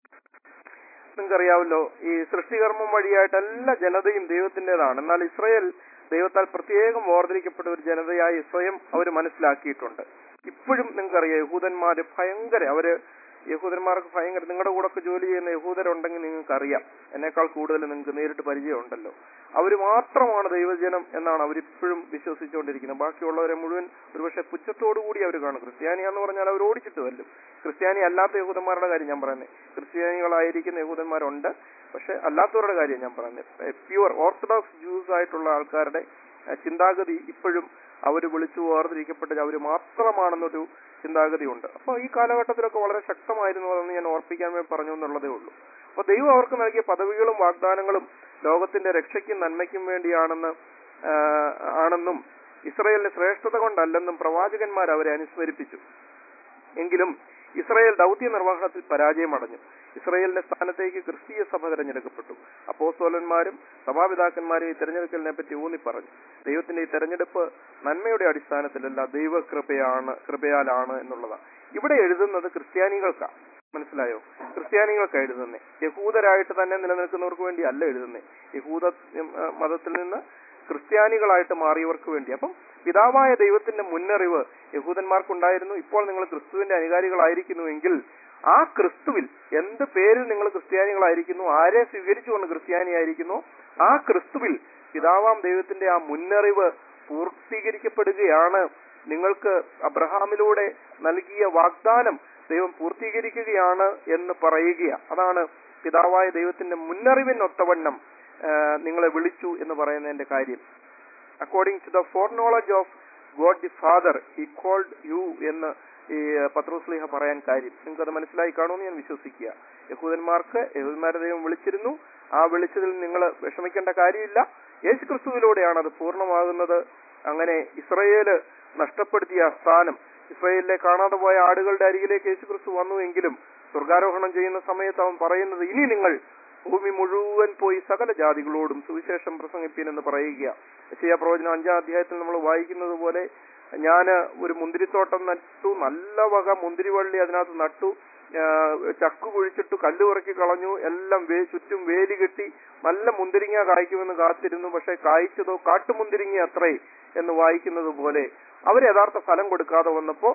നിങ്ങൾക്കറിയാവല്ലോ ഈ സൃഷ്ടികർമ്മം വഴിയായിട്ട് എല്ലാ ജനതയും ദൈവത്തിൻ്റെതാണ് എന്നാൽ ഇസ്രയേൽ ദൈവത്താൽ പ്രത്യേകം വേർതിരിക്കപ്പെട്ട ഒരു ജനതയായി സ്വയം അവർ മനസ്സിലാക്കിയിട്ടുണ്ട് ഇപ്പോഴും നിങ്ങൾക്കറിയാം യഹൂദന്മാര് ഭയങ്കര അവര് യഹൂദന്മാർക്ക് ഭയങ്കര നിങ്ങളുടെ കൂടെ ഒക്കെ ജോലി ചെയ്യുന്ന യഹൂദരുണ്ടെങ്കിൽ നിങ്ങൾക്ക് അറിയാം എന്നേക്കാൾ കൂടുതൽ നിങ്ങൾക്ക് നേരിട്ട് പരിചയമുണ്ടല്ലോ അവർ മാത്രമാണ് ദൈവജനം എന്നാണ് അവരിപ്പോഴും വിശ്വസിച്ചുകൊണ്ടിരിക്കുന്നത് ബാക്കിയുള്ളവരെ മുഴുവൻ ഒരുപക്ഷെ പുച്ഛത്തോടുകൂടി അവർ കാണും ക്രിസ്ത്യാനിയാന്ന് പറഞ്ഞാൽ അവർ ഓടിച്ചിട്ട് വല്ലും ക്രിസ്ത്യാനി അല്ലാത്ത യഹൂദന്മാരുടെ കാര്യം ഞാൻ പറയുന്നത് ക്രിസ്ത്യാനികളായിരിക്കുന്ന യഹൂദന്മാരുണ്ട് പക്ഷെ അല്ലാത്തവരുടെ കാര്യം ഞാൻ പറയുന്നത് പ്യുവർ ഓർത്തഡോക്സ് ജ്യൂസ് ആയിട്ടുള്ള ആൾക്കാരുടെ ഏഹ്, ചിന്താഗതി ഇപ്പോഴും അവർ വിളിച്ചു വേർതിരിക്കപ്പെട്ട അവർ മാത്രമാണെന്നൊരു ചിന്താഗതി ഉണ്ട് അപ്പോൾ ഈ കാലഘട്ടത്തിലൊക്കെ വളരെ ശക്തമായിരുന്നു അതെന്ന് ഞാൻ ഓർപ്പിക്കാൻ വേണ്ടി പറഞ്ഞു എന്നുള്ളതേ ഉള്ളൂ അപ്പോൾ ദൈവം അവർക്ക് നൽകിയ പദവികളും വാഗ്ദാനങ്ങളും ലോകത്തിന്റെ രക്ഷയ്ക്കും നന്മയ്ക്കും വേണ്ടിയാണെന്ന് ആഹ്, ആണെന്നും ഇസ്രയേലിന്റെ ശ്രേഷ്ഠത കൊണ്ടല്ലെന്നും പ്രവാചകന്മാർ അവരെ അനുസ്മരിപ്പിച്ചു എങ്കിലും ഇസ്രയേൽ ദൗത്യ നിർവഹണത്തിൽ പരാജയമടഞ്ഞു ഇസ്രയേലിന്റെ സ്ഥാനത്തേക്ക് ക്രിസ്തീയ സഭ തിരഞ്ഞെടുക്കപ്പെട്ടു അപ്പോസ്തോലന്മാരും സഭാപിതാക്കന്മാരും ഈ തെരഞ്ഞെടുക്കലിനെ പറ്റി ഊന്നി പറഞ്ഞു ദൈവത്തിന്റെ ഈ തെരഞ്ഞെടുപ്പ് നന്മയുടെ അടിസ്ഥാനത്തിലല്ല ദൈവകൃപയാണ് കൃപയാലാണ് എന്നുള്ളതാണ് ഇവിടെ എഴുതുന്നത് ക്രിസ്ത്യാനികൾക്കാ മനസ്സിലായോ ക്രിസ്ത്യാനികൾക്ക് എഴുതുന്നേ യഹൂദരായിട്ട് തന്നെ നിലനിൽക്കുന്നവർക്ക് വേണ്ടി അല്ല എഴുതുന്നേ യഹൂദ ഉം, ആ, മതത്തിൽ നിന്ന് ക്രിസ്ത്യാനികളായിട്ട് മാറിയവർക്ക് വേണ്ടി അപ്പം പിതാവായ ദൈവത്തിന്റെ മുന്നറിവ് യഹൂദന്മാർക്കുണ്ടായിരുന്നു ഇപ്പോൾ നിങ്ങൾ ക്രിസ്തുവിന്റെ അനുകാരികളായിരിക്കുന്നുവെങ്കിൽ ആ ക്രിസ്തുവിൽ എന്ത് പേരിൽ നിങ്ങൾ ക്രിസ്ത്യാനികളായിരിക്കുന്നു ആരെ സ്വീകരിച്ചുകൊണ്ട് ക്രിസ്ത്യാനിയായിരിക്കുന്നു ആ ക്രിസ്തുവിൽ പിതാവാം ദൈവത്തിന്റെ ആ മുന്നറിവ് പൂർത്തീകരിക്കപ്പെടുകയാണ് നിങ്ങൾക്ക് അബ്രഹാമിലൂടെ നൽകിയ വാഗ്ദാനം ദൈവം പൂർത്തീകരിക്കുകയാണ് എന്ന് പറയുക അതാണ് പിതാവായ ദൈവത്തിന്റെ മുന്നറിവിനൊത്തവണ്ണം ആ, നിങ്ങളെ വിളിച്ചു എന്ന് പറയുന്നതിന്റെ കാര്യം according to the foreknowledge of God the father he called you എന്ന് ഈ പത്രോസ്ലിഹ പറയാൻ കാര്യം നിങ്ങൾക്ക് അത് മനസ്സിലായി കാണുമെന്ന് ഞാൻ വിശ്വസിക്കുക യഹൂദന്മാർക്ക് യഹൂദന്മാരെ ദൈവം വിളിച്ചിരുന്നു ആ വിളിച്ചതിൽ നിങ്ങൾ വിഷമിക്കേണ്ട കാര്യമില്ല യേശു ക്രിസ്തുവിലൂടെയാണ് അത് പൂർണ്ണമാകുന്നത് അങ്ങനെ ഇസ്രയേല് നഷ്ടപ്പെടുത്തിയ ആ സ്ഥാനം ഇസ്രയേലിലെ കാണാതെ പോയ ആടുകളുടെ അരികിലേക്ക് യേശു ക്രിസ്തു വന്നുവെങ്കിലും സ്വർഗാരോഹണം ചെയ്യുന്ന സമയത്ത് അവൻ പറയുന്നത് ഇനി നിങ്ങൾ ഭൂമി മുഴുവൻ പോയി സകല ജാതികളോടും സുവിശേഷം പ്രസംഗിപ്പീൻ എന്ന് പറയുക യശയാ പ്രവചനം അഞ്ചാം അധ്യായത്തിൽ നമ്മൾ വായിക്കുന്നത് പോലെ ഞാൻ ഒരു മുന്തിരിത്തോട്ടം നട്ടു നല്ല വക മുന്തിരിവള്ളി അതിനകത്ത് നട്ടു ആ, ചക്കു കുഴിച്ചിട്ടു കല്ല് ഉറക്കി കളഞ്ഞു എല്ലാം വേ ചുറ്റും വേലി കെട്ടി നല്ല മുന്തിരിങ്ങ കായ്ക്കുമെന്ന് കാത്തിരുന്നു പക്ഷെ കായ്ച്ചതോ കാട്ടുമുന്തിരിങ്ങ അത്രേ എന്ന് വായിക്കുന്നത് പോലെ അവർ യഥാർത്ഥ ഫലം കൊടുക്കാതെ വന്നപ്പോ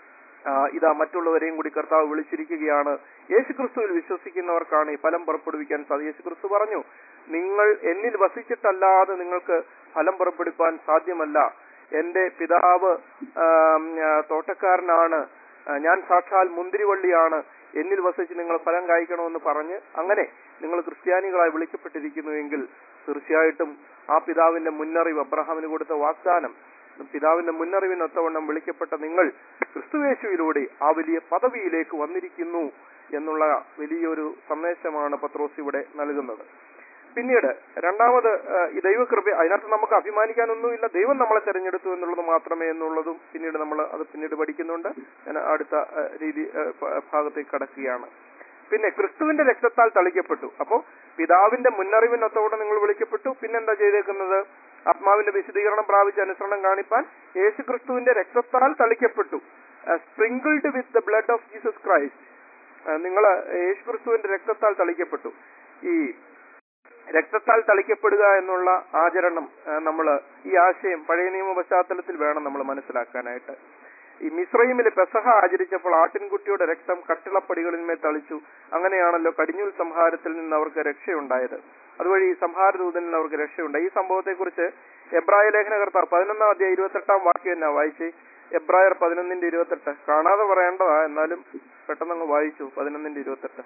ആ, ഇതാ മറ്റുള്ളവരെയും കൂടി കർത്താവ് വിളിച്ചിരിക്കുകയാണ് യേശുക്രിസ്തുവിൽ വിശ്വസിക്കുന്നവർക്കാണ് ഈ ഫലം പുറപ്പെടുവിക്കാൻ സാധിക്കും യേശുക്രിസ്തു പറഞ്ഞു നിങ്ങൾ എന്നിൽ വസിച്ചിട്ടല്ലാതെ നിങ്ങൾക്ക് ഫലം പുറപ്പെടുവിക്കാൻ സാധ്യമല്ല എന്റെ പിതാവ് ആം, ആ, തോട്ടക്കാരനാണ് ആ, ഞാൻ സാക്ഷാൽ മുന്തിരിവള്ളിയാണ് എന്നിൽ വസിച്ച് നിങ്ങൾ ഫലം കായ്ക്കണമെന്ന് പറഞ്ഞ് അങ്ങനെ നിങ്ങൾ ക്രിസ്ത്യാനികളായി വിളിക്കപ്പെട്ടിരിക്കുന്നുവെങ്കിൽ തീർച്ചയായിട്ടും ആ പിതാവിന്റെ മുന്നറിവ് അബ്രഹാമിന് കൊടുത്ത വാഗ്ദാനം പിതാവിന്റെ മുന്നറിവിനൊത്തവണ്ണം വിളിക്കപ്പെട്ട നിങ്ങൾ ക്രിസ്തുവേശുവിലൂടെ ആ വലിയ പദവിയിലേക്ക് വന്നിരിക്കുന്നു എന്നുള്ള വലിയൊരു സന്ദേശമാണ് പത്രോസ് ഇവിടെ നൽകുന്നത് പിന്നീട് രണ്ടാമത് ആ, ഈ ദൈവകൃപ അതിനകത്ത് നമുക്ക് അഭിമാനിക്കാനൊന്നുമില്ല ദൈവം നമ്മളെ തെരഞ്ഞെടുത്തു എന്നുള്ളത് മാത്രമേ എന്നുള്ളതും പിന്നീട് നമ്മൾ അത് പിന്നീട് പഠിക്കുന്നുണ്ട് ഞാൻ അടുത്ത ആ, രീതി ആ, ഭ- ഭാഗത്തേക്ക് കടക്കുകയാണ് പിന്നെ ക്രിസ്തുവിന്റെ രക്തത്താൽ തളിക്കപ്പെട്ടു അപ്പോ പിതാവിന്റെ മുന്നറിവിനൊത്തോടെ നിങ്ങൾ വിളിക്കപ്പെട്ടു പിന്നെന്താ ചെയ്തേക്കുന്നത് ആത്മാവിന്റെ വിശദീകരണം പ്രാപിച്ച് അനുസരണം കാണിപ്പാൻ യേശു ക്രിസ്തുവിന്റെ രക്തത്താൽ തളിക്കപ്പെട്ടു sprinkled with the blood of Jesus Christ നിങ്ങൾ യേശു ക്രിസ്തുവിന്റെ രക്തത്താൽ തളിക്കപ്പെട്ടു ഈ രക്തത്താൽ തളിക്കപ്പെടുക എന്നുള്ള ആചരണം നമ്മൾ ഈ ആശയം പഴയ നിയമ പശ്ചാത്തലത്തിൽ വേണം നമ്മൾ മനസ്സിലാക്കാനായിട്ട് ഈ മിസ്രൈമിൽ പെസഹ ആചരിച്ചപ്പോൾ ആട്ടിൻകുട്ടിയുടെ രക്തം കട്ടിളപ്പടികളിന്മേൽ തളിച്ചു അങ്ങനെയാണല്ലോ കടിഞ്ഞൂൽ സംഹാരത്തിൽ നിന്ന് അവർക്ക് രക്ഷയുണ്ടായത് അതുവഴി ഈ സംഹാരദൂതനിൽ നിന്ന് അവർക്ക് രക്ഷയുണ്ടായി ഈ സംഭവത്തെക്കുറിച്ച് എബ്രായ ലേഖനകർത്താവ് പതിനൊന്നാം അധ്യായം ഇരുപത്തെട്ടാം വാക്യം എന്നാ വായിച്ച് എബ്രായർ പതിനൊന്നിന്റെ ഇരുപത്തെട്ട് കാണാതെ പറയേണ്ടതാ എന്നാലും പെട്ടെന്നങ്ങ് വായിച്ചു പതിനൊന്നിന്റെ ഇരുപത്തെട്ട്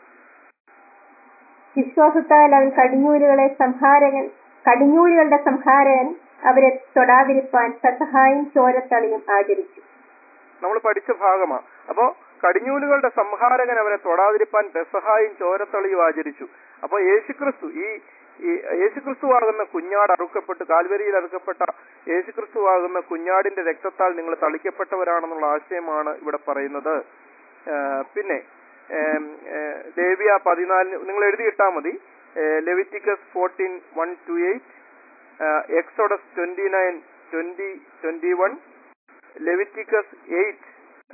വിശ്വാസത്താൽ അവൻ കടിഞ്ഞൂലുകളെ സംഹാരകൻ കടിഞ്ഞൂലുകളുടെ സംഹാരകൻ അവരെ തൊടാതിരിപ്പാൻ പെസഹായും ചോരത്തളിയും ആചരിച്ചു നമ്മൾ പഠിച്ച ഭാഗമാ അപ്പോ കടിഞ്ഞൂലുകളുടെ സംഹാരകൻ അവരെ തൊടാതിരിപ്പാൻ പെസഹായും ചോരത്തളിയും ആചരിച്ചു അപ്പോ യേശുക്രിസ്തു ഈ ഈ യേശുക്രിസ്തു ആകുന്ന കുഞ്ഞാട് അറുക്കപ്പെട്ട് കാൽവരിയിൽ അറുക്കപ്പെട്ട യേശുക്രിസ്തു ആകുന്ന കുഞ്ഞാടിന്റെ രക്തത്താൽ നിങ്ങൾ തളിക്കപ്പെട്ടവരാണെന്നുള്ള ആശയമാണ് ഇവിടെ പറയുന്നത് ആ, പിന്നെ ഏം, ഏ, ലേവ്യ പതിനാലിന് നിങ്ങൾ എഴുതിയിട്ടാ മതി Leviticus fourteen one two eight Exodus twenty nine twenty twenty one Leviticus eight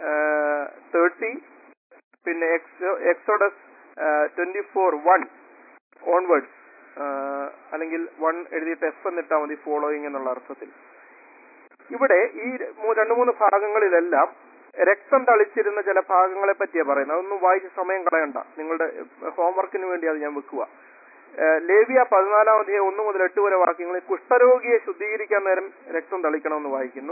thirty പിന്നെ Exodus twenty four one onwards അല്ലെങ്കിൽ വൺ എഴുതിയിട്ട് എഫ് എന്നിട്ടാ മതി ഫോളോയിങ് എന്നുള്ള അർത്ഥത്തിൽ ഇവിടെ ഈ മൂ- രണ്ട് മൂന്ന് ഭാഗങ്ങളിലെല്ലാം രക്തം തളിച്ചിരുന്ന ചില ഭാഗങ്ങളെ പറ്റിയാ പറയുന്നത് അതൊന്നും വായിച്ച് സമയം കളയണ്ട നിങ്ങളുടെ ഹോംവർക്കിന് വേണ്ടി അത് ഞാൻ വെക്കുക ഏഹ് ലേവ്യ പതിനാലാം അധ്യായം ഒന്ന് മുതൽ എട്ട് വരെ വാക്യങ്ങളിൽ കുഷ്ഠരോഗിയെ ശുദ്ധീകരിക്കാൻ നേരം രക്തം തളിക്കണമെന്ന് വായിക്കുന്നു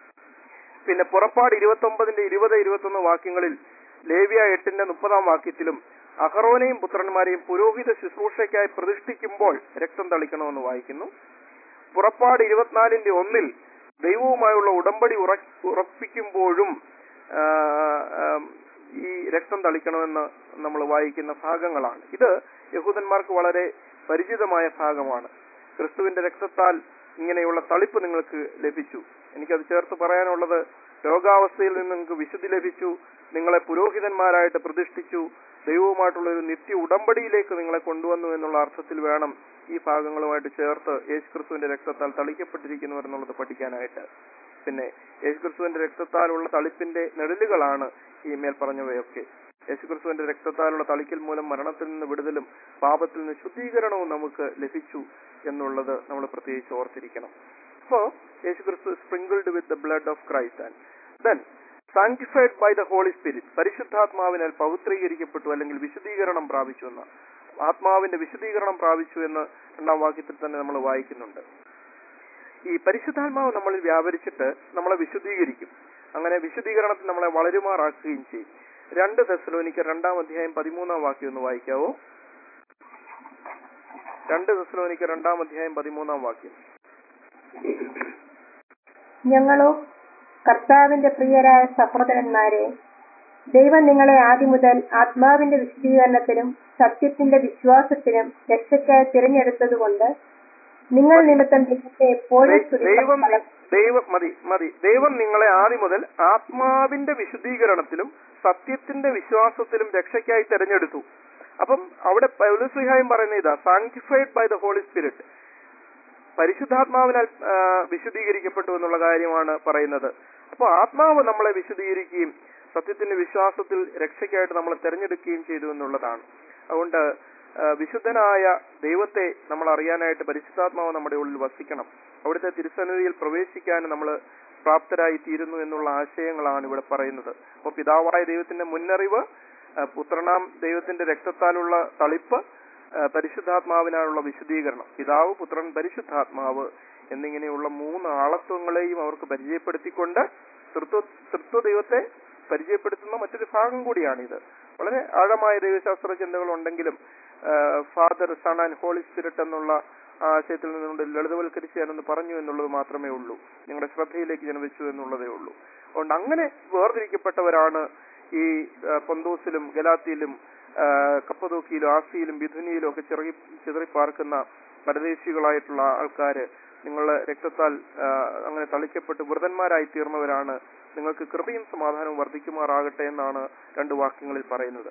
പിന്നെ പുറപ്പാട് ഇരുപത്തി ഒമ്പതിന്റെ ഇരുപത് ഇരുപത്തൊന്ന് വാക്യങ്ങളിൽ ലേവ്യ എട്ടിന്റെ മുപ്പതാം വാക്യത്തിലും അഹറോനെയും പുത്രന്മാരെയും പുരോഹിത ശുശ്രൂഷയ്ക്കായി പ്രതിഷ്ഠിക്കുമ്പോൾ രക്തം തളിക്കണമെന്ന് വായിക്കുന്നു പുറപ്പാട് ഇരുപത്തിനാലിന്റെ ഒന്നിൽ ദൈവവുമായുള്ള ഉടമ്പടി ഉറ- ഉറപ്പിക്കുമ്പോഴും ആ, ആം, ഈ രക്തം തളിക്കണമെന്ന് നമ്മൾ വായിക്കുന്ന ഭാഗങ്ങളാണ് ഇത് യഹൂദന്മാർക്ക് വളരെ പരിചിതമായ ഭാഗമാണ് ക്രിസ്തുവിന്റെ രക്തത്താൽ ഇങ്ങനെയുള്ള തളിപ്പ് നിങ്ങൾക്ക് ലഭിച്ചു എനിക്കത് ചേർത്ത് പറയാനുള്ളത് രോഗാവസ്ഥയിൽ നിന്ന് നിങ്ങൾക്ക് വിശുദ്ധി ലഭിച്ചു നിങ്ങളെ പുരോഹിതന്മാരായിട്ട് പ്രതിഷ്ഠിച്ചു ദൈവവുമായിട്ടുള്ള ഒരു നിത്യ ഉടമ്പടിയിലേക്ക് നിങ്ങളെ കൊണ്ടുവന്നു എന്നുള്ള അർത്ഥത്തിൽ വേണം ഈ ഭാഗങ്ങളുമായിട്ട് ചേർത്ത് യേശുക്രിസ്തുവിന്റെ രക്തത്താൽ തളിക്കപ്പെട്ടിരിക്കുന്നു എന്നുള്ളത് പഠിക്കാനായിട്ട് പിന്നെ യേശുക്രിസ്തുവിന്റെ രക്തത്താലുള്ള തളിപ്പിന്റെ നെടലുകളാണ് ഈ മേൽ പറഞ്ഞവയൊക്കെ യേശുക്രിസ്തുവിന്റെ രക്തത്താലുള്ള തളിക്കൽ മൂലം മരണത്തിൽ നിന്ന് വിടുതലും പാപത്തിൽ നിന്ന് ശുദ്ധീകരണവും നമുക്ക് ലഭിച്ചു എന്നുള്ളത് നമ്മൾ പ്രത്യേകിച്ച് ഓർത്തിരിക്കണം അപ്പോ യേശുക്രിസ്തു sprinkled with the blood of Christ and then sanctified by the Holy Spirit പരിശുദ്ധാത്മാവിനാൽ പവിത്രീകരിക്കപ്പെട്ടു അല്ലെങ്കിൽ വിശുദ്ധീകരണം പ്രാപിച്ചു എന്ന് ആത്മാവിന്റെ വിശുദ്ധീകരണം പ്രാപിച്ചു എന്ന് രണ്ടാം വാക്യത്തിൽ തന്നെ നമ്മൾ വായിക്കുന്നുണ്ട് ഈ പരിശുദ്ധാത്മാവ് നമ്മളിൽ വ്യാപരിച്ചിട്ട് നമ്മളെ വിശുദ്ധീകരിക്കും അങ്ങനെ വിശുദ്ധീകരണത്തിൽ നമ്മളെ വളരുമാറാക്കുകയും ചെയ്യും രണ്ട് തെസ്സലോനിക്ക് രണ്ടാം അധ്യായം പതിമൂന്നാം വാക്യം ഒന്ന് വായിക്കാവോ രണ്ട് തെസ്സലോനിക്ക് രണ്ടാം അധ്യായം പതിമൂന്നാം വാക്യം ഞങ്ങളോ കർത്താവിന്റെ പ്രിയരായ സഹോദരന്മാരെ ദൈവം നിങ്ങളെ ആദ്യം മുതൽ ആത്മാവിന്റെ വിശദീകരണത്തിലും സത്യത്തിന്റെ വിശ്വാസത്തിലും രക്ഷയ്ക്കായി തിരഞ്ഞെടുത്തതുകൊണ്ട് നിങ്ങൾ നിമിത്തം ദൈവത്തെ എപ്പോഴും ദൈ- ദൈവം സ്തുതിക്കണം. ദൈവം മതി മതി ദൈവം നിങ്ങളെ ആദ്യം മുതൽ ആത്മാവിന്റെ വിശുദ്ധീകരണത്തിലും സത്യത്തിന്റെ വിശ്വാസത്തിലും രക്ഷയ്ക്കായി തെരഞ്ഞെടുത്തു അപ്പം അവിടെ പൗലസ്ലിഹായും പറയുന്ന ഇതാ sanctified by the Holy Spirit പരിശുദ്ധാത്മാവിനാൽ ആ, വിശുദ്ധീകരിക്കപ്പെട്ടു എന്നുള്ള കാര്യമാണ് പറയുന്നത് അപ്പോൾ ആത്മാവ് നമ്മളെ വിശുദ്ധീകരിക്കുകയും സത്യത്തിന്റെ വിശ്വാസത്തിൽ രക്ഷയ്ക്കായിട്ട് നമ്മളെ തെരഞ്ഞെടുക്കുകയും ചെയ്തു എന്നുള്ളതാണ് അതുകൊണ്ട് ആ, വിശുദ്ധനായ ദൈവത്തെ നമ്മൾ അറിയാനായിട്ട് പരിശുദ്ധാത്മാവ് നമ്മുടെ ഉള്ളിൽ വസിക്കണം അവിടുത്തെ തിരുസന്നിധിയിൽ പ്രവേശിക്കാൻ നമ്മൾ പ്രാപ്തരായി തീരുന്നു എന്നുള്ള ആശയങ്ങളാണ് ഇവിടെ പറയുന്നത് അപ്പോൾ പിതാവായ ദൈവത്തിന്റെ മുന്നറിവ് ആ, പുത്രനാം ദൈവത്തിന്റെ രക്തത്താലുള്ള തളിപ്പ് ആ, പരിശുദ്ധാത്മാവിനാലുള്ള വിശുദ്ധീകരണം പിതാവ് പുത്രൻ പരിശുദ്ധാത്മാവ് എന്നിങ്ങനെയുള്ള മൂന്ന് ആളത്വങ്ങളെയും അവർക്ക് പരിചയപ്പെടുത്തിക്കൊണ്ട് തൃത്വ തൃത്വ ദൈവത്തെ പരിചയപ്പെടുത്തുന്ന മറ്റൊരു ഭാഗം കൂടിയാണിത് വളരെ ആഴമായ ദൈവശാസ്ത്ര ചിന്തകൾ ഉണ്ടെങ്കിലും Father Son and Holy Spirit എന്നുള്ള ആശയത്തിൽ നിന്നുകൊണ്ട് ലളിതവൽക്കരിച്ച് ഞാനൊന്ന് പറഞ്ഞു എന്നുള്ളത് മാത്രമേ ഉള്ളൂ നിങ്ങളുടെ ശ്രദ്ധയിലേക്ക് ഞാൻ വെച്ചു എന്നുള്ളതേ ഉള്ളൂ അതുകൊണ്ട് അങ്ങനെ വേർതിരിക്കപ്പെട്ടവരാണ് ഈ ആ, പൊന്തോസിലും ഗലാത്തിയിലും ആ, കപ്പതൂക്കിയിലും ആസിയിലും ബിഥുനിയിലും ഒക്കെ ചിറകി ചിതറിപ്പാർക്കുന്ന പരദേശികളായിട്ടുള്ള ആൾക്കാര് നിങ്ങളുടെ രക്തത്താൽ ആ, അങ്ങനെ തളിക്കപ്പെട്ട് വൃതന്മാരായി തീർന്നവരാണ് നിങ്ങൾക്ക് കൃപയും സമാധാനവും വർദ്ധിക്കുമാറാകട്ടെ എന്നാണ് രണ്ട് വാക്യങ്ങളിൽ പറയുന്നത്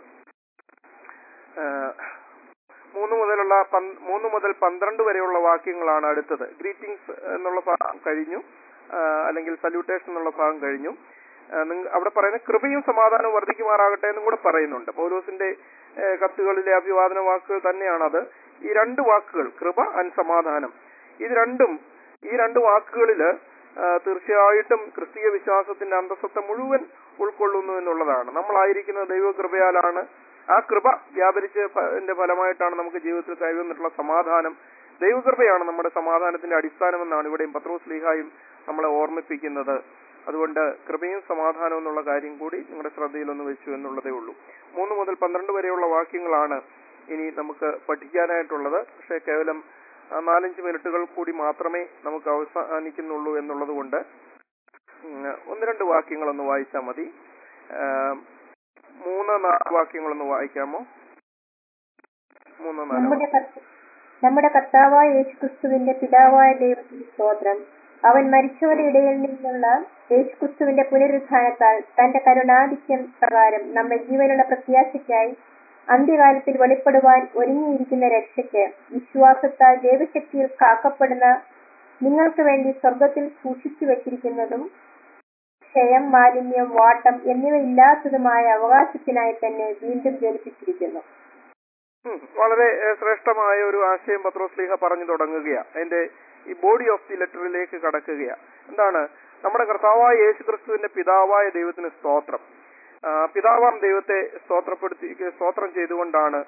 ആ, മൂന്ന് മുതലുള്ള പന്ത്- മൂന്ന് മുതൽ പന്ത്രണ്ട് വരെയുള്ള വാക്യങ്ങളാണ് അടുത്തത് ഗ്രീറ്റിംഗ്സ് എന്നുള്ള ഭാഗം കഴിഞ്ഞു ആ, അല്ലെങ്കിൽ സല്യൂട്ടേഷൻ എന്നുള്ള ഭാഗം കഴിഞ്ഞു ആ, നിങ്ങ- അവിടെ പറയുന്ന കൃപയും സമാധാനവും വർദ്ധിക്കുമാറാകട്ടെ എന്നും കൂടെ പറയുന്നുണ്ട് പൗലോസിന്റെ ഏ, കത്തുകളിലെ അഭിവാദന വാക്കുകൾ തന്നെയാണത് ഈ രണ്ട് വാക്കുകൾ കൃപ ആൻഡ് സമാധാനം ഇത് രണ്ടും ഈ രണ്ട് വാക്കുകളില് ആ, തീർച്ചയായിട്ടും ക്രിസ്തീയ വിശ്വാസത്തിന്റെ അന്തസ്സത്തെ മുഴുവൻ ഉൾക്കൊള്ളുന്നു എന്നുള്ളതാണ് നമ്മളായിരിക്കുന്നത് ദൈവകൃപയാലാണ് ആ കൃപ വ്യാപരിച്ച് ഫ- ന്റെ ഫലമായിട്ടാണ് നമുക്ക് ജീവിതത്തിൽ കൈവന്നിട്ടുള്ള സമാധാനം ദൈവകൃപയാണ് നമ്മുടെ സമാധാനത്തിന്റെ അടിസ്ഥാനമെന്നാണ് ഇവിടെയും പത്രോസ് ലീഹായും നമ്മളെ ഓർമ്മിപ്പിക്കുന്നത് അതുകൊണ്ട് കൃപയും സമാധാനവും എന്നുള്ള കാര്യം കൂടി നിങ്ങളുടെ ശ്രദ്ധയിലൊന്ന് വെച്ചു എന്നുള്ളതേ ഉള്ളൂ മൂന്ന് മുതൽ പന്ത്രണ്ട് വരെയുള്ള വാക്യങ്ങളാണ് ഇനി നമുക്ക് പഠിക്കാനായിട്ടുള്ളത് പക്ഷേ കേവലം ആ, നാലഞ്ച് മിനിറ്റുകൾ കൂടി മാത്രമേ നമുക്ക് അവസാനിക്കുന്നുള്ളൂ എന്നുള്ളത് കൊണ്ട് ഉം, ഒന്ന് രണ്ട് വാക്യങ്ങളൊന്ന് വായിച്ചാൽ മതി ആ, മൂന്ന് നാല് വാക്യങ്ങളൊന്ന് വായിക്കാമോ മൂന്ന് നാല് നമ്മുടെ കർത്ത- നമ്മുടെ കർത്താവായ യേശുക്രിസ്തുവിന്റെ പിതാവായ ദൈവത്തിന് സ്തോത്രം അവൻ മരിച്ചവരുടെ ഇടയിൽ നിന്നുള്ള യേശുക്രിസ്തുവിന്റെ പുനരുത്ഥാനത്താൽ തന്റെ കരുണാധിക്യം പ്രകാരം നമ്മെ ജീവനുള്ള പ്രത്യാശയ്ക്കായി അന്ത്യകാലത്തിൽ വെളിപ്പെടുവാൻ ഒരുങ്ങിയിരിക്കുന്ന രക്ഷയ്ക്ക് വിശ്വാസത്താൽ ദൈവശക്തിയിൽ കാക്കപ്പെടുന്ന നിങ്ങൾക്ക് വേണ്ടി സ്വർഗത്തിൽ സൂക്ഷിച്ചു വെച്ചിരിക്കുന്നതും ക്ഷയം മാലിന്യം വാട്ടം എന്നിവ ഇല്ലാത്തതുമായ അവകാശത്തിനായി തന്നെ വീണ്ടും ജനിപ്പിച്ചിരിക്കുന്നു ഉം, വളരെ ഏഹ്, ശ്രേഷ്ഠമായ ഒരു ആശയം പത്രോസ്ലീഹ പറഞ്ഞു തുടങ്ങുകയാ അതിന്റെ ഈ ബോഡി ഓഫ് ദി ലെറ്ററിലേക്ക് കടക്കുകയാ എന്താണ് നമ്മുടെ കർത്താവായ യേശു ക്രിസ്തുവിന്റെ പിതാവായ ദൈവത്തിന് സ്തോത്രം ആ, പിതാവാം ദൈവത്തെ സ്തോത്രപ്പെടുത്തി സ്തോത്രം ചെയ്തുകൊണ്ടാണ്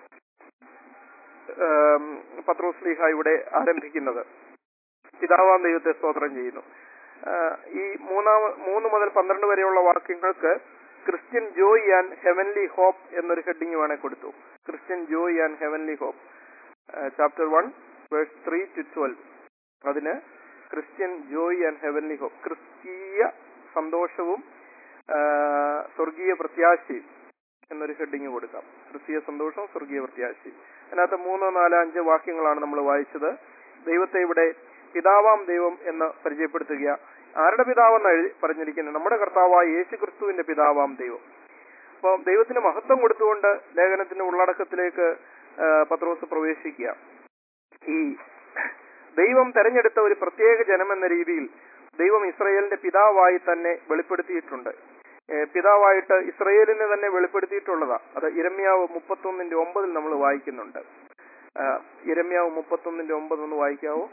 ഏം, പത്രോസ്ലീഹ ഇവിടെ ആരംഭിക്കുന്നത് പിതാവാം ദൈവത്തെ സ്തോത്രം ചെയ്യുന്നു ആ, ഈ മൂന്നാം മൂന്ന് മുതൽ പന്ത്രണ്ട് വരെയുള്ള വാക്യങ്ങൾക്ക് Christian joy and heavenly hope എന്നൊരു ഹെഡിങ് വേണേ കൊടുത്തു Christian joy and heavenly hope chapter one verse three to twelve അതിന് Christian joy and heavenly hope ക്രിസ്തീയ സന്തോഷവും ആ, സ്വർഗീയ പ്രത്യാശയും എന്നൊരു ഹെഡിങ് കൊടുക്കാം ക്രിസ്തീയ സന്തോഷവും സ്വർഗീയ പ്രത്യാശയും അതിനകത്ത് മൂന്നോ നാലോ അഞ്ചോ വാക്യങ്ങളാണ് നമ്മൾ വായിച്ചത് ദൈവത്തെ ഇവിടെ പിതാവാം ദൈവം എന്ന് പരിചയപ്പെടുത്തുക ആരുടെ പിതാവെന്ന് എഴുതി പറഞ്ഞിരിക്കുന്നത് നമ്മുടെ കർത്താവായ യേശു ക്രിസ്തുവിന്റെ പിതാവാം ദൈവം അപ്പോൾ ദൈവത്തിന് മഹത്വം കൊടുത്തുകൊണ്ട് ലേഖനത്തിന്റെ ഉള്ളടക്കത്തിലേക്ക് ആ, പത്രോസ് പ്രവേശിക്കുക ഈ ദൈവം തെരഞ്ഞെടുത്ത ഒരു പ്രത്യേക ജനം എന്ന രീതിയിൽ ദൈവം ഇസ്രയേലിന്റെ പിതാവായി തന്നെ വെളിപ്പെടുത്തിയിട്ടുണ്ട് ഏ, പിതാവായിട്ട് ഇസ്രയേലിനെ തന്നെ വെളിപ്പെടുത്തിയിട്ടുള്ളതാ അത് ഇരമ്യാവ് മുപ്പത്തൊന്നിന്റെ ഒമ്പതിൽ നമ്മൾ വായിക്കുന്നുണ്ട് ആ, ഇരമ്യാവ് മുപ്പത്തൊന്നിന്റെ ഒമ്പത് ഒന്ന് വായിക്കാവോ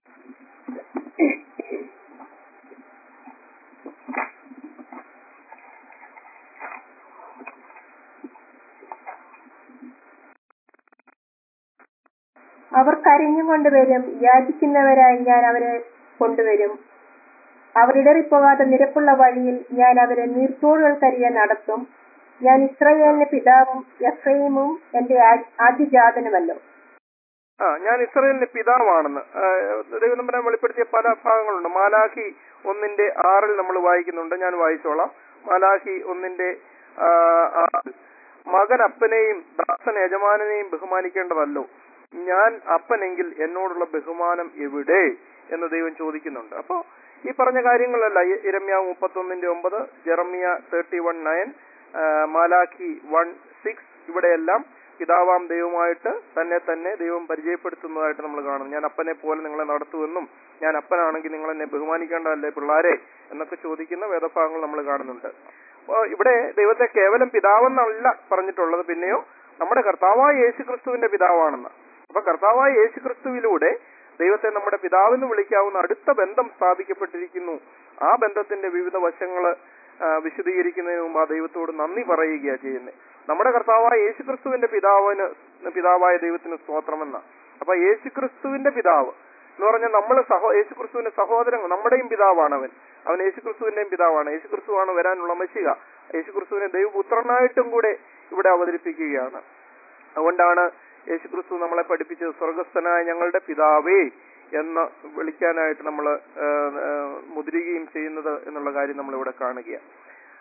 അവർ കരഞ്ഞുകൊണ്ട് വരും യാചിക്കുന്നവരായി ഞാൻ അവരെ കൊണ്ടുവരും അവർ ഇടറിപ്പോകാതെ നിരപ്പുള്ള വഴിയിൽ ഞാൻ അവരെ നീർത്തോടുകൾക്കരികെ നടത്തും ഞാൻ ഇസ്രയേലിന്റെ പിതാവും എഫ്രൈമും എന്റെ ആ- ആദ്യജാതനുമല്ലോ ആ ഞാൻ ഇസ്രയേലിന്റെ പിതാവാണെന്ന് ആ, ദൈവം നമ്മുടെ വെളിപ്പെടുത്തിയ പല ഭാഗങ്ങളുണ്ട് മാലാഖി ഒന്നിന്റെ ആറിൽ നമ്മൾ വായിക്കുന്നുണ്ട് ഞാൻ വായിച്ചോളാം മാലാഖി ഒന്നിന്റെ ആ, ആറിൽ മകൻ അപ്പനെയും ദാസൻ യജമാനെയും ബഹുമാനിക്കേണ്ടതല്ലോ ഞാൻ അപ്പനെങ്കിൽ എന്നോടുള്ള ബഹുമാനം എവിടെ എന്ന് ദൈവം ചോദിക്കുന്നുണ്ട് അപ്പോ ഈ പറഞ്ഞ കാര്യങ്ങളല്ല ഇ- ഇരമ്യാവ് മുപ്പത്തൊന്നിന്റെ ഒമ്പത് ജെറമിയ തേർട്ടി വൺ നയൻ മാലാഖി വൺ സിക്സ് ഇവിടെയെല്ലാം പിതാവാം ദൈവമായിട്ട് തന്നെ തന്നെ ദൈവം പരിചയപ്പെടുത്തുന്നതായിട്ട് നമ്മൾ കാണുന്നു ഞാൻ അപ്പനെ പോലെ നിങ്ങളെ നടത്തുമെന്നും ഞാൻ അപ്പനാണെങ്കിൽ നിങ്ങൾ എന്നെ ബഹുമാനിക്കേണ്ടതല്ലേ പിള്ളാരെ എന്നൊക്കെ ചോദിക്കുന്ന വേദഭാഗങ്ങൾ നമ്മൾ കാണുന്നുണ്ട് അപ്പോൾ ഇവിടെ ദൈവത്തെ കേവലം പിതാവെന്നല്ല പറഞ്ഞിട്ടുള്ളത് പിന്നെയോ നമ്മുടെ കർത്താവായ യേശു ക്രിസ്തുവിന്റെ പിതാവാണെന്ന് അപ്പൊ കർത്താവായ യേശു ക്രിസ്തുവിലൂടെ ദൈവത്തെ നമ്മുടെ പിതാവെന്ന് വിളിക്കാവുന്ന അടുത്ത ബന്ധം സ്ഥാപിക്കപ്പെട്ടിരിക്കുന്നു ആ ബന്ധത്തിന്റെ വിവിധ വശങ്ങള് ആ, വിശദീകരിക്കുന്നതിന് മുമ്പ് ആ ദൈവത്തോട് നന്ദി പറയുകയാണ് ചെയ്യുന്നത് നമ്മുടെ കർത്താവായ യേശുക്രിസ്തുവിന്റെ പിതാവിന് പിതാവായ ദൈവത്തിന് സ്തോത്രമെന്ന അപ്പൊ യേശുക്രിസ്തുവിന്റെ പിതാവ് എന്ന് പറഞ്ഞാൽ നമ്മൾ സഹോ യേശുക്രിസ്തുവിന്റെ സഹോദരൻ നമ്മുടെയും പിതാവാണ് അവൻ അവൻ യേശുക്രിസ്തുവിന്റെയും പിതാവാണ് യേശുക്രിസ്തുവാണ് വരാനുള്ള മഷിക യേശുക്രിസ്തുവിനെ ദൈവപുത്രനായിട്ടും കൂടെ ഇവിടെ അവതരിപ്പിക്കുകയാണ് അതുകൊണ്ടാണ് യേശുക്രിസ്തു നമ്മളെ പഠിപ്പിച്ചത് സ്വർഗസ്ഥനായ ഞങ്ങളുടെ പിതാവേ എന്ന് വിളിക്കാനായിട്ട് നമ്മൾ മുദ്രികയും ചെയ്യുന്നത് എന്നുള്ള കാര്യം നമ്മൾ ഇവിടെ കാണുകയാണ്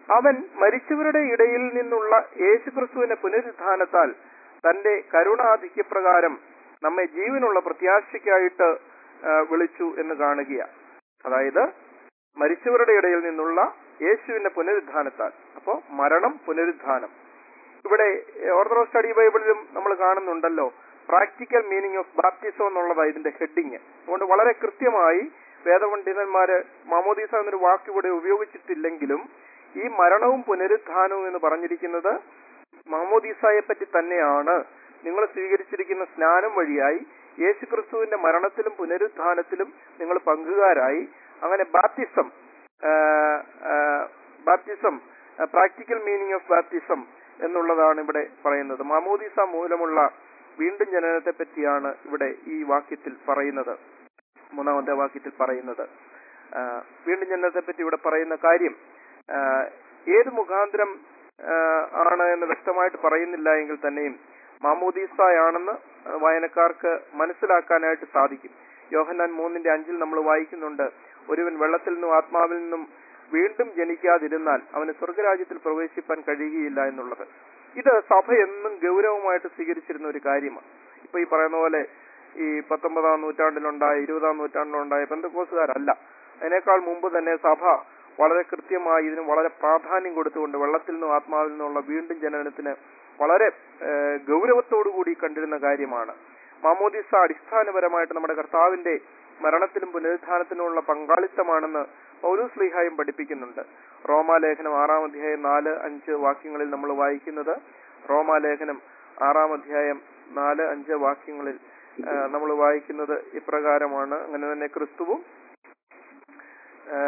അവൻ മരിച്ചവരുടെ ഇടയിൽ നിന്നുള്ള യേശുക്രിസ്തുവിന്റെ പുനരുത്ഥാനത്താൽ തന്റെ കരുണാധിക്യപ്രകാരം നമ്മെ ജീവനുള്ള പ്രത്യാശയ്ക്കായിട്ട് ആ, വിളിച്ചു എന്ന് കാണുകയാണ് അതായത് മരിച്ചവരുടെ ഇടയിൽ നിന്നുള്ള യേശുവിന്റെ പുനരുത്ഥാനത്താൽ അപ്പോ മരണം പുനരുത്ഥാനം ഇവിടെ ഓർത്തഡോക്സ് സ്റ്റഡി ബൈബിളിലും നമ്മൾ കാണുന്നുണ്ടല്ലോ പ്രാക്ടിക്കൽ മീനിങ് ഓഫ് ബാപ്റ്റിസം എന്നുള്ളതാണ് ഇതിന്റെ ഹെഡിങ് അതുകൊണ്ട് വളരെ കൃത്യമായി വേദപണ്ഡിതന്മാര് മാമോദീസ എന്നൊരു വാക്ക് ഇവിടെ ഉപയോഗിച്ചിട്ടില്ലെങ്കിലും ഈ മരണവും പുനരുത്ഥാനവും എന്ന് പറഞ്ഞിരിക്കുന്നത് മാമോദീസായെ പറ്റി തന്നെയാണ് നിങ്ങൾ സ്വീകരിച്ചിരിക്കുന്ന സ്നാനം വഴിയായി യേശുക്രിസ്തുവിന്റെ മരണത്തിലും പുനരുത്ഥാനത്തിലും നിങ്ങൾ പങ്കുകാരായി അങ്ങനെ baptism baptism practical meaning of baptism എന്നുള്ളതാണ് ഇവിടെ പറയുന്നത് മാമോദീസ മൂലമുള്ള വീണ്ടും ജനനത്തെ പറ്റിയാണ് ഇവിടെ ഈ വാക്യത്തിൽ പറയുന്നത് മൂന്നാമത്തെ വാക്യത്തിൽ പറയുന്നത് ആ, വീണ്ടും ജനനത്തെ പറ്റി ഇവിടെ പറയുന്ന കാര്യം ആ, ഏത് മുഖാന്തരം ആ, ആണ് എന്ന് വ്യക്തമായിട്ട് പറയുന്നില്ല എങ്കിൽ തന്നെയും മാമോദീസായാണെന്ന് വായനക്കാർക്ക് മനസ്സിലാക്കാനായിട്ട് സാധിക്കും യോഹന്നാൻ മൂന്നിന്റെ അഞ്ചിൽ നമ്മൾ വായിക്കുന്നുണ്ട് ഒരുവൻ വെള്ളത്തിൽ നിന്നും ആത്മാവിൽ നിന്നും വീണ്ടും ജനിക്കാതിരുന്നാൽ അവന് സ്വർഗരാജ്യത്തിൽ പ്രവേശിപ്പാൻ കഴിയുകയില്ല എന്നുള്ളത് ഇത് സഭ എന്നും ഗൗരവമായിട്ട് സ്വീകരിച്ചിരുന്ന ഒരു കാര്യമാണ് ഇപ്പൊ ഈ പറയുന്ന പോലെ ഈ പത്തൊമ്പതാം നൂറ്റാണ്ടിലുണ്ടായ ഇരുപതാം നൂറ്റാണ്ടിലുണ്ടായ ബന്ധക്കോസുകാരല്ല അതിനേക്കാൾ മുമ്പ് തന്നെ സഭ വളരെ കൃത്യമായി ഇതിന് വളരെ പ്രാധാന്യം കൊടുത്തുകൊണ്ട് വെള്ളത്തിൽ നിന്നും ആത്മാവിൽ നിന്നുള്ള വീണ്ടും ജനനത്തിന് വളരെ ഏഹ്, ഗൗരവത്തോടുകൂടി കണ്ടിരുന്ന കാര്യമാണ് മാമോദിസ അടിസ്ഥാനപരമായിട്ട് നമ്മുടെ കർത്താവിന്റെ മരണത്തിലും പുനരുത്ഥാനത്തിനുമുള്ള പങ്കാളിത്തമാണെന്ന് പൗലൂസ് ലീഹായും പഠിപ്പിക്കുന്നുണ്ട് റോമാലേഖനം ആറാം അധ്യായം നാല് അഞ്ച് വാക്യങ്ങളിൽ നമ്മൾ വായിക്കുന്നത് റോമാലേഖനം ആറാം അധ്യായം നാല് അഞ്ച് വാക്യങ്ങളിൽ നമ്മൾ വായിക്കുന്നത് ഇപ്രകാരമാണ് അങ്ങനെ തന്നെ ക്രിസ്തുവും ആ,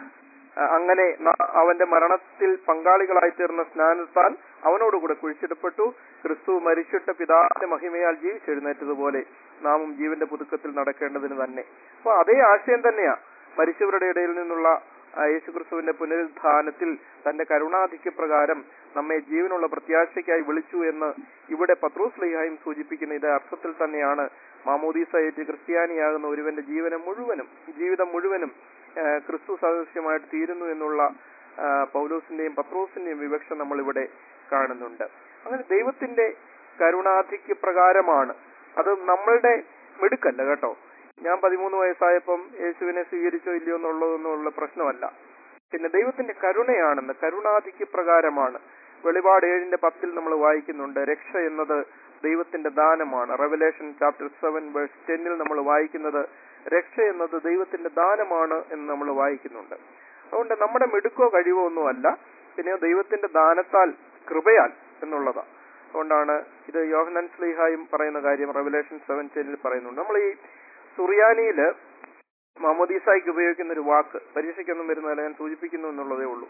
അങ്ങനെ ന- അവന്റെ മരണത്തിൽ പങ്കാളികളായി തീർന്ന സ്നാനത്താൽ അവനോടുകൂടെ കുഴിച്ചിടപ്പെട്ടു ക്രിസ്തു മരിച്ചിട്ട് പിതാവിന്റെ മഹിമയാൽ ജീവിച്ചെഴുന്നേറ്റതുപോലെ നാമും ജീവന്റെ പുതുക്കത്തിൽ നടക്കേണ്ടതിന് തന്നെ അപ്പൊ അതേ ആശയം തന്നെയാ മരിച്ചവരുടെ ഇടയിൽ നിന്നുള്ള ആ, യേശുക്രിസ്തുവിന്റെ പുനരുദ്ധാനത്തിൽ തന്റെ കരുണാധിക്യപ്രകാരം നമ്മെ ജീവനുള്ള പ്രത്യാശയ്ക്കായി വിളിച്ചു എന്ന് ഇവിടെ പത്രോസ് ലൈഹായും സൂചിപ്പിക്കുന്ന ഇതേ അർത്ഥത്തിൽ തന്നെയാണ് മാമോദീസയേറ്റ് ക്രിസ്ത്യാനിയാകുന്ന ഒരുവന്റെ ജീവനം മുഴുവനും ജീവിതം മുഴുവനും ആ, ക്രിസ്തു സദൃശ്യമായിട്ട് തീരുന്നു എന്നുള്ള ആ, പൗലോസിന്റെയും പത്രോസിന്റെയും വിവക്ഷ നമ്മൾ ഇവിടെ കാണുന്നുണ്ട് അങ്ങനെ ദൈവത്തിന്റെ കരുണാധിക്യ പ്രകാരമാണ് അത് നമ്മളുടെ മിടുക്കല്ല കേട്ടോ ഞാൻ പതിമൂന്ന് വയസ്സായപ്പം യേശുവിനെ സ്വീകരിച്ചോ ഇല്ലയോ എന്നുള്ളതൊന്നുള്ള പ്രശ്നമല്ല പിന്നെ ദൈവത്തിന്റെ കരുണയാണെന്ന് കരുണാധിക്യ പ്രകാരമാണ് വെളിപാട് ഏഴിന്റെ പത്തിൽ നമ്മൾ വായിക്കുന്നുണ്ട് രക്ഷ എന്നത് ദൈവത്തിന്റെ ദാനമാണ് റെവലേഷൻ ചാപ്റ്റർ സെവൻ വേഴ്സ് ടെന്നിൽ നമ്മൾ വായിക്കുന്നത് രക്ഷ എന്നത് ദൈവത്തിന്റെ ദാനമാണ് എന്ന് നമ്മൾ വായിക്കുന്നുണ്ട് അതുകൊണ്ട് നമ്മുടെ മിടുക്കോ കഴിവോ ഒന്നുമല്ല പിന്നെ ദൈവത്തിന്റെ ദാനത്താൽ കൃപയാൽ എന്നുള്ളതാണ് അതുകൊണ്ടാണ് ഇത് യോഹനൻ സ്ലീഹായും പറയുന്ന കാര്യം റെവലേഷൻ സെവൻ ടെന്നിൽ പറയുന്നുണ്ട് നമ്മൾ ഈ സുറിയാനിയില് മമോദീസായിക്ക് ഉപയോഗിക്കുന്ന ഒരു വാക്ക് പരീക്ഷയ്ക്കൊന്നും വരുന്നതല്ല ഞാൻ സൂചിപ്പിക്കുന്നു എന്നുള്ളതേ ഉള്ളൂ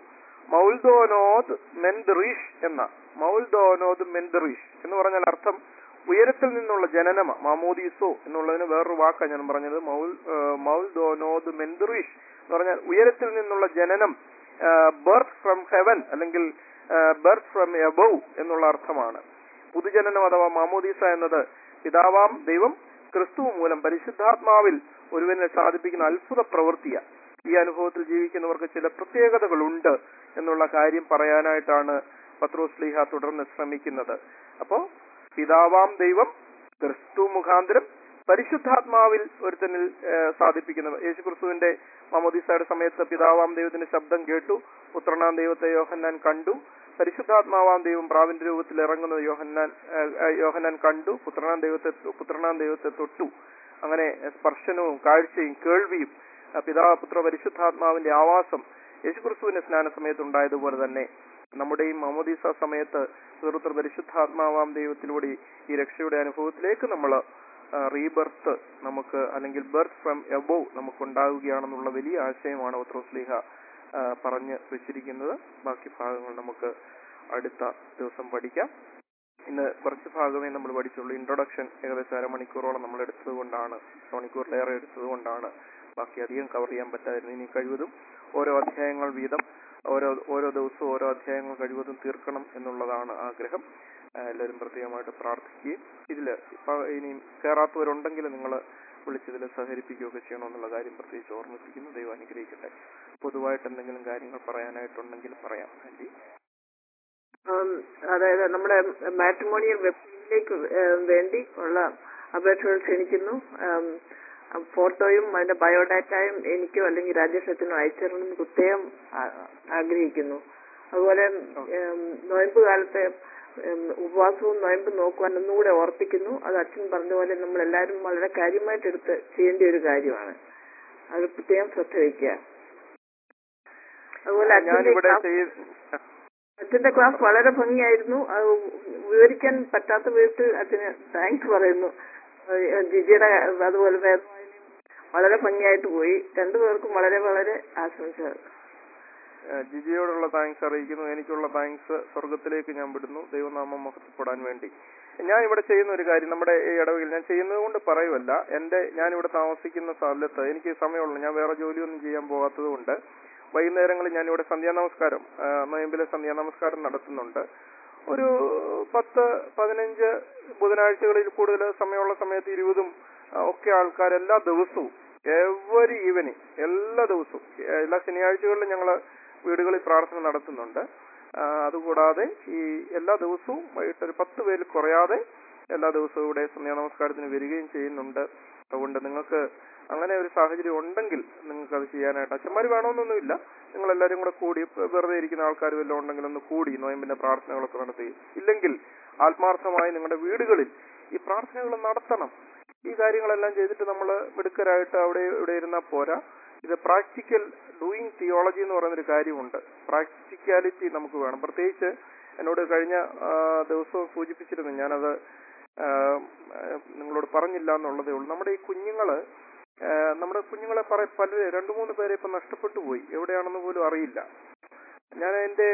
മൗൽദോനോദ് മെൻദറീഷ് എന്ന മൗൽദോനോദ് മെൻദറീഷ് എന്ന് പറഞ്ഞാൽ അർത്ഥം ഉയരത്തിൽ നിന്നുള്ള ജനനമ മാമോദീസോ എന്നുള്ളതിന് വേറൊരു വാക്കാണ് ഞാൻ പറഞ്ഞത് മൗൽ മൗൽദോനോദ് മെൻദറീഷ് എന്ന് പറഞ്ഞാൽ ഉയരത്തിൽ നിന്നുള്ള ജനനം ബർത്ത് ഫ്രം ഹെവൻ അല്ലെങ്കിൽ ബർത്ത് ഫ്രം എബവ് എന്നുള്ള അർത്ഥമാണ് പുതുജനനം അഥവാ മാമോദീസ എന്നത് പിതാവാം ദൈവം ക്രിസ്തു മൂലം പരിശുദ്ധാത്മാവിൽ ഒരുവനെ സാധിപ്പിക്കുന്ന അത്ഭുത പ്രവൃത്തിയാണ് ഈ അനുഭവത്തിൽ ജീവിക്കുന്നവർക്ക് ചില പ്രത്യേകതകളുണ്ട് എന്നുള്ള കാര്യം പറയാനായിട്ടാണ് പത്രോസ് ലീഹ തുടർന്ന് ശ്രമിക്കുന്നത് അപ്പോ പിതാവാം ദൈവം ക്രിസ്തു മുഖാന്തരം പരിശുദ്ധാത്മാവിൽ ഒരുത്തനിൽ ഏഹ്, സാധിപ്പിക്കുന്നത് യേശു ക്രിസ്തുവിന്റെ മമോദിസയുടെ സമയത്ത് പിതാവാം ദൈവത്തിന്റെ ശബ്ദം കേട്ടു പുത്രനാം ദൈവത്തെ യോഹന്നാൻ കണ്ടു പരിശുദ്ധാത്മാവാം ദൈവം പ്രാവിന്റെ രൂപത്തിൽ ഇറങ്ങുന്നത് യോഹന്നാൻ ഏഹ്, ഏഹ്, യോഹന്നാൻ കണ്ടു പുത്രനാം ദൈവത്തെ പുത്രനാം ദൈവത്തെ തൊട്ടു അങ്ങനെ സ്പർശനവും കാഴ്ചയും കേൾവിയും ആ, പിതാവ് പുത്ര പരിശുദ്ധാത്മാവിന്റെ ആവാസം യേശുക്രിസ്തുവിന്റെ സ്നാന സമയത്ത് ഉണ്ടായതുപോലെ തന്നെ നമ്മുടെയും മമോദീസ സമയത്ത് സുഹൃത്ത് പരിശുദ്ധാത്മാവാം ദൈവത്തിലൂടെ ഈ രക്ഷയുടെ അനുഭവത്തിലേക്ക് നമ്മൾ റീബർത്ത് നമുക്ക് അല്ലെങ്കിൽ ബർത്ത് ഫ്രം എബോവ് നമുക്ക് ഉണ്ടാവുകയാണെന്നുള്ള വലിയ ആശയമാണ് പത്രോസ്ലിഹ ആ, പറഞ്ഞ് വെച്ചിരിക്കുന്നത് ബാക്കി ഭാഗങ്ങൾ നമുക്ക് അടുത്ത ദിവസം പഠിക്കാം ഇന്ന് കുറച്ച് ഭാഗമേ നമ്മൾ പഠിച്ചുള്ളൂ ഇൻട്രൊഡക്ഷൻ ഏകദേശം അരമണിക്കൂറോളം നമ്മൾ എടുത്തത് കൊണ്ടാണ് മണിക്കൂറിലേറെ എടുത്തത് കൊണ്ടാണ് ബാക്കി അധികം കവർ ചെയ്യാൻ പറ്റാതിരുന്നു ഇനി കഴിവതും ഓരോ അധ്യായങ്ങൾ വീതം ഓരോ ഓരോ ദിവസവും ഓരോ അധ്യായങ്ങൾ കഴിവതും തീർക്കണം എന്നുള്ളതാണ് ആഗ്രഹം ആ, എല്ലാവരും പ്രത്യേകമായിട്ട് പ്രാർത്ഥിക്കുകയും ഇതിൽ ഇപ്പൊ ഇനിയും കയറാത്തവരുണ്ടെങ്കിൽ നിങ്ങൾ വിളിച്ചതിൽ സഹകരിപ്പിക്കുകയൊക്കെ ചെയ്യണമെന്നുള്ള കാര്യം പ്രത്യേകിച്ച് ഓർമ്മിപ്പിക്കുന്നു ദൈവം അനുഗ്രഹിക്കട്ടെ പൊതുവായിട്ട് എന്തെങ്കിലും കാര്യങ്ങൾ പറയാനായിട്ടുണ്ടെങ്കിൽ പറയാം ആന്റി ഉം, അതായത് നമ്മുടെ മാട്രിമോണിയൽ വെബ്സൈറ്റിലേക്ക് വേണ്ടി ഉള്ള അപേക്ഷകൾ ക്ഷണിക്കുന്നു ഉം, ഫോട്ടോയും അതിന്റെ ബയോഡാറ്റയും എനിക്കോ അല്ലെങ്കിൽ രാജേഷത്തിനോ അയച്ചു തരണമെന്ന് പ്രത്യേകം ആ- ആഗ്രഹിക്കുന്നു അതുപോലെ ഉം, നോയമ്പ് കാലത്തെ ഉം, ഉപവാസവും നോയമ്പ് നോക്കുവാൻ ഒന്നുകൂടെ ഓർപ്പിക്കുന്നു അത് അച്ഛൻ പറഞ്ഞ പോലെ നമ്മൾ എല്ലാവരും വളരെ കാര്യമായിട്ട് എടുത്ത് ചെയ്യേണ്ട ഒരു കാര്യമാണ് അത് പ്രത്യേകം ശ്രദ്ധ വയ്ക്കുക അതുപോലെ അച്ഛന്റെ ഞാനിവിടെ class- ചെയ്യ അച്ഛന്റെ ക്ലാസ് വളരെ ഭംഗിയായിരുന്നു അത് വിവരിക്കാൻ പറ്റാത്ത വിധത്തിൽ അച്ഛന് താങ്ക്സ് പറയുന്നു ഏഹ് ജിജിയുടെ അതുപോലെ വേദവായനയും വളരെ ഭംഗിയായിട്ട് പോയി രണ്ടുപേർക്കും വളരെ വളരെ ആശംസകൾ ഏഹ് ജിജിയോടുള്ള താങ്ക്സ് അറിയിക്കുന്നു എനിക്കുള്ള താങ്ക്സ് സ്വർഗത്തിലേക്ക് ഞാൻ വിടുന്നു ദൈവനാമം മഹത്വപ്പെടാൻ വേണ്ടി ഞാൻ ഇവിടെ ചെയ്യുന്ന ഒരു കാര്യം നമ്മുടെ ഈ ഇടവകയിൽ ഞാൻ ചെയ്യുന്നത് കൊണ്ട് പറയുമല്ല എന്റെ ഞാൻ ഇവിടെ താമസിക്കുന്ന സ്ഥലത്ത് എനിക്ക് സമയമുള്ളൂ ഞാൻ വേറെ ജോലിയൊന്നും ചെയ്യാൻ പോകാത്തത് കൊണ്ട് വൈകുന്നേരങ്ങളിൽ ഞാൻ ഇവിടെ സന്ധ്യാനമസ്കാരം ആ, നോയമ്പിലെ സന്ധ്യാനമസ്കാരം നടത്തുന്നുണ്ട് ഒരു പത്ത് പതിനഞ്ച് ബുധനാഴ്ചകളിൽ കൂടുതൽ സമയമുള്ള സമയത്ത് ഇരുപതും ആ, ഒക്കെ ആൾക്കാർ എല്ലാ ദിവസവും എവരി ഈവനിങ് എല്ലാ ദിവസവും എല്ലാ ശനിയാഴ്ചകളിലും ഞങ്ങൾ വീടുകളിൽ പ്രാർത്ഥന നടത്തുന്നുണ്ട് ആ, അതുകൂടാതെ ഈ എല്ലാ ദിവസവും വൈകിട്ട് ഒരു പത്ത് പേരിൽ കുറയാതെ എല്ലാ ദിവസവും ഇവിടെ സന്ധ്യാനമസ്കാരത്തിന് വരികയും ചെയ്യുന്നുണ്ട് അതുകൊണ്ട് നിങ്ങൾക്ക് അങ്ങനെ ഒരു സാഹചര്യം ഉണ്ടെങ്കിൽ നിങ്ങൾക്ക് അത് ചെയ്യാനായിട്ട് അച്ഛന്മാർ വേണമെന്നൊന്നുമില്ല നിങ്ങൾ എല്ലാവരും കൂടെ കൂടി ഇപ്പൊ വെറുതെ ഇരിക്കുന്ന ആൾക്കാർ വല്ലതും ഉണ്ടെങ്കിൽ ഒന്ന് കൂടി നോയമ്പിന്റെ പ്രാർത്ഥനകളൊക്കെ നടത്തി ഇല്ലെങ്കിൽ ആത്മാർത്ഥമായി നിങ്ങളുടെ വീടുകളിൽ ഈ പ്രാർത്ഥനകൾ നടത്തണം ഈ കാര്യങ്ങളെല്ലാം ചെയ്തിട്ട് നമ്മൾ മിടുക്കരായിട്ട് അവിടെ ഇവിടെ ഇരുന്നാൽ പോരാ ഇത് പ്രാക്ടിക്കൽ ഡൂയിങ് തിയോളജി എന്ന് പറയുന്നൊരു കാര്യമുണ്ട് പ്രാക്ടിക്കാലിറ്റി നമുക്ക് വേണം പ്രത്യേകിച്ച് എന്നോട് കഴിഞ്ഞ ആ, ദിവസവും സൂചിപ്പിച്ചിരുന്നു ഞാനത് ആ, ആ, നിങ്ങളോട് പറഞ്ഞില്ല എന്നുള്ളതേ ഉള്ളൂ നമ്മുടെ ഈ കുഞ്ഞുങ്ങള് ആ, നമ്മുടെ കുഞ്ഞുങ്ങളെ പറ പല രണ്ടു മൂന്ന് പേരെ ഇപ്പൊ നഷ്ടപ്പെട്ടു പോയി എവിടെയാണെന്ന് പോലും അറിയില്ല ഞാൻ അതിന്റെ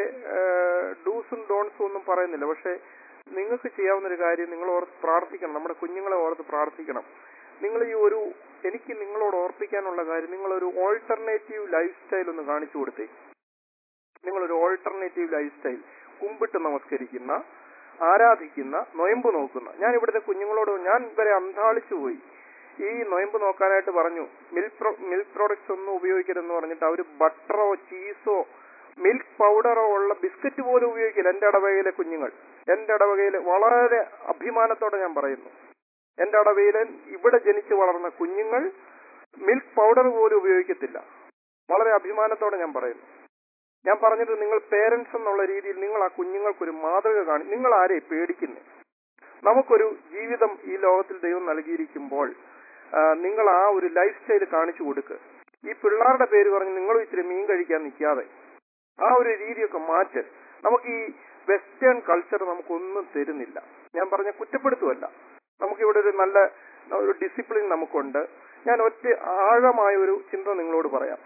ഡൂസും ഡോൺസും ഒന്നും പറയുന്നില്ല പക്ഷെ നിങ്ങൾക്ക് ചെയ്യാവുന്ന ഒരു കാര്യം നിങ്ങൾ ഓർത്ത് പ്രാർത്ഥിക്കണം നമ്മുടെ കുഞ്ഞുങ്ങളെ ഓർത്ത് പ്രാർത്ഥിക്കണം നിങ്ങൾ ഈ ഒരു എനിക്ക് നിങ്ങളോട് ഓർപ്പിക്കാനുള്ള കാര്യം നിങ്ങളൊരു ഓൾട്ടർനേറ്റീവ് ലൈഫ് സ്റ്റൈൽ ഒന്ന് കാണിച്ചു കൊടുത്തേ നിങ്ങളൊരു ഓൾട്ടർനേറ്റീവ് ലൈഫ് സ്റ്റൈൽ കുമ്പിട്ട് നമസ്കരിക്കുന്ന ആരാധിക്കുന്ന നൊയമ്പ് നോക്കുന്ന ഞാൻ ഇവിടുത്തെ കുഞ്ഞുങ്ങളോട് ഞാൻ ഇവരെ അന്താളിച്ചു പോയി ഈ നൊയമ്പ് നോക്കാനായിട്ട് പറഞ്ഞു മിൽക്ക് മിൽക്ക് പ്രോഡക്ട്സ് ഒന്നും ഉപയോഗിക്കരുതെന്ന് പറഞ്ഞിട്ട് അവർ ബട്ടറോ ചീസോ മിൽക്ക് പൗഡറോ ഉള്ള ബിസ്ക്കറ്റ് പോലും ഉപയോഗിക്കില്ല എന്റെ ഇടവകയിലെ കുഞ്ഞുങ്ങൾ എന്റെ ഇടവകയിലെ വളരെ അഭിമാനത്തോടെ ഞാൻ പറയുന്നു എന്റെ ഇടവകയിലെ ഇവിടെ ജനിച്ചു വളർന്ന കുഞ്ഞുങ്ങൾ മിൽക്ക് പൗഡർ പോലും ഉപയോഗിക്കത്തില്ല വളരെ അഭിമാനത്തോടെ ഞാൻ പറയുന്നു ഞാൻ പറഞ്ഞത് നിങ്ങൾ പേരൻസ് എന്നുള്ള രീതിയിൽ നിങ്ങൾ ആ കുഞ്ഞുങ്ങൾക്കൊരു മാതൃക കാണി നിങ്ങൾ ആരെ പേടിക്കുന്നേ നമുക്കൊരു ജീവിതം ഈ ലോകത്തിൽ ദൈവം നൽകിയിരിക്കുമ്പോൾ ആ, നിങ്ങൾ ആ ഒരു ലൈഫ് സ്റ്റൈൽ കാണിച്ചു കൊടുക്ക് ഈ പിള്ളേരുടെ പേര് പറഞ്ഞ് നിങ്ങൾ ഇച്ചിരി മീൻ കഴിക്കാൻ നിൽക്കാതെ ആ ഒരു രീതിയൊക്കെ മാറ്റ് നമുക്ക് ഈ വെസ്റ്റേൺ കൾച്ചർ നമുക്കൊന്നും തരുന്നില്ല ഞാൻ പറഞ്ഞ കുറ്റപ്പെടുത്തുമല്ല നമുക്കിവിടെ ഒരു നല്ല ഒരു ഡിസിപ്ലിൻ നമുക്കുണ്ട് ഞാൻ ഒറ്റ ആഴമായ ഒരു ചിന്ത നിങ്ങളോട് പറയാം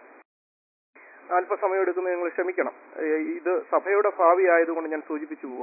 അല്പസമയം എടുക്കുന്നത് നിങ്ങൾ ക്ഷമിക്കണം ഏ, ഇത് സഭയുടെ ഭാവി ആയതുകൊണ്ട് ഞാൻ സൂചിപ്പിച്ചു പോവുക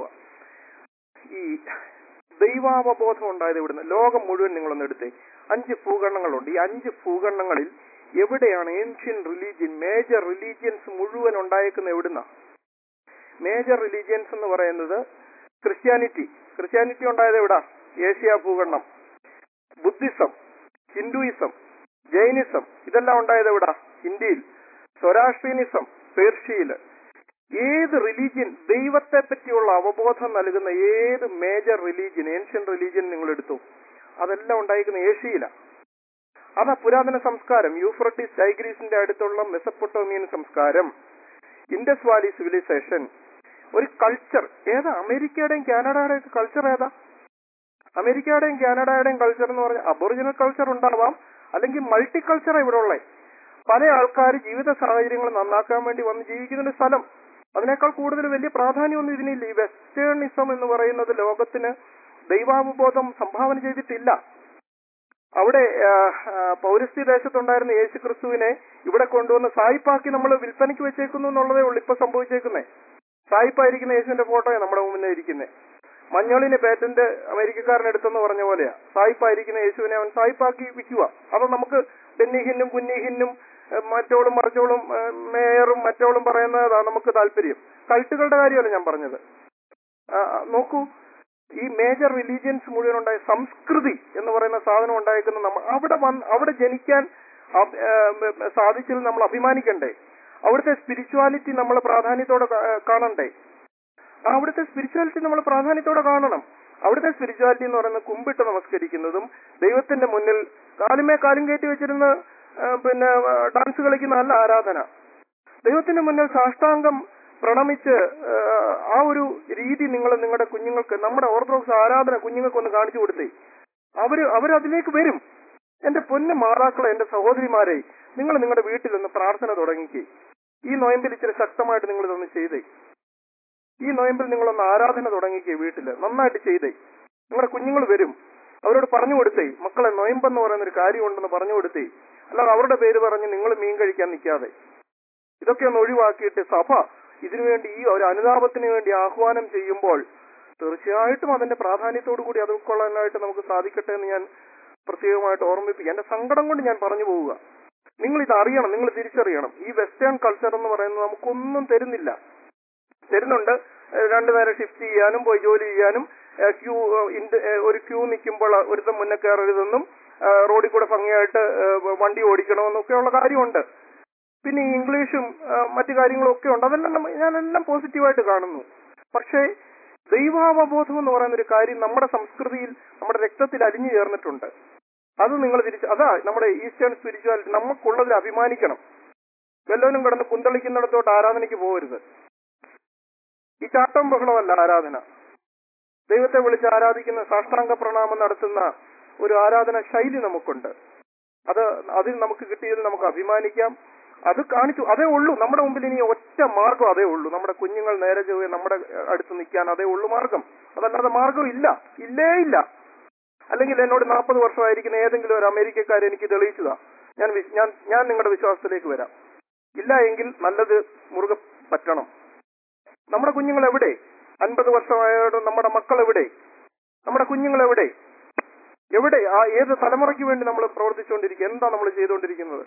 ഈ ദൈവാവബോധം ഉണ്ടായത് ഇവിടുന്ന് ലോകം മുഴുവൻ നിങ്ങളൊന്ന് എടുത്തേ അഞ്ച് ഭൂഖണ്ഡങ്ങളുണ്ട് ഈ അഞ്ച് ഭൂഖണ്ഡങ്ങളിൽ എവിടെയാണ് ഏൻഷ്യൻ റിലീജിയൻ മേജർ റിലീജിയൻസ് മുഴുവൻ ഉണ്ടായേക്കുന്നത് എവിടുന്ന മേജർ റിലീജിയൻസ് എന്ന് പറയുന്നത് ക്രിസ്ത്യാനിറ്റി ക്രിസ്ത്യാനിറ്റി ഉണ്ടായത് എവിടാ ഏഷ്യ ഭൂഖണ്ഡം ബുദ്ധിസം ഹിന്ദുയിസം ജൈനിസം ഇതെല്ലാം ഉണ്ടായത് എവിടാ ഇന്ത്യയിൽ സ്വരാഷ്ട്രീയനിസം പേർഷ്യയില് ഏത് റിലീജിയൻ ദൈവത്തെ പറ്റിയുള്ള അവബോധം നൽകുന്ന ഏത് മേജർ റിലീജിയൻ ഏൻഷ്യൻ റിലീജിയൻ നിങ്ങൾ എടുത്തു അതെല്ലാം ഉണ്ടായിരിക്കുന്ന ഏഷ്യയിലാണ് അതാ പുരാതന സംസ്കാരം യൂഫ്രട്ടീസ് ടൈഗ്രീസിന്റെ അടുത്തുള്ള മെസപ്പൊട്ടോമിയൻ സംസ്കാരം ഇൻഡസ് വാലി സിവിലൈസേഷൻ ഒരു കൾച്ചർ ഏതാ അമേരിക്കയുടെയും കാനഡയുടെയും കൾച്ചർ ഏതാ അമേരിക്കയുടെയും കാനഡയുടെയും കൾച്ചർ എന്ന് പറഞ്ഞാൽ അബോറിജിനൽ കൾച്ചർ ഉണ്ടാവാം അല്ലെങ്കിൽ മൾട്ടി കൾച്ചർ ഇവിടെ ഉള്ളേ പല ആൾക്കാർ ജീവിത സാഹചര്യങ്ങൾ നന്നാക്കാൻ വേണ്ടി വന്ന് ജീവിക്കുന്ന ഒരു സ്ഥലം അതിനേക്കാൾ കൂടുതൽ വലിയ പ്രാധാന്യമൊന്നും ഇതിനില്ല ഈ വെസ്റ്റേണിസം എന്ന് പറയുന്നത് ലോകത്തിന് ദൈവാവബോധം സംഭാവന ചെയ്തിട്ടില്ല അവിടെ ആ, ആ, പൗരസ്ത്യ ദേശത്തുണ്ടായിരുന്ന യേശു ക്രിസ്തുവിനെ ഇവിടെ കൊണ്ടുവന്ന് സായിപ്പാക്കി നമ്മൾ വിൽപ്പനയ്ക്ക് വെച്ചേക്കുന്നു എന്നുള്ളതേ ഉള്ളൂ ഇപ്പൊ സംഭവിച്ചേക്കുന്നേ സായിപ്പായിരിക്കുന്ന യേശുവിന്റെ ഫോട്ടോയാണ് നമ്മുടെ മുന്നിൽ ഇരിക്കുന്നത് മഞ്ഞളിന് പേറ്റന്റ് അമേരിക്കക്കാരൻ എടുത്തെന്ന് പറഞ്ഞ പോലെയാ സായിപ്പായിരിക്കുന്ന യേശുവിനെ അവൻ സായിപ്പാക്കി വിൽക്കുക അത് നമുക്ക് ബെന്നിഹിന്നും കുന്നിഹിന്നും ഏഹ്, മറ്റോളും മറിച്ചോളും ഏഹ്, മേയറും മറ്റോളും പറയുന്നതാണ് നമുക്ക് താല്പര്യം കൾട്ടുകളുടെ കാര്യമല്ല ഞാൻ പറഞ്ഞത് ആ, ആ, നോക്കൂ ഈ മേജർ റിലീജിയൻസ് മുഴുവൻ ഉണ്ടായ സംസ്കൃതി എന്ന് പറയുന്ന സാധനം ഉണ്ടായിരിക്കുന്ന നമ്മൾ അവിടെ വന്ന് അവിടെ ജനിക്കാൻ അഭ- ഏഹ് സാധിച്ചതിൽ നമ്മൾ അഭിമാനിക്കണ്ടേ അവിടുത്തെ സ്പിരിച്വാലിറ്റി നമ്മൾ പ്രാധാന്യത്തോടെ കാ- കാണണ്ടേ ആ അവിടുത്തെ സ്പിരിച്വാലിറ്റി നമ്മൾ പ്രാധാന്യത്തോടെ കാണണം അവിടുത്തെ സ്പിരിച്വാലിറ്റി എന്ന് പറയുന്നത് കുമ്പിട്ട് നമസ്കരിക്കുന്നതും ദൈവത്തിന്റെ മുന്നിൽ കാലുമേ കാലും കയറ്റി വെച്ചിരുന്ന് ആ, പിന്നെ ആ, ഡാൻസ് കളിക്കുന്ന നല്ല ആരാധന ദൈവത്തിന്റെ മുന്നിൽ സാഷ്ടാംഗം പ്രണമിച്ച് ആ, ആ ഒരു രീതി നിങ്ങൾ നിങ്ങളുടെ കുഞ്ഞുങ്ങൾക്ക് നമ്മുടെ ഓർത്തഡോക്സ് ആരാധന കുഞ്ഞുങ്ങൾക്ക് ഒന്ന് കാണിച്ചു കൊടുത്തേ അവര് അവരതിലേക്ക് വരും എന്റെ പൊന്നു മാതാക്കളെ എന്റെ സഹോദരിമാരെ നിങ്ങൾ നിങ്ങളുടെ വീട്ടിൽ ഒന്ന് പ്രാർത്ഥന തുടങ്ങിക്കേ ഈ നോയമ്പിൽ ഇച്ചിരി ശക്തമായിട്ട് നിങ്ങൾ ഇതൊന്ന് ചെയ്തേ ഈ നോയമ്പിൽ നിങ്ങളൊന്ന് ആരാധന തുടങ്ങിക്കേ വീട്ടില് നന്നായിട്ട് ചെയ്തേ നിങ്ങളുടെ കുഞ്ഞുങ്ങൾ വരും അവരോട് പറഞ്ഞു കൊടുത്തേ മക്കളെ നോയമ്പെന്ന് പറയുന്ന ഒരു കാര്യമുണ്ടെന്ന് പറഞ്ഞു കൊടുത്തേ അല്ലാതെ അവരുടെ പേര് പറഞ്ഞ് നിങ്ങൾ മീൻ കഴിക്കാൻ നിൽക്കാതെ ഇതൊക്കെ ഒന്ന് ഒഴിവാക്കിയിട്ട് സഭ ഇതിനുവേണ്ടി ഈ ഒരു അനുതാപത്തിന് വേണ്ടി ആഹ്വാനം ചെയ്യുമ്പോൾ തീർച്ചയായിട്ടും അതിന്റെ പ്രാധാന്യത്തോടു കൂടി അത് ഉൾക്കൊള്ളാനായിട്ട് നമുക്ക് സാധിക്കട്ടെ എന്ന് ഞാൻ പ്രത്യേകമായിട്ട് ഓർമ്മിപ്പിക്കുക എന്റെ സങ്കടം കൊണ്ട് ഞാൻ പറഞ്ഞു പോവുക നിങ്ങൾ ഇത് അറിയണം നിങ്ങൾ തിരിച്ചറിയണം ഈ വെസ്റ്റേൺ കൾച്ചർ എന്ന് പറയുന്നത് നമുക്കൊന്നും തരുന്നില്ല തരുന്നുണ്ട് ഏഹ് രണ്ടുനേരം ഷിഫ്റ്റ് ചെയ്യാനും പോയി ജോലി ചെയ്യാനും ഏഹ് ക്യൂ ഏഹ് ഇൻഡ്- ഏഹ് ഒരു ക്യൂ നിൽക്കുമ്പോൾ ഒരുത്തം മുന്നേ കയറരുതെന്നും ഏഹ് റോഡിൽ കൂടെ ഭംഗിയായിട്ട് ഏഹ് വണ്ടി ഓടിക്കണമെന്നൊക്കെയുള്ള കാര്യമുണ്ട് പിന്നെ ഈ ഇംഗ്ലീഷും ഏഹ് മറ്റു കാര്യങ്ങളും ഒക്കെ ഉണ്ട് അതെല്ലാം നമ്മ- ഞാനെല്ലാം പോസിറ്റീവായിട്ട് കാണുന്നു പക്ഷേ ദൈവാവബോധം എന്ന് പറയുന്ന ഒരു കാര്യം നമ്മുടെ സംസ്കൃതിയിൽ നമ്മുടെ രക്തത്തിൽ അലിഞ്ഞു ചേർന്നിട്ടുണ്ട് അത് നിങ്ങൾ തിരിച്ച് അതാ നമ്മുടെ ഈസ്റ്റേൺ സ്പിരിച്വാലിറ്റി നമുക്കുള്ളതിൽ അഭിമാനിക്കണം വല്ലവനും കിടന്ന് കുന്തളിക്കുന്നിടത്തോട്ട് ആരാധനയ്ക്ക് പോകരുത് ഈ ചാട്ടം ബഹളമല്ല ആരാധന ദൈവത്തെ വിളിച്ച് ആരാധിക്കുന്ന സാഷ്ടാംഗ പ്രണാമം നടത്തുന്ന ഒരു ആരാധന ശൈലി നമുക്കുണ്ട് അത് അതിൽ നമുക്ക് കിട്ടിയതിൽ നമുക്ക് അഭിമാനിക്കാം അത് കാണിച്ചു അതേ ഉള്ളൂ നമ്മുടെ മുമ്പിൽ ഇനി ഒറ്റ മാർഗം അതേ ഉള്ളൂ നമ്മുടെ കുഞ്ഞുങ്ങൾ നേരെ ചൊവ്വേ നമ്മുടെ അടുത്ത് നിൽക്കാൻ അതേ ഉള്ളൂ മാർഗം അതല്ലാതെ മാർഗം ഇല്ല ഇല്ലേ ഇല്ല അല്ലെങ്കിൽ എന്നോട് നാൽപ്പത് വർഷമായിരിക്കുന്ന ഏതെങ്കിലും ഒരു അമേരിക്കക്കാർ എനിക്ക് തെളിയിച്ചതാ ഞാൻ വി- ഞാൻ ഞാൻ നിങ്ങളുടെ വിശ്വാസത്തിലേക്ക് വരാം ഇല്ല എങ്കിൽ നല്ലത് മുറുകെ പറ്റണം നമ്മുടെ കുഞ്ഞുങ്ങൾ എവിടെ അൻപത് വർഷമായോട് നമ്മുടെ മക്കൾ എവിടെ നമ്മുടെ കുഞ്ഞുങ്ങൾ എവിടെ എവിടെ ആ ഏത് തലമുറയ്ക്ക് വേണ്ടി നമ്മൾ പ്രവർത്തിച്ചുകൊണ്ടിരിക്കുക എന്താ നമ്മൾ ചെയ്തുകൊണ്ടിരിക്കുന്നത്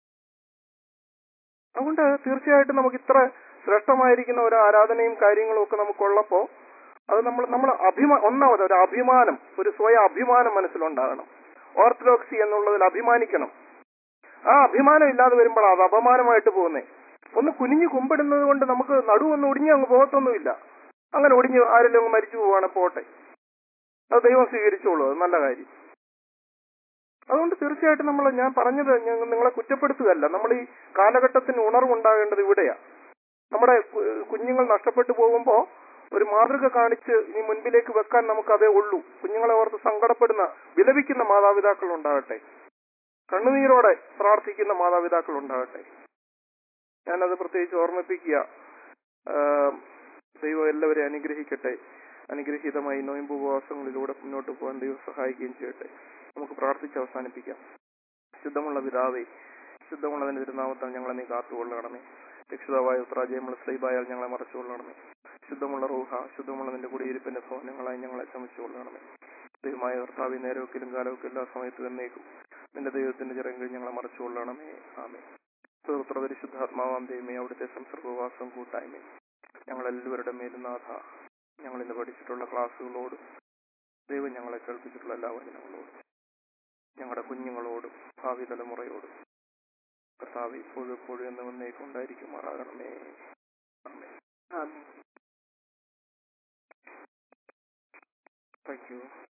അതുകൊണ്ട് തീർച്ചയായിട്ടും നമുക്ക് ഇത്ര ശ്രേഷ്ഠമായിരിക്കുന്ന ഒരു ആരാധനയും കാര്യങ്ങളും ഒക്കെ നമുക്കുള്ളപ്പോ അത് നമ്മൾ നമ്മൾ അഭിമാ ഒന്നാമത് ഒരു അഭിമാനം ഒരു സ്വയം അഭിമാനം മനസ്സിലുണ്ടാകണം ഓർത്തഡോക്സി എന്നുള്ളതിൽ അഭിമാനിക്കണം ആ അഭിമാനം ഇല്ലാതെ വരുമ്പോൾ അത് അപമാനമായിട്ട് പോകുന്നേ ഒന്ന് കുനിഞ്ഞു കുമ്പിടുന്നത് കൊണ്ട് നമുക്ക് നടുവൊന്നും ഒടിഞ്ഞ് അങ്ങ് പോകത്തൊന്നുമില്ല അങ്ങനെ ഒടിഞ്ഞ് ആരെങ്കിലും അങ്ങ് മരിച്ചു പോവാണ് പോട്ടെ അത് ദൈവം സ്വീകരിച്ചോളൂ അത് നല്ല കാര്യം അതുകൊണ്ട് തീർച്ചയായിട്ടും നമ്മൾ ഞാൻ പറഞ്ഞത് ഞങ്ങൾ നിങ്ങളെ കുറ്റപ്പെടുത്തുകയല്ല നമ്മൾ ഈ കാലഘട്ടത്തിന് ഉണർവുണ്ടാകേണ്ടത് ഇവിടെയാ നമ്മുടെ കു- കുഞ്ഞുങ്ങൾ നഷ്ടപ്പെട്ടു പോകുമ്പോ ഒരു മാതൃക കാണിച്ച് ഇനി മുൻപിലേക്ക് വെക്കാൻ നമുക്ക് അതേ ഉള്ളൂ കുഞ്ഞുങ്ങളെ ഓർത്ത് സങ്കടപ്പെടുന്ന വിലപിക്കുന്ന മാതാപിതാക്കൾ ഉണ്ടാകട്ടെ കണ്ണുനീരോടെ പ്രാർത്ഥിക്കുന്ന മാതാപിതാക്കൾ ഉണ്ടാകട്ടെ ഞാനത് പ്രത്യേകിച്ച് ഓർമ്മിപ്പിക്കുക ആം, ദൈവം എല്ലാവരെയും അനുഗ്രഹിക്കട്ടെ അനുഗ്രഹീതമായി നോയമ്പ് ഉപവാസങ്ങളിലൂടെ മുന്നോട്ട് പോകാൻ ദൈവം സഹായിക്കുകയും ചെയ്യട്ടെ നമുക്ക് പ്രാർത്ഥിച്ച് അവസാനിപ്പിക്കാം ശുദ്ധമുള്ള പിതാവേ ശുദ്ധമുള്ളതിന്റെ തിരുനാമത്താൽ ഞങ്ങളെ നീ കാത്തുകൊള്ളണമേ രക്ഷിതാവായ ഉത്രാജയമുള്ള സ്ലൈബായാൽ ഞങ്ങളെ മറച്ചുകൊള്ളണമേ ശുദ്ധമുള്ള റൂഹ ശുദ്ധമുള്ള നിന്റെ കുടിയിരിപ്പിന്റെ ഭവനങ്ങളായി ഞങ്ങളെ ചമച്ചുകൊള്ളണമേ ദൈവമായ കർത്താവി നേരവക്കിലും കാലവക്കും എല്ലാ സമയത്തും എന്നേക്കും നിന്റെ ദൈവത്തിന്റെ ചിറങ്ങിൽ ഞങ്ങളെ മറച്ചുകൊള്ളണമേ ആമേ സുഹൃത്ര പരിശുദ്ധാത്മാവാം ദൈവമേ അവിടുത്തെ സംസർഗവാസം കൂട്ടായ്മയും ഞങ്ങൾ എല്ലാവരുടെ മേലും നാഥ ഞങ്ങൾ ഇന്ന് പഠിച്ചിട്ടുള്ള ക്ലാസ്സുകളോടും ദൈവം ഞങ്ങളെ കേൾപ്പിച്ചിട്ടുള്ള എല്ലാ വചനങ്ങളോടും ഞങ്ങളുടെ കുഞ്ഞുങ്ങളോടും ഭാവി തലമുറയോടും കർത്താവ് ഇപ്പോഴും എപ്പോഴും എന്ന് വന്നേക്കുണ്ടായിരിക്കുമാറാകണമേ ആമേ ആമേൻ താങ്ക് യു